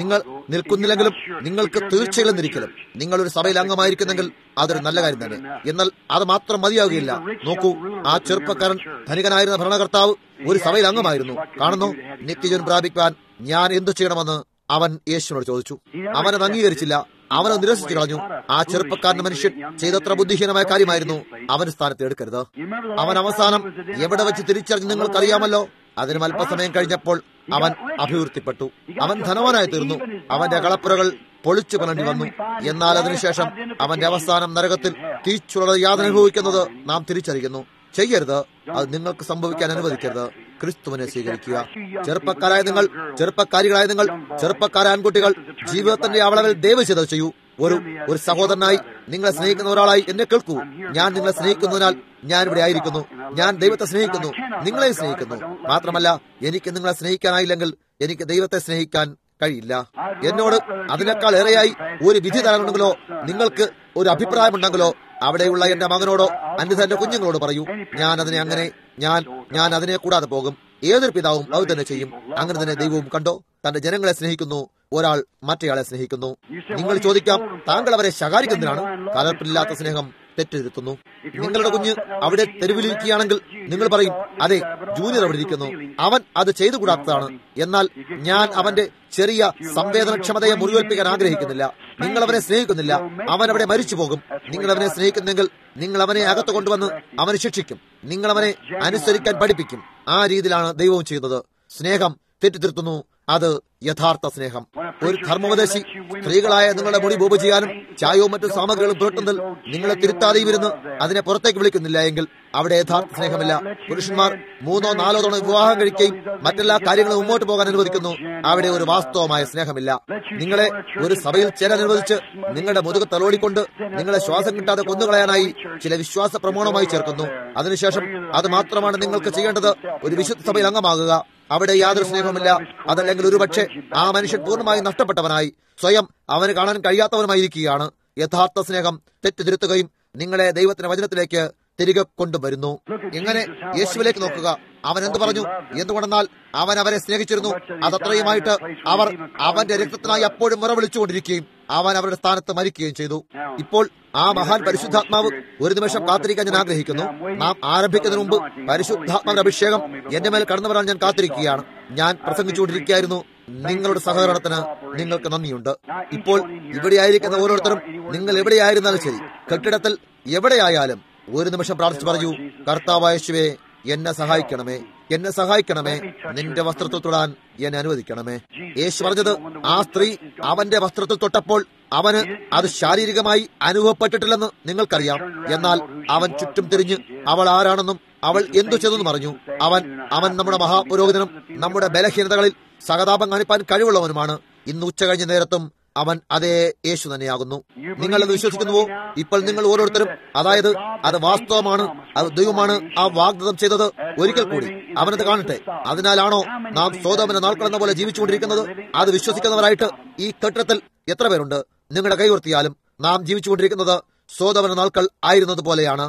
നിൽക്കുന്നില്ലെങ്കിലും നിങ്ങൾക്ക് തീർച്ചയായും നിരിക്കലും നിങ്ങൾ ഒരു സഭയിൽ അംഗമായിരിക്കുന്നെങ്കിൽ അതൊരു നല്ല കാര്യം തന്നെ എന്നാൽ അത് മാത്രം മതിയാകുകയില്ല നോക്കൂ ആ ചെറുപ്പക്കാരൻ ധനികനായിരുന്ന ഭരണകർത്താവ് ഒരു സഭയിൽ അംഗമായിരുന്നു കാണുന്നു നിത്യജൻ പ്രാപിക്കാൻ ഞാൻ എന്തു ചെയ്യണമെന്ന് അവൻ യേശുവിനോട് ചോദിച്ചു അവനത് അംഗീകരിച്ചില്ല അവനെ നിരസിച്ചു കളഞ്ഞു ആ ചെറുപ്പക്കാരന്റെ മനുഷ്യൻ ചെയ്തത്ര ബുദ്ധിഹീനമായ കാര്യമായിരുന്നു അവന് സ്ഥാനത്ത് എടുക്കരുത് അവൻ അവസാനം എവിടെ വെച്ച് തിരിച്ചറിഞ്ഞ് നിങ്ങൾക്കറിയാമല്ലോ അതിനും അല്പസമയം കഴിഞ്ഞപ്പോൾ അവൻ അഭിവൃദ്ധിപ്പെട്ടു അവൻ ധനവാനായി തീർന്നു അവന്റെ കളപ്പുരകൾ പൊളിച്ചു പലണ്ടി വന്നു എന്നാൽ അതിനുശേഷം അവന്റെ അവസാനം നരകത്തിൽ തീച്ചുള്ള യാതന അനുഭവിക്കുന്നത് നാം തിരിച്ചറിയുന്നു ചെയ്യരുത് അത് നിങ്ങൾക്ക് സംഭവിക്കാൻ അനുവദിക്കരുത് ക്രിസ്തുവിനെ സ്വീകരിക്കുക ചെറുപ്പക്കാരായ നിങ്ങൾ ചെറുപ്പക്കാരികളായ നിങ്ങൾ ചെറുപ്പക്കാരായ ആൺകുട്ടികൾ ജീവിതത്തിന്റെ അവളവിൽ ദയവ് ചെയ്ത് ചെയ്യൂ ഒരു ഒരു സഹോദരനായി നിങ്ങളെ സ്നേഹിക്കുന്ന ഒരാളായി എന്നെ കേൾക്കൂ ഞാൻ നിങ്ങളെ സ്നേഹിക്കുന്നതിനാൽ ഞാൻ ഇവിടെ ആയിരിക്കുന്നു ഞാൻ ദൈവത്തെ സ്നേഹിക്കുന്നു നിങ്ങളെ സ്നേഹിക്കുന്നു മാത്രമല്ല എനിക്ക് നിങ്ങളെ സ്നേഹിക്കാനായില്ലെങ്കിൽ എനിക്ക് ദൈവത്തെ സ്നേഹിക്കാൻ കഴിയില്ല എന്നോട് അതിനേക്കാൾ ഏറെയായി ഒരു വിധി തരാനുണ്ടെങ്കിലോ നിങ്ങൾക്ക് ഒരു അഭിപ്രായമുണ്ടെങ്കിലോ അവിടെയുള്ള എന്റെ മകനോടോ അന്യത എന്റെ കുഞ്ഞുങ്ങളോട് പറയൂ ഞാൻ അതിനെ അങ്ങനെ ഞാൻ ഞാൻ അതിനെ കൂടാതെ പോകും ഏതൊരു പിതാവും അത് തന്നെ ചെയ്യും അങ്ങനെ തന്നെ ദൈവവും കണ്ടോ തന്റെ ജനങ്ങളെ സ്നേഹിക്കുന്നു ഒരാൾ മറ്റേയാളെ സ്നേഹിക്കുന്നു നിങ്ങൾ ചോദിക്കാം താങ്കൾ അവരെ ശകാരിക്കുന്നതിനാണ് കലർപ്പില്ലാത്ത സ്നേഹം തെറ്റിരുത്തുന്നു നിങ്ങളുടെ കുഞ്ഞ് അവിടെ തെരുവിലിരിക്കുകയാണെങ്കിൽ നിങ്ങൾ പറയും അതെ ജൂനിയർ അവിടെ ഇരിക്കുന്നു അവൻ അത് ചെയ്തുകൂടാത്തതാണ് എന്നാൽ ഞാൻ അവന്റെ ചെറിയ സംവേദനക്ഷമതയെ മുറിവേൽപ്പിക്കാൻ ആഗ്രഹിക്കുന്നില്ല നിങ്ങൾ അവനെ സ്നേഹിക്കുന്നില്ല അവൻ അവിടെ മരിച്ചു പോകും നിങ്ങൾ അവനെ സ്നേഹിക്കുന്നെങ്കിൽ നിങ്ങൾ അവനെ അകത്ത് കൊണ്ടുവന്ന് അവനെ ശിക്ഷിക്കും നിങ്ങൾ അവനെ അനുസരിക്കാൻ പഠിപ്പിക്കും ആ രീതിയിലാണ് ദൈവവും ചെയ്യുന്നത് സ്നേഹം തെറ്റിത്തിരുത്തുന്നു അത് യഥാർത്ഥ സ്നേഹം ഒരു ധർമ്മോപദേശി സ്ത്രീകളായ നിങ്ങളുടെ മുടി ബോബ് ചെയ്യാനും ചായവും മറ്റു സാമഗ്രികളും പുരട്ടുന്നതിൽ നിങ്ങളെ തിരുത്താതെയും ഇരുന്ന് അതിനെ പുറത്തേക്ക് വിളിക്കുന്നില്ല എങ്കിൽ അവിടെ യഥാർത്ഥ സ്നേഹമില്ല പുരുഷന്മാർ മൂന്നോ നാലോ തവണ വിവാഹം കഴിക്കുകയും മറ്റെല്ലാ കാര്യങ്ങളും മുമ്പോട്ട് പോകാൻ അനുവദിക്കുന്നു അവിടെ ഒരു വാസ്തവമായ സ്നേഹമില്ല നിങ്ങളെ ഒരു സഭയിൽ ചേരാൻ അനുവദിച്ച് നിങ്ങളുടെ മുതുക തലോടിക്കൊണ്ട് നിങ്ങളെ ശ്വാസം കിട്ടാതെ കൊന്നുകളയാനായി ചില വിശ്വാസ പ്രമാണമായി ചേർക്കുന്നു അതിനുശേഷം അത് മാത്രമാണ് നിങ്ങൾക്ക് ചെയ്യേണ്ടത് ഒരു വിശുദ്ധ സഭയിൽ അംഗമാകുക അവിടെ യാതൊരു സ്നേഹവുമില്ല അതല്ലെങ്കിൽ ഒരുപക്ഷെ ആ മനുഷ്യൻ പൂർണ്ണമായി നഷ്ടപ്പെട്ടവനായി സ്വയം അവന് കാണാൻ കഴിയാത്തവനുമായിരിക്കുകയാണ് യഥാർത്ഥ സ്നേഹം തെറ്റുതിരുത്തുകയും നിങ്ങളെ ദൈവത്തിന്റെ വചനത്തിലേക്ക് തിരികെ കൊണ്ടുവരുന്നു ഇങ്ങനെ യേശുവിലേക്ക് നോക്കുക അവൻ എന്ത് പറഞ്ഞു എന്തുകൊണ്ടെന്നാൽ അവൻ അവരെ സ്നേഹിച്ചിരുന്നു അതത്രയുമായിട്ട് അവർ അവന്റെ രക്തത്തിനായി അപ്പോഴും മുറ വിളിച്ചുകൊണ്ടിരിക്കുകയും അവൻ അവരുടെ സ്ഥാനത്ത് മരിക്കുകയും ചെയ്തു ഇപ്പോൾ ആ മഹാൻ പരിശുദ്ധാത്മാവ് ഒരു നിമിഷം കാത്തിരിക്കാൻ ഞാൻ ആഗ്രഹിക്കുന്നു നാം ആരംഭിക്കുന്നതിന് മുമ്പ് പരിശുദ്ധാത്മാവിന്റെ അഭിഷേകം എന്റെ മേൽ കടന്നു വരാൻ ഞാൻ കാത്തിരിക്കുകയാണ് ഞാൻ പ്രസംഗിച്ചുകൊണ്ടിരിക്കുകയായിരുന്നു നിങ്ങളുടെ സഹകരണത്തിന് നിങ്ങൾക്ക് നന്ദിയുണ്ട് ഇപ്പോൾ ഇവിടെയായിരിക്കുന്ന ഓരോരുത്തരും നിങ്ങൾ എവിടെയായിരുന്നാലും ശരി കെട്ടിടത്തിൽ എവിടെയായാലും ഒരു നിമിഷം പ്രാർത്ഥിച്ചു പറഞ്ഞു കർത്താവായശുവേ എന്നെ സഹായിക്കണമേ എന്നെ സഹായിക്കണമേ നിന്റെ വസ്ത്രത്തിൽ തൊടാൻ എന്നെ അനുവദിക്കണമേ യേശു പറഞ്ഞത് ആ സ്ത്രീ അവന്റെ വസ്ത്രത്തിൽ തൊട്ടപ്പോൾ അവന് അത് ശാരീരികമായി അനുഭവപ്പെട്ടിട്ടില്ലെന്ന് നിങ്ങൾക്കറിയാം എന്നാൽ അവൻ ചുറ്റും തിരിഞ്ഞ് അവൾ ആരാണെന്നും അവൾ എന്തു ചെയ്തെന്ന് പറഞ്ഞു അവൻ അവൻ നമ്മുടെ മഹാപുരോഹിതനും നമ്മുടെ ബലഹീനതകളിൽ സഹതാപം കാണിപ്പാൻ കഴിവുള്ളവനുമാണ് ഇന്ന് ഉച്ച കഴിഞ്ഞ നേരത്തും അവൻ അതേ യേശു തന്നെയാകുന്നു നിങ്ങൾ അത് വിശ്വസിക്കുന്നുവോ ഇപ്പോൾ നിങ്ങൾ ഓരോരുത്തരും അതായത് അത് വാസ്തവമാണ് അത് ദൈവമാണ് ആ വാഗ്ദത്തം ചെയ്തത് ഒരിക്കൽ കൂടി അവനത് കാണട്ടെ അതിനാലാണോ നാം സോതമന നാൾക്കളെന്ന പോലെ ജീവിച്ചുകൊണ്ടിരിക്കുന്നത് അത് വിശ്വസിക്കുന്നവരായിട്ട് ഈ കെട്ടിടത്തിൽ എത്ര പേരുണ്ട് നിങ്ങളുടെ കൈവർത്തിയാലും നാം ജീവിച്ചുകൊണ്ടിരിക്കുന്നത് സോതമന നാൾക്കൾ ആയിരുന്നത് പോലെയാണ്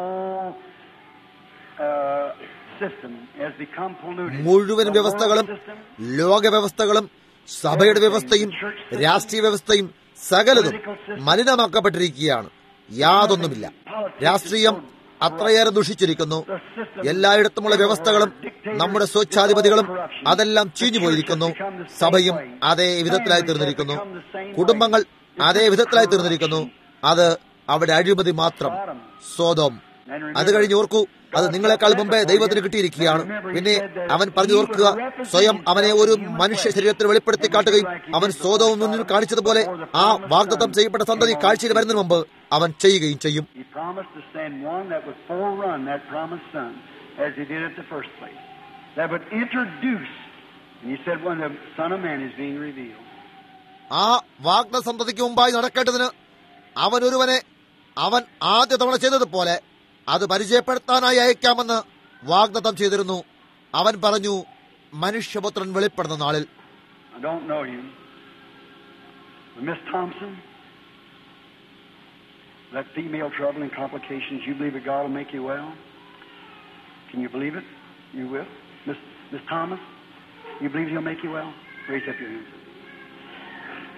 മുഴുവൻ വ്യവസ്ഥകളും ലോക വ്യവസ്ഥകളും സഭയുടെ വ്യവസ്ഥയും രാഷ്ട്രീയ വ്യവസ്ഥയും സകലതും മലിനമാക്കപ്പെട്ടിരിക്കുകയാണ് യാതൊന്നുമില്ല രാഷ്ട്രീയം അത്രയേറെ ദുഷിച്ചിരിക്കുന്നു എല്ലായിടത്തുമുള്ള വ്യവസ്ഥകളും നമ്മുടെ സ്വച്ഛാധിപതികളും അതെല്ലാം ചീഞ്ഞു പോയിരിക്കുന്നു സഭയും അതേ വിധത്തിലായി തീർന്നിരിക്കുന്നു കുടുംബങ്ങൾ അതേ വിധത്തിലായി തീർന്നിരിക്കുന്നു അത് അവിടെ അഴിമതി മാത്രം സ്വതം അത് കഴിഞ്ഞ് ഓർക്കൂ അത് നിങ്ങളെക്കാൾ മുമ്പേ ദൈവത്തിന് കിട്ടിയിരിക്കുകയാണ് പിന്നെ അവൻ പറഞ്ഞു ഓർക്കുക സ്വയം അവനെ ഒരു മനുഷ്യ ശരീരത്തിൽ വെളിപ്പെടുത്തി കാട്ടുകയും അവൻ സ്വതവും മുന്നിൽ കാണിച്ചതുപോലെ ആ വാഗ്ദത്തം ചെയ്യപ്പെട്ട സന്തതി കാഴ്ചയിൽ വരുന്നതിന് മുമ്പ് അവൻ ചെയ്യുകയും ചെയ്യും ആ വാഗ്ദ സന്തതിക്ക് മുമ്പായി നടക്കേണ്ടതിന് അവൻ ഒരുവനെ അവൻ ആദ്യ തവണ ചെയ്തതുപോലെ അത് പരിചയപ്പെടുത്താനായി അയക്കാമെന്ന് വാഗ്ദത്തം ചെയ്തിരുന്നു അവൻ പറഞ്ഞു മനുഷ്യപുത്രൻ വെളിപ്പെടുന്ന നാളിൽ That female trouble and complications, you believe that God will make you well? Can you believe it? You will? Miss, Miss Thomas, you believe He'll make you well? Raise up your hands.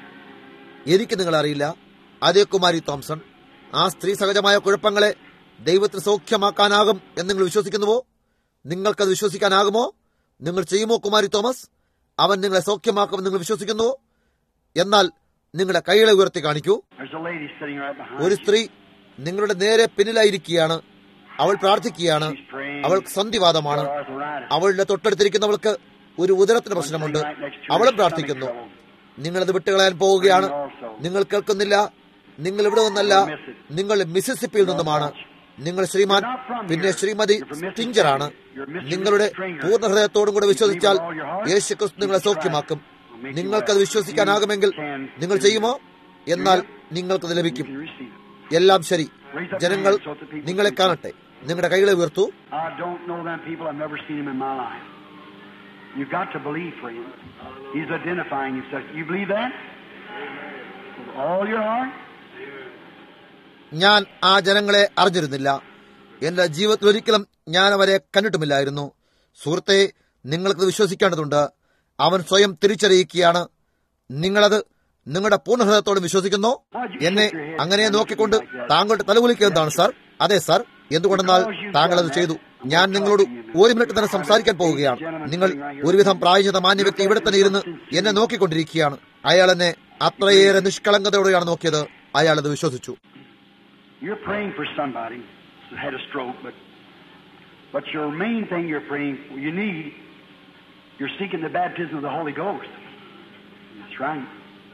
എനിക്ക് നിങ്ങളെ അറിയില്ല അതേ Kumari Thomson ആ സ്ത്രീ സഹജമായ കുഴപ്പങ്ങളെ ദൈവത്തിന് സൗഖ്യമാക്കാനാകും എന്ന് നിങ്ങൾ വിശ്വസിക്കുന്നുവോ നിങ്ങൾക്കത് വിശ്വസിക്കാനാകുമോ നിങ്ങൾ ചെയ്യുമോ കുമാരി തോമസ് അവൻ നിങ്ങളെ സൗഖ്യമാക്കുമെന്ന് നിങ്ങൾ വിശ്വസിക്കുന്നുവോ എന്നാൽ നിങ്ങളുടെ കൈകളെ ഉയർത്തി കാണിക്കൂ There's a lady sitting right behind ഒരു you. സ്ത്രീ നിങ്ങളുടെ നേരെ പിന്നിലായിരിക്കുകയാണ് അവൾ പ്രാർത്ഥിക്കുകയാണ് She's praying. അവൾക്ക് സന്ധിവാദമാണ് for arthritis. അവളുടെ തൊട്ടടുത്തിരിക്കുന്നവൾക്ക് ഒരു ഉദരത്തിന് പ്രശ്നമുണ്ട് അവളും പ്രാർത്ഥിക്കുന്നു നിങ്ങളത് വിട്ടുകളയാൻ പോവുകയാണ് നിങ്ങൾ കേൾക്കുന്നില്ല നിങ്ങൾ ഇവിടെ നിന്നല്ല നിങ്ങൾ മിസിസിപ്പിയിൽ നിന്നുമാണ് നിങ്ങൾ ശ്രീമാൻ പിന്നെ ശ്രീമതി സ്റ്റിഞ്ചറാണ് നിങ്ങളുടെ പൂർണ്ണ ഹൃദയത്തോടും കൂടെ വിശ്വസിച്ചാൽ യേശു ക്രിസ്തു നിങ്ങളെ സൗഖ്യമാക്കും നിങ്ങൾക്കത് വിശ്വസിക്കാനാകുമെങ്കിൽ നിങ്ങൾ ചെയ്യുമോ എന്നാൽ നിങ്ങൾക്കത് ലഭിക്കും You receive it. എല്ലാം ശരി ജനങ്ങൾ നിങ്ങളെ കാണട്ടെ നിങ്ങളുടെ കൈകളെ ഉയർത്തു I don't know them people. I've never seen them in my life. You've got to believe for him. He's identifying himself. You believe that? With all your heart? ഞാൻ ആ ജനങ്ങളെ അറിഞ്ഞിരുന്നില്ല എന്റെ ജീവിതത്തിൽ ഒരിക്കലും ഞാൻ അവരെ കണ്ടിട്ടുമില്ലായിരുന്നു സുഹൃത്തെ നിങ്ങൾക്കത് വിശ്വസിക്കേണ്ടതുണ്ട് അവൻ സ്വയം തിരിച്ചറിയിക്കുകയാണ് നിങ്ങളത് നിങ്ങളുടെ പൂർണ്ണഹൃദയത്തോട് വിശ്വസിക്കുന്നു എന്നെ അങ്ങനെ നോക്കിക്കൊണ്ട് താങ്കളുടെ തലകുലിക്കുന്നതാണ് സാർ അതെ സാർ എന്തുകൊണ്ടെന്നാൽ താങ്കൾ അത് ചെയ്തു ഞാൻ നിങ്ങളോട് ഒരു മിനിറ്റ് തന്നെ സംസാരിക്കാൻ പോവുകയാണ് നിങ്ങൾ ഒരുവിധം പ്രായഞ്ഞത മാന്യ വ്യക്തി ഇവിടെ തന്നെ ഇരുന്ന് എന്നെ നോക്കിക്കൊണ്ടിരിക്കുകയാണ് അയാൾ എന്നെ അത്രയേറെ നിഷ്കളങ്കതയോടെയാണ് നോക്കിയത് അയാൾ അത് വിശ്വസിച്ചു You're praying for somebody who had a stroke, but but your main thing you're praying for, you need, you're seeking the baptism of the Holy Ghost. That's right.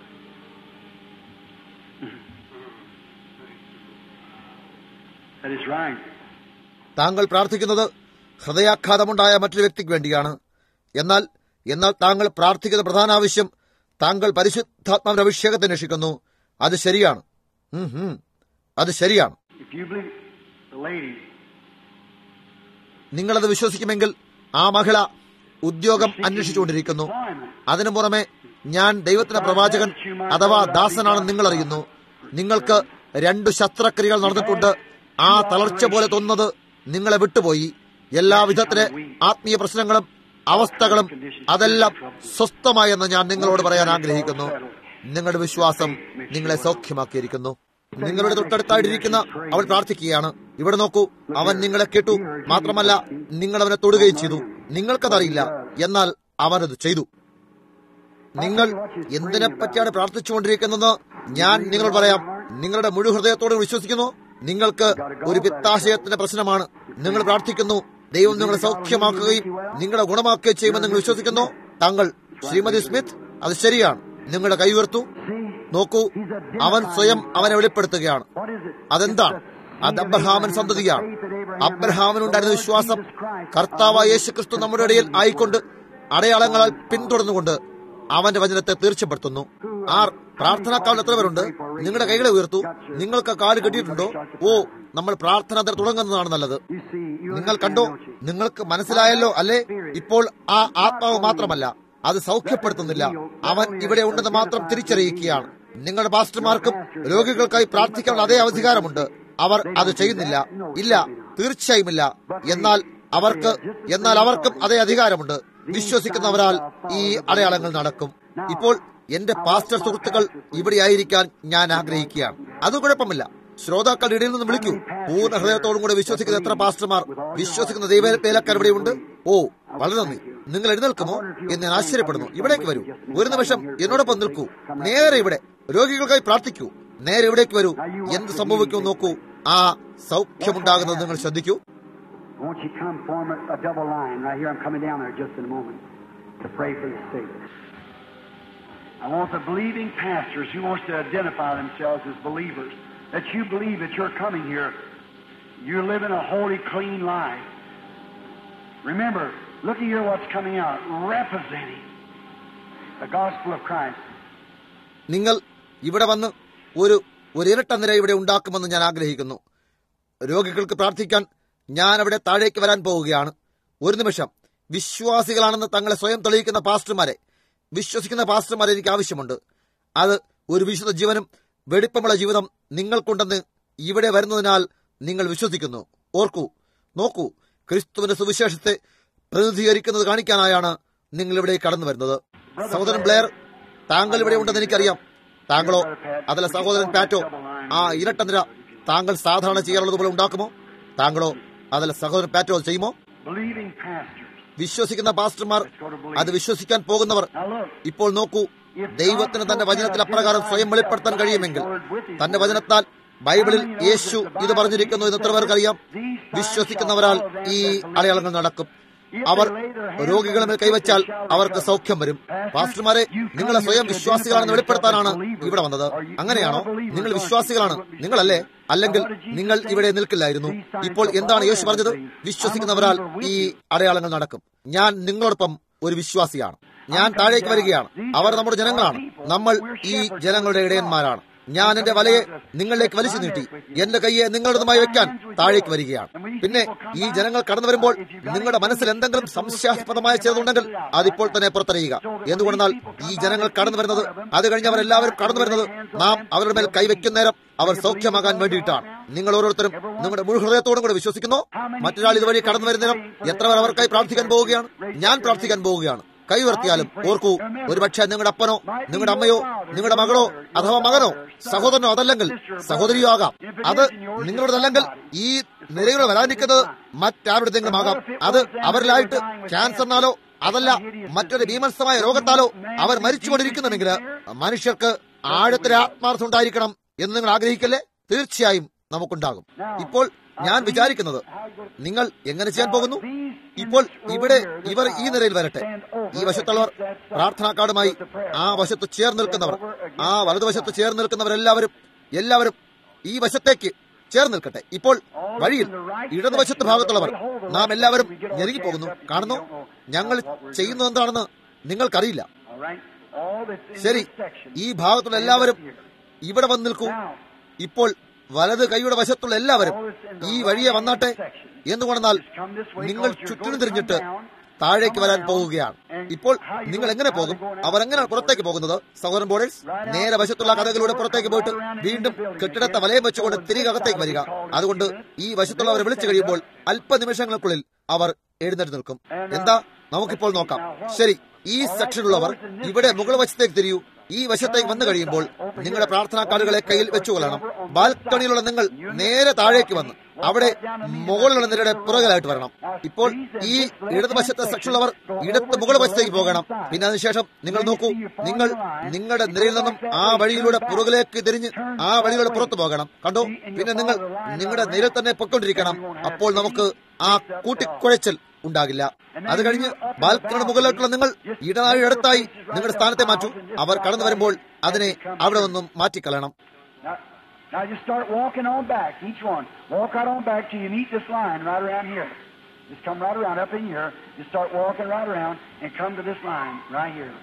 That is right. താങ്കൾ പ്രാർത്ഥിക്കുന്നത് ഹൃദയാഘാതമുണ്ടായ മറ്റൊരു വ്യക്തിക്ക് വേണ്ടിയാണ് എന്നാൽ എന്നാൽ താങ്കൾ പ്രാർത്ഥിക്കുന്ന പ്രധാന ആവശ്യം താങ്കൾ പരിശുദ്ധാത്മാവിന്റെ അഭിഷേകത്തെ അന്വേഷിക്കുന്നു അത് ശരിയാണ് ഉം, ഉം. അത് ശരിയാണ് If you believe the lady, നിങ്ങളത് വിശ്വസിക്കുമെങ്കിൽ ആ മഹിള ഉദ്യോഗം അന്വേഷിച്ചുകൊണ്ടിരിക്കുന്നു employment, അതിനു പുറമെ ഞാൻ ദൈവത്തിന്റെ പ്രവാചകൻ അഥവാ ദാസനാണെന്ന് നിങ്ങൾ അറിയുന്നു നിങ്ങൾക്ക് രണ്ടു ശസ്ത്രക്രിയകൾ നടന്നിട്ടുണ്ട് ആ തളർച്ച പോലെ തോന്നുന്നത് നിങ്ങളെ വിട്ടുപോയി എല്ലാ വിധത്തിലെ ആത്മീയ പ്രശ്നങ്ങളും അവസ്ഥകളും അതെല്ലാം സ്വസ്ഥമായെന്ന് ഞാൻ നിങ്ങളോട് പറയാൻ ആഗ്രഹിക്കുന്നു നിങ്ങളുടെ വിശ്വാസം നിങ്ങളെ സൗഖ്യമാക്കിയിരിക്കുന്നു നിങ്ങളുടെ തൊട്ടടുത്തായിട്ടിരിക്കുന്ന അവൾ പ്രാർത്ഥിക്കുകയാണ് ഇവിടെ നോക്കൂ അവൻ നിങ്ങളെ കേട്ടു മാത്രമല്ല നിങ്ങൾ അവനെ തൊടുകയും ചെയ്തു നിങ്ങൾക്കതറിയില്ല എന്നാൽ അവനത് ചെയ്തു നിങ്ങൾ എന്തിനെ പറ്റിയാണ് പ്രാർത്ഥിച്ചുകൊണ്ടിരിക്കുന്നത് ഞാൻ നിങ്ങളോട് പറയാം നിങ്ങളുടെ മുഴു ഹൃദയത്തോട് വിശ്വസിക്കുന്നു നിങ്ങൾക്ക് ഒരു പിത്താശയത്തിന്റെ പ്രശ്നമാണ് നിങ്ങൾ പ്രാർത്ഥിക്കുന്നു ദൈവം നിങ്ങളെ സൗഖ്യമാക്കുകയും നിങ്ങളെ ഗുണമാക്കുകയും ചെയ്യുമെന്ന് നിങ്ങൾ വിശ്വസിക്കുന്നു താങ്കൾ ശ്രീമതി സ്മിത്ത് അത് ശരിയാണ് നിങ്ങളുടെ കൈ ഉയർത്തു നോക്കൂ അവൻ സ്വയം അവനെ വെളിപ്പെടുത്തുകയാണ് അതെന്താണ് അത് അബ്രഹാമൻ സന്തതിയാണ് അബ്രഹാമിനുണ്ടായിരുന്ന വിശ്വാസം കർത്താവായ യേശു ക്രിസ്തു നമ്മുടെ ഇടയിൽ ആയിക്കൊണ്ട് അടയാളങ്ങളാൽ പിന്തുടർന്നുകൊണ്ട് അവന്റെ വചനത്തെ തീർച്ചപ്പെടുത്തുന്നു ആർ പ്രാർത്ഥനാക്കാവിൽ എത്ര പേരുണ്ട് നിങ്ങളുടെ കൈകളെ ഉയർത്തു നിങ്ങൾക്ക് കാല് കെട്ടിയിട്ടുണ്ടോ ഓ നമ്മൾ പ്രാർത്ഥന അതിൽ തുടങ്ങുന്നതാണ് നല്ലത് you see, you നിങ്ങൾ understand, കണ്ടോ don't you? നിങ്ങൾക്ക് മനസ്സിലായല്ലോ അല്ലേ ഇപ്പോൾ ആ ആത്മാവ് മാത്രമല്ല അത് സൗഖ്യപ്പെടുത്തുന്നില്ല അവൻ ഇവിടെ ഉണ്ടെന്ന് മാത്രം തിരിച്ചറിയിക്കുകയാണ് നിങ്ങളുടെ പാസ്റ്റർമാർക്കും രോഗികൾക്കായി പ്രാർത്ഥിക്കാനുള്ള അതേ അധികാരമുണ്ട് അവർ അത് ചെയ്യുന്നില്ല ഇല്ല തീർച്ചയായുമില്ല എന്നാൽ അവർക്ക് എന്നാൽ അവർക്കും അതേ അധികാരമുണ്ട് വിശ്വസിക്കുന്നവരാൽ ഈ അടയാളങ്ങൾ നടക്കും ഇപ്പോൾ എന്റെ പാസ്റ്റർ സുഹൃത്തുക്കൾ ഇവിടെ ആയിരിക്കാൻ ഞാൻ ആഗ്രഹിക്കുകയാണ് അത് കുഴപ്പമില്ല ശ്രോതാക്കളുടെ ഇടയിൽ നിന്ന് വിളിക്കൂ പൂർണ്ണ ഹൃദയത്തോടും കൂടെ വിശ്വസിക്കുന്ന എത്ര പാസ്റ്റർമാർ വിശ്വസിക്കുന്ന ദൈവവേലക്കാർ ഇവിടെയുണ്ട് ഓ വളരെ നന്ദി നിങ്ങൾ എഴുന്നേൽക്കുമോ എന്ന് ഞാൻ ആശ്ചര്യപ്പെടുന്നു ഇവിടേക്ക് വരൂ ഒരു നിമിഷം എന്നോടൊപ്പം നിൽക്കൂ നേരെ ഇവിടെ രോഗികൾക്കായി പ്രാർത്ഥിക്കൂ നേരെ ഇവിടേക്ക് വരൂ എന്ത് സംഭവിക്കും നോക്കൂ ആ സൗഖ്യമുണ്ടാകുന്നത് നിങ്ങൾ ശ്രദ്ധിക്കൂ Won't you come form a, a double line right here? I'm coming down there just in a moment to pray for the sick. I want the believing pastors who wants to identify themselves as believers, that you believe that you're coming here. You're living a holy, clean life. Remember, look at here what's coming out, representing the gospel of Christ. നിങ്ങൾ ഇവിടെ വന്ന് ഒരു ഒരു ഇരട്ട നിര ഇവിടെ ഉണ്ടാക്കുമെന്ന് ഞാൻ ആഗ്രഹിക്കുന്നു രോഗികൾക്ക് പ്രാർത്ഥിക്കാൻ ഞാൻ അവിടെ താഴേക്ക് വരാൻ പോവുകയാണ് ഒരു നിമിഷം വിശ്വാസികളാണെന്ന് തങ്ങളെ സ്വയം തെളിയിക്കുന്ന പാസ്റ്റർമാരെ വിശ്വസിക്കുന്ന പാസ്റ്റർമാരെ എനിക്ക് ആവശ്യമുണ്ട് അത് ഒരു വിശുദ്ധ ജീവനും വെടിപ്പമുള്ള ജീവിതം നിങ്ങൾക്കുണ്ടെന്ന് ഇവിടെ വരുന്നതിനാൽ നിങ്ങൾ വിശ്വസിക്കുന്നു ഓർക്കൂ നോക്കൂ ക്രിസ്തുവിന്റെ സുവിശേഷത്തെ പ്രതിനിധീകരിക്കുന്നത് കാണിക്കാനായാണ് നിങ്ങൾ ഇവിടെ കടന്നു വരുന്നത് സഹോദരൻ ബ്ലെയർ താങ്കൾ ഇവിടെ ഉണ്ടെന്ന് എനിക്കറിയാം താങ്കളോ അതല്ല സഹോദരൻ പാറ്റോ ആ ഇരട്ട നിര താങ്കൾ സാധാരണ ചെയ്യാറുള്ളത് പോലെ ഉണ്ടാക്കുമോ താങ്കളോ അതല്ല സഹോദരൻ പാറ്റോ അത് ചെയ്യുമോ Believing pastors. വിശ്വസിക്കുന്ന പാസ്റ്റർമാർ അത് വിശ്വസിക്കാൻ പോകുന്നവർ Now look, ഇപ്പോൾ നോക്കൂ ദൈവത്തിന് തന്റെ വചനത്തിൽ അപ്രകാരം സ്വയം വെളിപ്പെടുത്താൻ കഴിയുമെങ്കിൽ തന്റെ വചനത്താൽ ബൈബിളിൽ യേശു ഇത് പറഞ്ഞിരിക്കുന്നു എന്ന് എത്ര പേർക്ക് അറിയാം വിശ്വസിക്കുന്നവരാൽ ഈ അടയാളങ്ങൾ നടക്കും അവർ രോഗികളുടെ മേൽ കൈവച്ചാൽ അവർക്ക് സൗഖ്യം വരും പാസ്റ്റർമാരെ നിങ്ങളെ സ്വയം വിശ്വാസികളാണെന്ന് വെളിപ്പെടുത്താനാണ് ഇവിടെ വന്നത് അങ്ങനെയാണോ നിങ്ങൾ വിശ്വാസികളാണ് നിങ്ങളല്ലേ അല്ലെങ്കിൽ നിങ്ങൾ ഇവിടെ നിൽക്കില്ലായിരുന്നു ഇപ്പോൾ എന്താണ് യേശു പറഞ്ഞത് വിശ്വസിക്കുന്നവരാൽ ഈ അടയാളങ്ങൾ നടക്കും ഞാൻ നിങ്ങളോടൊപ്പം ഒരു വിശ്വാസിയാണ് ഞാൻ താഴേക്ക് വരികയാണ് അവർ നമ്മുടെ ജനങ്ങളാണ് നമ്മൾ ഈ ജനങ്ങളുടെ ഇടയന്മാരാണ് ഞാൻ എന്റെ വലയെ നിങ്ങളിലേക്ക് വലിച്ചു നീട്ടി എന്റെ കൈയെ നിങ്ങളുടേതുമായി വെക്കാൻ താഴേക്ക് വരികയാണ് പിന്നെ ഈ ജനങ്ങൾ കടന്നു വരുമ്പോൾ നിങ്ങളുടെ മനസ്സിൽ എന്തെങ്കിലും സംശയാസ്പദമായ ചിലതുണ്ടെങ്കിൽ അതിപ്പോൾ തന്നെ പുറത്തറിയുക എന്തുകൊണ്ടെന്നാൽ ഈ ജനങ്ങൾ കടന്നു വരുന്നത് അത് കഴിഞ്ഞ് അവർ എല്ലാവരും കടന്നു വരുന്നത് നാം അവരുടെ മേൽ കൈവയ്ക്കുന്ന നേരം അവർ സൗഖ്യമാകാൻ വേണ്ടിയിട്ടാണ് നിങ്ങൾ ഓരോരുത്തരും നിങ്ങളുടെ മുഴു ഹൃദയത്തോടും കൂടെ വിശ്വസിക്കുന്നു മറ്റൊരാൾ ഇതുവഴി കടന്നു വരുന്നതിനും എത്ര പേർ അവർക്കായി പ്രാർത്ഥിക്കാൻ പോവുകയാണ് ഞാൻ പ്രാർത്ഥിക്കാൻ പോവുകയാണ് കൈ ഉയർത്തിയാലും ഓർക്കൂ ഒരുപക്ഷെ നിങ്ങളുടെ അപ്പനോ നിങ്ങളുടെ അമ്മയോ നിങ്ങളുടെ മകളോ അഥവാ മകനോ സഹോദരനോ അതല്ലെങ്കിൽ സഹോദരിയോ ആകാം അത് നിങ്ങളുടേതല്ലെങ്കിൽ ഈ നിലയിൽ വരാനിരിക്കുന്നത് മറ്റാരുടെതെങ്കിലും ആകാം അത് അവരിലായിട്ട് ക്യാൻസറിനാലോ അതല്ല മറ്റൊരു ഭീമത്സമായ രോഗത്താലോ അവർ മരിച്ചുകൊണ്ടിരിക്കുന്നുണ്ടെങ്കിൽ മനുഷ്യർക്ക് ആഴത്തിലെ ആത്മാർത്ഥം ഉണ്ടായിരിക്കണം എന്ന് നിങ്ങൾ ആഗ്രഹിക്കല്ലേ തീർച്ചയായും നമുക്കുണ്ടാകും ഇപ്പോൾ ഞാൻ വിചാരിക്കുന്നത് നിങ്ങൾ എങ്ങനെ ചെയ്യാൻ പോകുന്നു ഇപ്പോൾ ഇവിടെ ഇവർ ഈ നിലയിൽ വരട്ടെ ഈ വശത്തുള്ളവർ പ്രാർത്ഥനാ കാർഡുമായി ആ വശത്ത് ചേർന്ന് നിൽക്കുന്നവർ ആ വലതുവശത്ത് ചേർന്ന് നിൽക്കുന്നവർ എല്ലാവരും എല്ലാവരും ഈ വശത്തേക്ക് ചേർന്ന് നിൽക്കട്ടെ ഇപ്പോൾ വഴിയിൽ ഇടതുവശത്ത് ഭാഗത്തുള്ളവർ നാം എല്ലാവരും ഞെരുങ്ങിപ്പോകുന്നു കാണുന്നു ഞങ്ങൾ ചെയ്യുന്നു എന്താണെന്ന് നിങ്ങൾക്കറിയില്ല all right? All that's in ശരി this section. ഈ ഭാഗത്തുള്ള എല്ലാവരും ഇവിടെ വന്ന് നിൽക്കൂ ഇപ്പോൾ വലത് കൈയുടെ വശത്തുള്ള എല്ലാവരും ഈ വഴിയെ വന്നാട്ടെ എന്തുകൊണ്ടെന്നാൽ നിങ്ങൾ ചുറ്റിനും തിരിഞ്ഞിട്ട് താഴേക്ക് വരാൻ പോവുകയാണ് ഇപ്പോൾ നിങ്ങൾ എങ്ങനെ പോകും അവർ എങ്ങനെ പുറത്തേക്ക് പോകുന്നത് സഹോദരൻ ബോർഡേഴ്സ് നേരെ വശത്തുള്ള കഥകളിലൂടെ പുറത്തേക്ക് പോയിട്ട് വീണ്ടും കെട്ടിടത്തെ വലയം വെച്ചുകൊണ്ട് തിരികെ അകത്തേക്ക് വരിക അതുകൊണ്ട് ഈ വശത്തുള്ളവരെ വിളിച്ചു കഴിയുമ്പോൾ അല്പനിമിഷങ്ങൾക്കുള്ളിൽ അവർ എഴുന്നേറ്റ് നിൽക്കും എന്താ നമുക്കിപ്പോൾ നോക്കാം ശരി ഈ സെക്ഷനിലുള്ളവർ ഇവിടെ മുകൾ വശത്തേക്ക് തിരിയൂ ഈ വശത്തേക്ക് വന്നു കഴിയുമ്പോൾ നിങ്ങളുടെ പ്രാർത്ഥനാ കാർഡുകളെ കയ്യിൽ വെച്ചുകൊള്ളണം ബാൽക്കണിയിലുള്ള നിങ്ങൾ നേരെ താഴേക്ക് വന്ന് അവിടെ മുകളിലുള്ള നിലയുടെ പുറകിലായിട്ട് വരണം ഇപ്പോൾ ഈ ഇടതുവശത്തെ സെക്ഷനുള്ളവർ ഇടത്ത് മുകൾ വശത്തേക്ക് പോകണം പിന്നെ അതിനുശേഷം നിങ്ങൾ നോക്കൂ നിങ്ങൾ നിങ്ങളുടെ നിരയിൽ നിന്നും ആ വഴിയിലൂടെ പുറകിലേക്ക് തിരിഞ്ഞ് ആ വഴിയിലൂടെ പുറത്തു പോകണം കണ്ടോ പിന്നെ നിങ്ങൾ നിങ്ങളുടെ നിരയിൽ തന്നെ പൊയ്ക്കൊണ്ടിരിക്കണം അപ്പോൾ നമുക്ക് ആ കൂട്ടിക്കുഴച്ചൽ ഉണ്ടാകില്ല അത് കഴിഞ്ഞ് ബാൽക്കണിയുടെ മുകളിലോട്ടുള്ള നിങ്ങൾ ഇടനാഴി അടുത്തായി നിങ്ങളുടെ സ്ഥാനത്തെ മാറ്റൂ അവർ കടന്നു വരുമ്പോൾ അതിനെ അവിടെ നിന്നും മാറ്റിക്കളയണം Now, now just start walking on back, each one. Walk right on back till you meet this line right around here. Just come right around up in here. Just start walking right around and come to this line right here.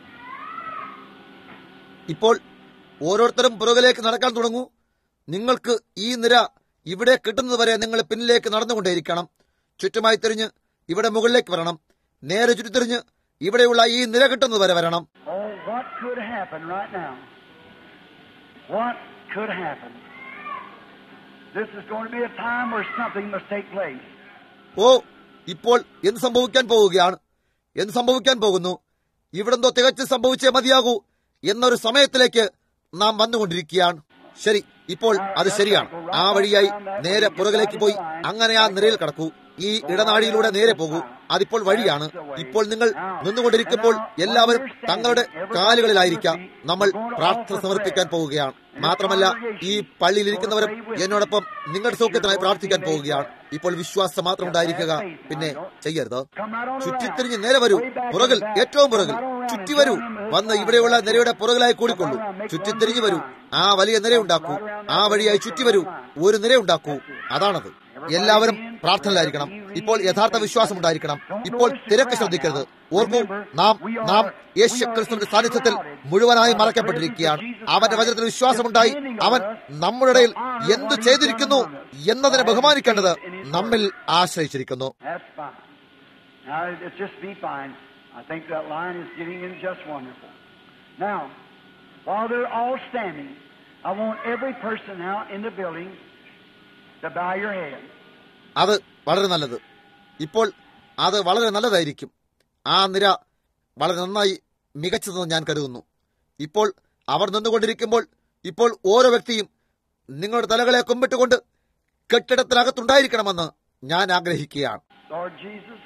ഇപ്പോൾ ഓരോരുത്തരും പുറകിലേക്ക് നടക്കാൻ തുടങ്ങൂ നിങ്ങൾക്ക് ഈ നിര ഇവിടെ കിട്ടുന്നതുവരെ നിങ്ങൾ പിന്നിലേക്ക് നടന്നുകൊണ്ടേയിരിക്കണം ചുറ്റുമായി തിരിഞ്ഞ് ഇവിടെ മുകളിലേക്ക് വരണം നേരെ ചുറ്റിത്തിരിഞ്ഞ് ഇവിടെയുള്ള ഈ നിര കിട്ടുന്നതുവരെ വരണം Oh, what could happen right now? What could happen? This is going to be a time where something must take place. ഓ ഇപ്പോൾ എന്ത് സംഭവിക്കാൻ പോവുകയാണ് എന്ത് സംഭവിക്കാൻ പോകുന്നു ഇവിടെന്തോ തികച്ചും സംഭവിച്ചേ മതിയാകൂ എന്നൊരു സമയത്തിലേക്ക് നാം വന്നുകൊണ്ടിരിക്കുകയാണ് ശരി ഇപ്പോൾ അത് ശരിയാണ് ആ വഴിയായി നേരെ പുറകിലേക്ക് പോയി അങ്ങനെ ആ നിരയിൽ കടക്കൂ ഈ ഇടനാഴിയിലൂടെ നേരെ പോകൂ അതിപ്പോൾ വഴിയാണ് ഇപ്പോൾ നിങ്ങൾ നിന്നുകൊണ്ടിരിക്കുമ്പോൾ എല്ലാവരും തങ്ങളുടെ കാലുകളിലായിരിക്കാം നമ്മൾ പ്രാർത്ഥന സമർപ്പിക്കാൻ പോവുകയാണ് മാത്രമല്ല ഈ പള്ളിയിലിരിക്കുന്നവരും എന്നോടൊപ്പം നിങ്ങളുടെ സൗഖ്യത്തിനായി പ്രാർത്ഥിക്കാൻ പോവുകയാണ് ഇപ്പോൾ വിശ്വാസം മാത്രം ഉണ്ടായിരിക്കുക പിന്നെ ചെയ്യരുത് ചുറ്റിത്തിരിഞ്ഞ് നേരെ വരൂ പുറകിൽ ഏറ്റവും പുറകിൽ ചുറ്റി വരൂ വന്ന് ഇവിടെയുള്ള നിരയുടെ പുറകിലായി കൂടിക്കൊള്ളൂ ചുറ്റിത്തിരിഞ്ഞു വരൂ ആ വലിയ നിരയുണ്ടാക്കൂ ആ വഴിയായി ചുറ്റി വരൂ ഒരു നിരയുണ്ടാക്കൂ അതാണത് എല്ലാവരും പ്രാർത്ഥനയിലായിരിക്കണം ഇപ്പോൾ യഥാർത്ഥ വിശ്വാസം ഉണ്ടായിരിക്കണം ഇപ്പോൾ തിരക്ക് ശ്രദ്ധിക്കരുത് ഓർക്കൂ നാം നാം യേശു ക്രിസ്തുവിന്റെ സാന്നിധ്യത്തിൽ മുഴുവനായി മറക്കപ്പെട്ടിരിക്കുകയാണ് അവന്റെ വചനത്തിൽ വിശ്വാസമുണ്ടായി അവൻ നമ്മുടെ ഇടയിൽ എന്തു ചെയ്തിരിക്കുന്നു എന്നതിനെ ബഹുമാനിക്കേണ്ടത് നമ്മിൽ ആശ്രയിച്ചിരിക്കുന്നു That's fine. Now, it's just be fine. I think that line is getting in just wonderful. Now, while they're all standing, I want every person now in the building to bow your head. അത് വളരെ നല്ലത് ഇപ്പോൾ അത് വളരെ നല്ലതായിരിക്കും ആ നിര വളരെ നന്നായി മികച്ചതെന്ന് ഞാൻ കരുതുന്നു ഇപ്പോൾ അവർ നിന്നുകൊണ്ടിരിക്കുമ്പോൾ ഇപ്പോൾ ഓരോ വ്യക്തിയും നിങ്ങളുടെ തലകളെ കുമ്പിട്ടുകൊണ്ട് കെട്ടിടത്തിനകത്തുണ്ടായിരിക്കണമെന്ന് ഞാൻ ആഗ്രഹിക്കുകയാണ് Lord Jesus,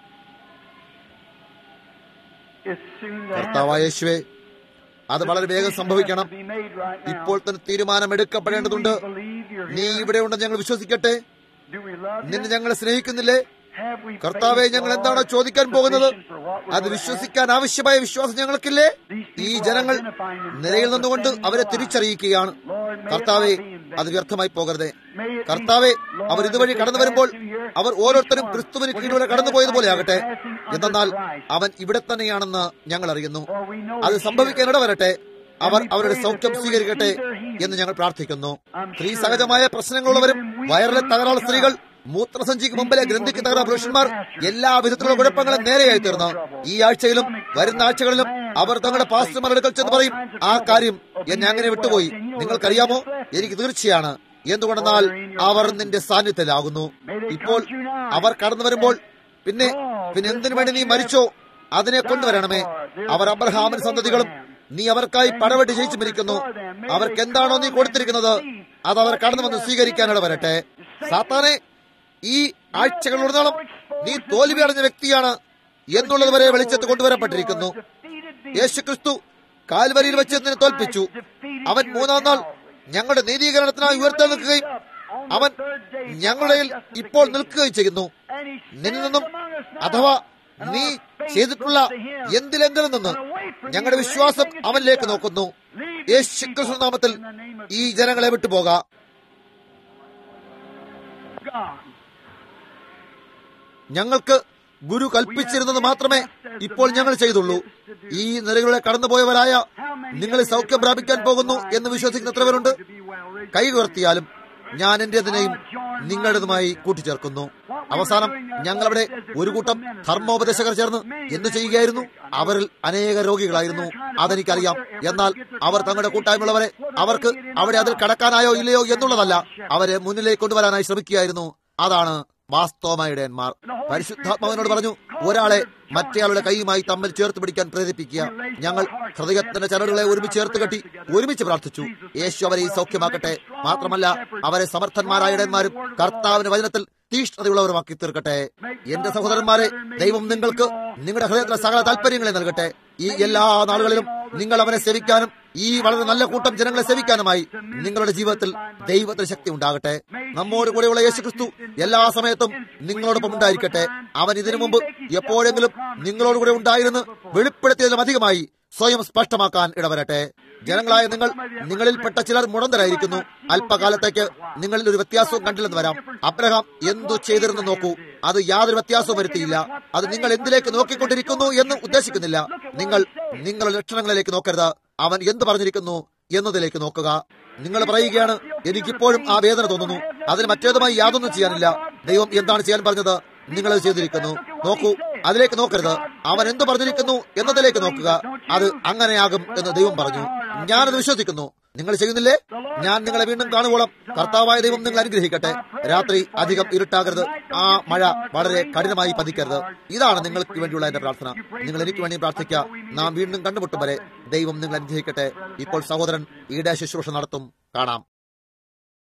it's soon to കർത്താവായ happen. യേശുവെ അത് വളരെ വേഗം സംഭവിക്കണം Be made right now. ഇപ്പോൾ തന്നെ തീരുമാനമെടുക്കപ്പെടേണ്ടതുണ്ട് Do we believe you're നീ here? ഇവിടെ ഉണ്ടെന്ന് ഞങ്ങൾ വിശ്വസിക്കട്ടെ Do we love നിന്നെ you? ഞങ്ങളെ സ്നേഹിക്കുന്നില്ലേ Have we കർത്താവെ faith, ഞങ്ങൾ Lord, എന്താണോ ചോദിക്കാൻ പോകുന്നത് sufficient for what we're അത് gonna വിശ്വസിക്കാൻ ആവശ്യമായ വിശ്വാസം ഞങ്ങൾക്കില്ലേ ഈ ജനങ്ങൾ നിലയിൽ നിന്നുകൊണ്ട് അവരെ തിരിച്ചറിയിക്കുകയാണ് കർത്താവെ അത് വ്യർത്ഥമായി പോകരുതേ കർത്താവെ അവർ ഇതുവഴി കടന്നു വരുമ്പോൾ അവർ ഓരോരുത്തരും ക്രിസ്തുവിന് കീഴിലൂടെ കടന്നുപോയതുപോലെ ആകട്ടെ എന്തെന്നാൽ അവൻ ഇവിടെ തന്നെയാണെന്ന് ഞങ്ങൾ അറിയുന്നു അത് സംഭവിക്കാൻ ഇടവരട്ടെ അവർ അവരുടെ സൗഖ്യം സ്വീകരിക്കട്ടെ എന്ന് ഞങ്ങൾ പ്രാർത്ഥിക്കുന്നു സ്ത്രീ സഹജമായ പ്രശ്നങ്ങളുള്ളവരും വയറിലെ തകരാറുള്ള സ്ത്രീകൾ മൂത്രസഞ്ചിക്ക് മുമ്പിലെ ഗ്രന്ഥിക്ക് തകരാ പുരുഷന്മാർ എല്ലാ വിധത്തിലുള്ള കുഴപ്പങ്ങളും നേരെയായി തീർന്നു ഈ ആഴ്ചയിലും വരുന്ന ആഴ്ചകളിലും അവർ തങ്ങളുടെ പാസ്റ്റർമാർ അടുക്കൽ ചെന്ന് പറയും ആ കാര്യം എന്നെ അങ്ങനെ വിട്ടുപോയി നിങ്ങൾക്കറിയാമോ എനിക്ക് തീർച്ചയാണ് എന്തുകൊണ്ടെന്നാൽ അവർ നിന്റെ സാന്നിധ്യത്തിലാകുന്നു ഇപ്പോൾ അവർ കടന്നു വരുമ്പോൾ പിന്നെ പിന്നെ എന്തിനു വേണ്ടി നീ മരിച്ചോ അതിനെ കൊണ്ടുവരണമേ അവർ അബ്രഹാമിന് സന്തതികളും നീ അവർക്കായി പടവെട്ടി ജയിച്ചു മരിക്കുന്നു അവർക്ക് എന്താണോ നീ കൊടുത്തിരിക്കുന്നത് അത് അവർ കടന്നു വന്ന് സ്വീകരിക്കാനിട വരട്ടെ സാത്താനെ ഈ ആഴ്ചകളുടനീളം നീ തോൽവി അടഞ്ഞ വ്യക്തിയാണ് എന്നുള്ളത് വരെ വെളിച്ചത്ത് കൊണ്ടുവരപ്പെട്ടിരിക്കുന്നു യേശുക്രിസ്തു കാൽവരിയിൽ വെച്ച് നിന്നെ തോൽപ്പിച്ചു അവൻ മൂന്നാം നാൾ ഞങ്ങളുടെ നീതീകരണത്തിനായി ഉയർത്തെഴുന്നേൽക്കുകയും അവൻ ഞങ്ങളുടെ ഇടയിൽ ഇപ്പോൾ നിൽക്കുകയും ചെയ്യുന്നു നിന്നിൽ നിന്നും അഥവാ നീ ചെയ്തിട്ടുള്ള എന്തിലെങ്കിലും നിന്ന് ഞങ്ങളുടെ വിശ്വാസം അവനിലേക്ക് നോക്കുന്നു യേശുക്രിസ്തു നാമത്തിൽ ഈ ജനങ്ങളെ വിട്ടുപോക God. ഞങ്ങൾക്ക് ഗുരു കൽപ്പിച്ചിരുന്നത് മാത്രമേ ഇപ്പോൾ ഞങ്ങൾ ചെയ്തുള്ളൂ ഈ നിലകളിലെ കടന്നുപോയവരായ നിങ്ങൾ സൗഖ്യം പ്രാപിക്കാൻ പോകുന്നു എന്ന് വിശ്വസിക്കുന്ന എത്ര പേരുണ്ട് കൈ ഉയർത്തിയാലും ഞാൻ എന്റേതിനെയും നിങ്ങളുടേതുമായി കൂട്ടിച്ചേർക്കുന്നു അവസാനം ഞങ്ങളവിടെ ഒരു കൂട്ടം ധർമ്മോപദേശകർ ചേർന്ന് എന്തു ചെയ്യുകയായിരുന്നു അവരിൽ അനേക രോഗികളായിരുന്നു അതെനിക്കറിയാം എന്നാൽ അവർ തങ്ങളുടെ കൂട്ടായ്മയുള്ളവരെ അവർക്ക് അവിടെ അതിൽ കടക്കാനായോ ഇല്ലയോ എന്നുള്ളതല്ല അവരെ മുന്നിലേക്ക് കൊണ്ടുവരാനായി ശ്രമിക്കുകയായിരുന്നു അതാണ് വാസ്തവമായ ഇടയന്മാർ പരിശുദ്ധാത്മാവിനോട് പറഞ്ഞു ഒരാളെ മറ്റേയാളുടെ കൈയുമായി തമ്മിൽ ചേർത്ത് പിടിക്കാൻ പ്രേരിപ്പിക്കുക ഞങ്ങൾ ഹൃദയത്തിന്റെ ചരടുകളെ ഒരുമിച്ച് ചേർത്ത് കെട്ടി ഒരുമിച്ച് പ്രാർത്ഥിച്ചു യേശു അവരെ ഈ സൗഖ്യമാക്കട്ടെ മാത്രമല്ല അവരെ സമർത്ഥന്മാരായ ഇടയന്മാരും കർത്താവിന്റെ വചനത്തിൽ തീഷ്ണതയുള്ളവരുമാക്കി തീർക്കട്ടെ എന്റെ സഹോദരന്മാരെ ദൈവം നിങ്ങൾക്ക് നിങ്ങളുടെ ഹൃദയത്തിലെ സകല താല്പര്യങ്ങളെ നൽകട്ടെ ഈ എല്ലാ നാളുകളിലും നിങ്ങൾ അവനെ സേവിക്കാനും ഈ വളരെ നല്ല കൂട്ടം ജനങ്ങളെ സേവിക്കാനുമായി നിങ്ങളുടെ ജീവിതത്തിൽ ദൈവത്തിന് ശക്തി ഉണ്ടാകട്ടെ നമ്മോട് കൂടെയുള്ള യേശുക്രിസ്തു എല്ലാ സമയത്തും നിങ്ങളോടൊപ്പം ഉണ്ടായിരിക്കട്ടെ അവൻ ഇതിനു മുമ്പ് എപ്പോഴെങ്കിലും നിങ്ങളോട് കൂടെ ഉണ്ടായിരുന്നു വെളിപ്പെടുത്തിയതിലും അധികമായി സ്വയം സ്പഷ്ടമാക്കാൻ ഇടവരട്ടെ ജനങ്ങളായ നിങ്ങൾ നിങ്ങളിൽപ്പെട്ട ചിലർ മുടന്തരായിരിക്കുന്നു അല്പകാലത്തേക്ക് നിങ്ങളിൽ ഒരു വ്യത്യാസവും കണ്ടില്ലെന്ന് വരാം അബ്രഹാം എന്തു ചെയ്തിരുന്നു നോക്കൂ അത് യാതൊരു വ്യത്യാസവും വരുത്തിയില്ല അത് നിങ്ങൾ എന്തിലേക്ക് നോക്കിക്കൊണ്ടിരിക്കുന്നു എന്ന് ഉദ്ദേശിക്കുന്നില്ല നിങ്ങൾ നിങ്ങളുടെ ലക്ഷണങ്ങളിലേക്ക് നോക്കരുത് അവൻ എന്ത് പറഞ്ഞിരിക്കുന്നു എന്നതിലേക്ക് നോക്കുക നിങ്ങൾ പറയുകയാണ് എനിക്കിപ്പോഴും ആ വേദന തോന്നുന്നു അതിന് മറ്റേതുമായി യാതൊന്നും ചെയ്യാനില്ല ദൈവം എന്താണ് ചെയ്യാൻ പറഞ്ഞത് നിങ്ങൾ അത് ചെയ്തിരിക്കുന്നു നോക്കൂ അതിലേക്ക് നോക്കരുത് അവൻ എന്തു പറഞ്ഞിരിക്കുന്നു എന്നതിലേക്ക് നോക്കുക അത് അങ്ങനെയാകും എന്ന് ദൈവം പറഞ്ഞു ഞാനത് വിശ്വസിക്കുന്നു നിങ്ങൾ ചെയ്യുന്നില്ലേ ഞാൻ നിങ്ങളെ വീണ്ടും കാണുവോളം കർത്താവായ ദൈവം നിങ്ങൾ അനുഗ്രഹിക്കട്ടെ രാത്രി അധികം ഇരുട്ടാകരുത് ആ മഴ വളരെ കഠിനമായി പതിക്കരുത് ഇതാണ് നിങ്ങൾക്ക് വേണ്ടിയുള്ള എന്റെ പ്രാർത്ഥന നിങ്ങൾ എനിക്ക് വേണ്ടി പ്രാർത്ഥിക്കുക നാം വീണ്ടും കണ്ടുമുട്ടും വരെ ദൈവം നിങ്ങൾ അനുഗ്രഹിക്കട്ടെ ഇപ്പോൾ സഹോദരൻ ഈടെ ശുശ്രൂഷ നടത്തും കാണാം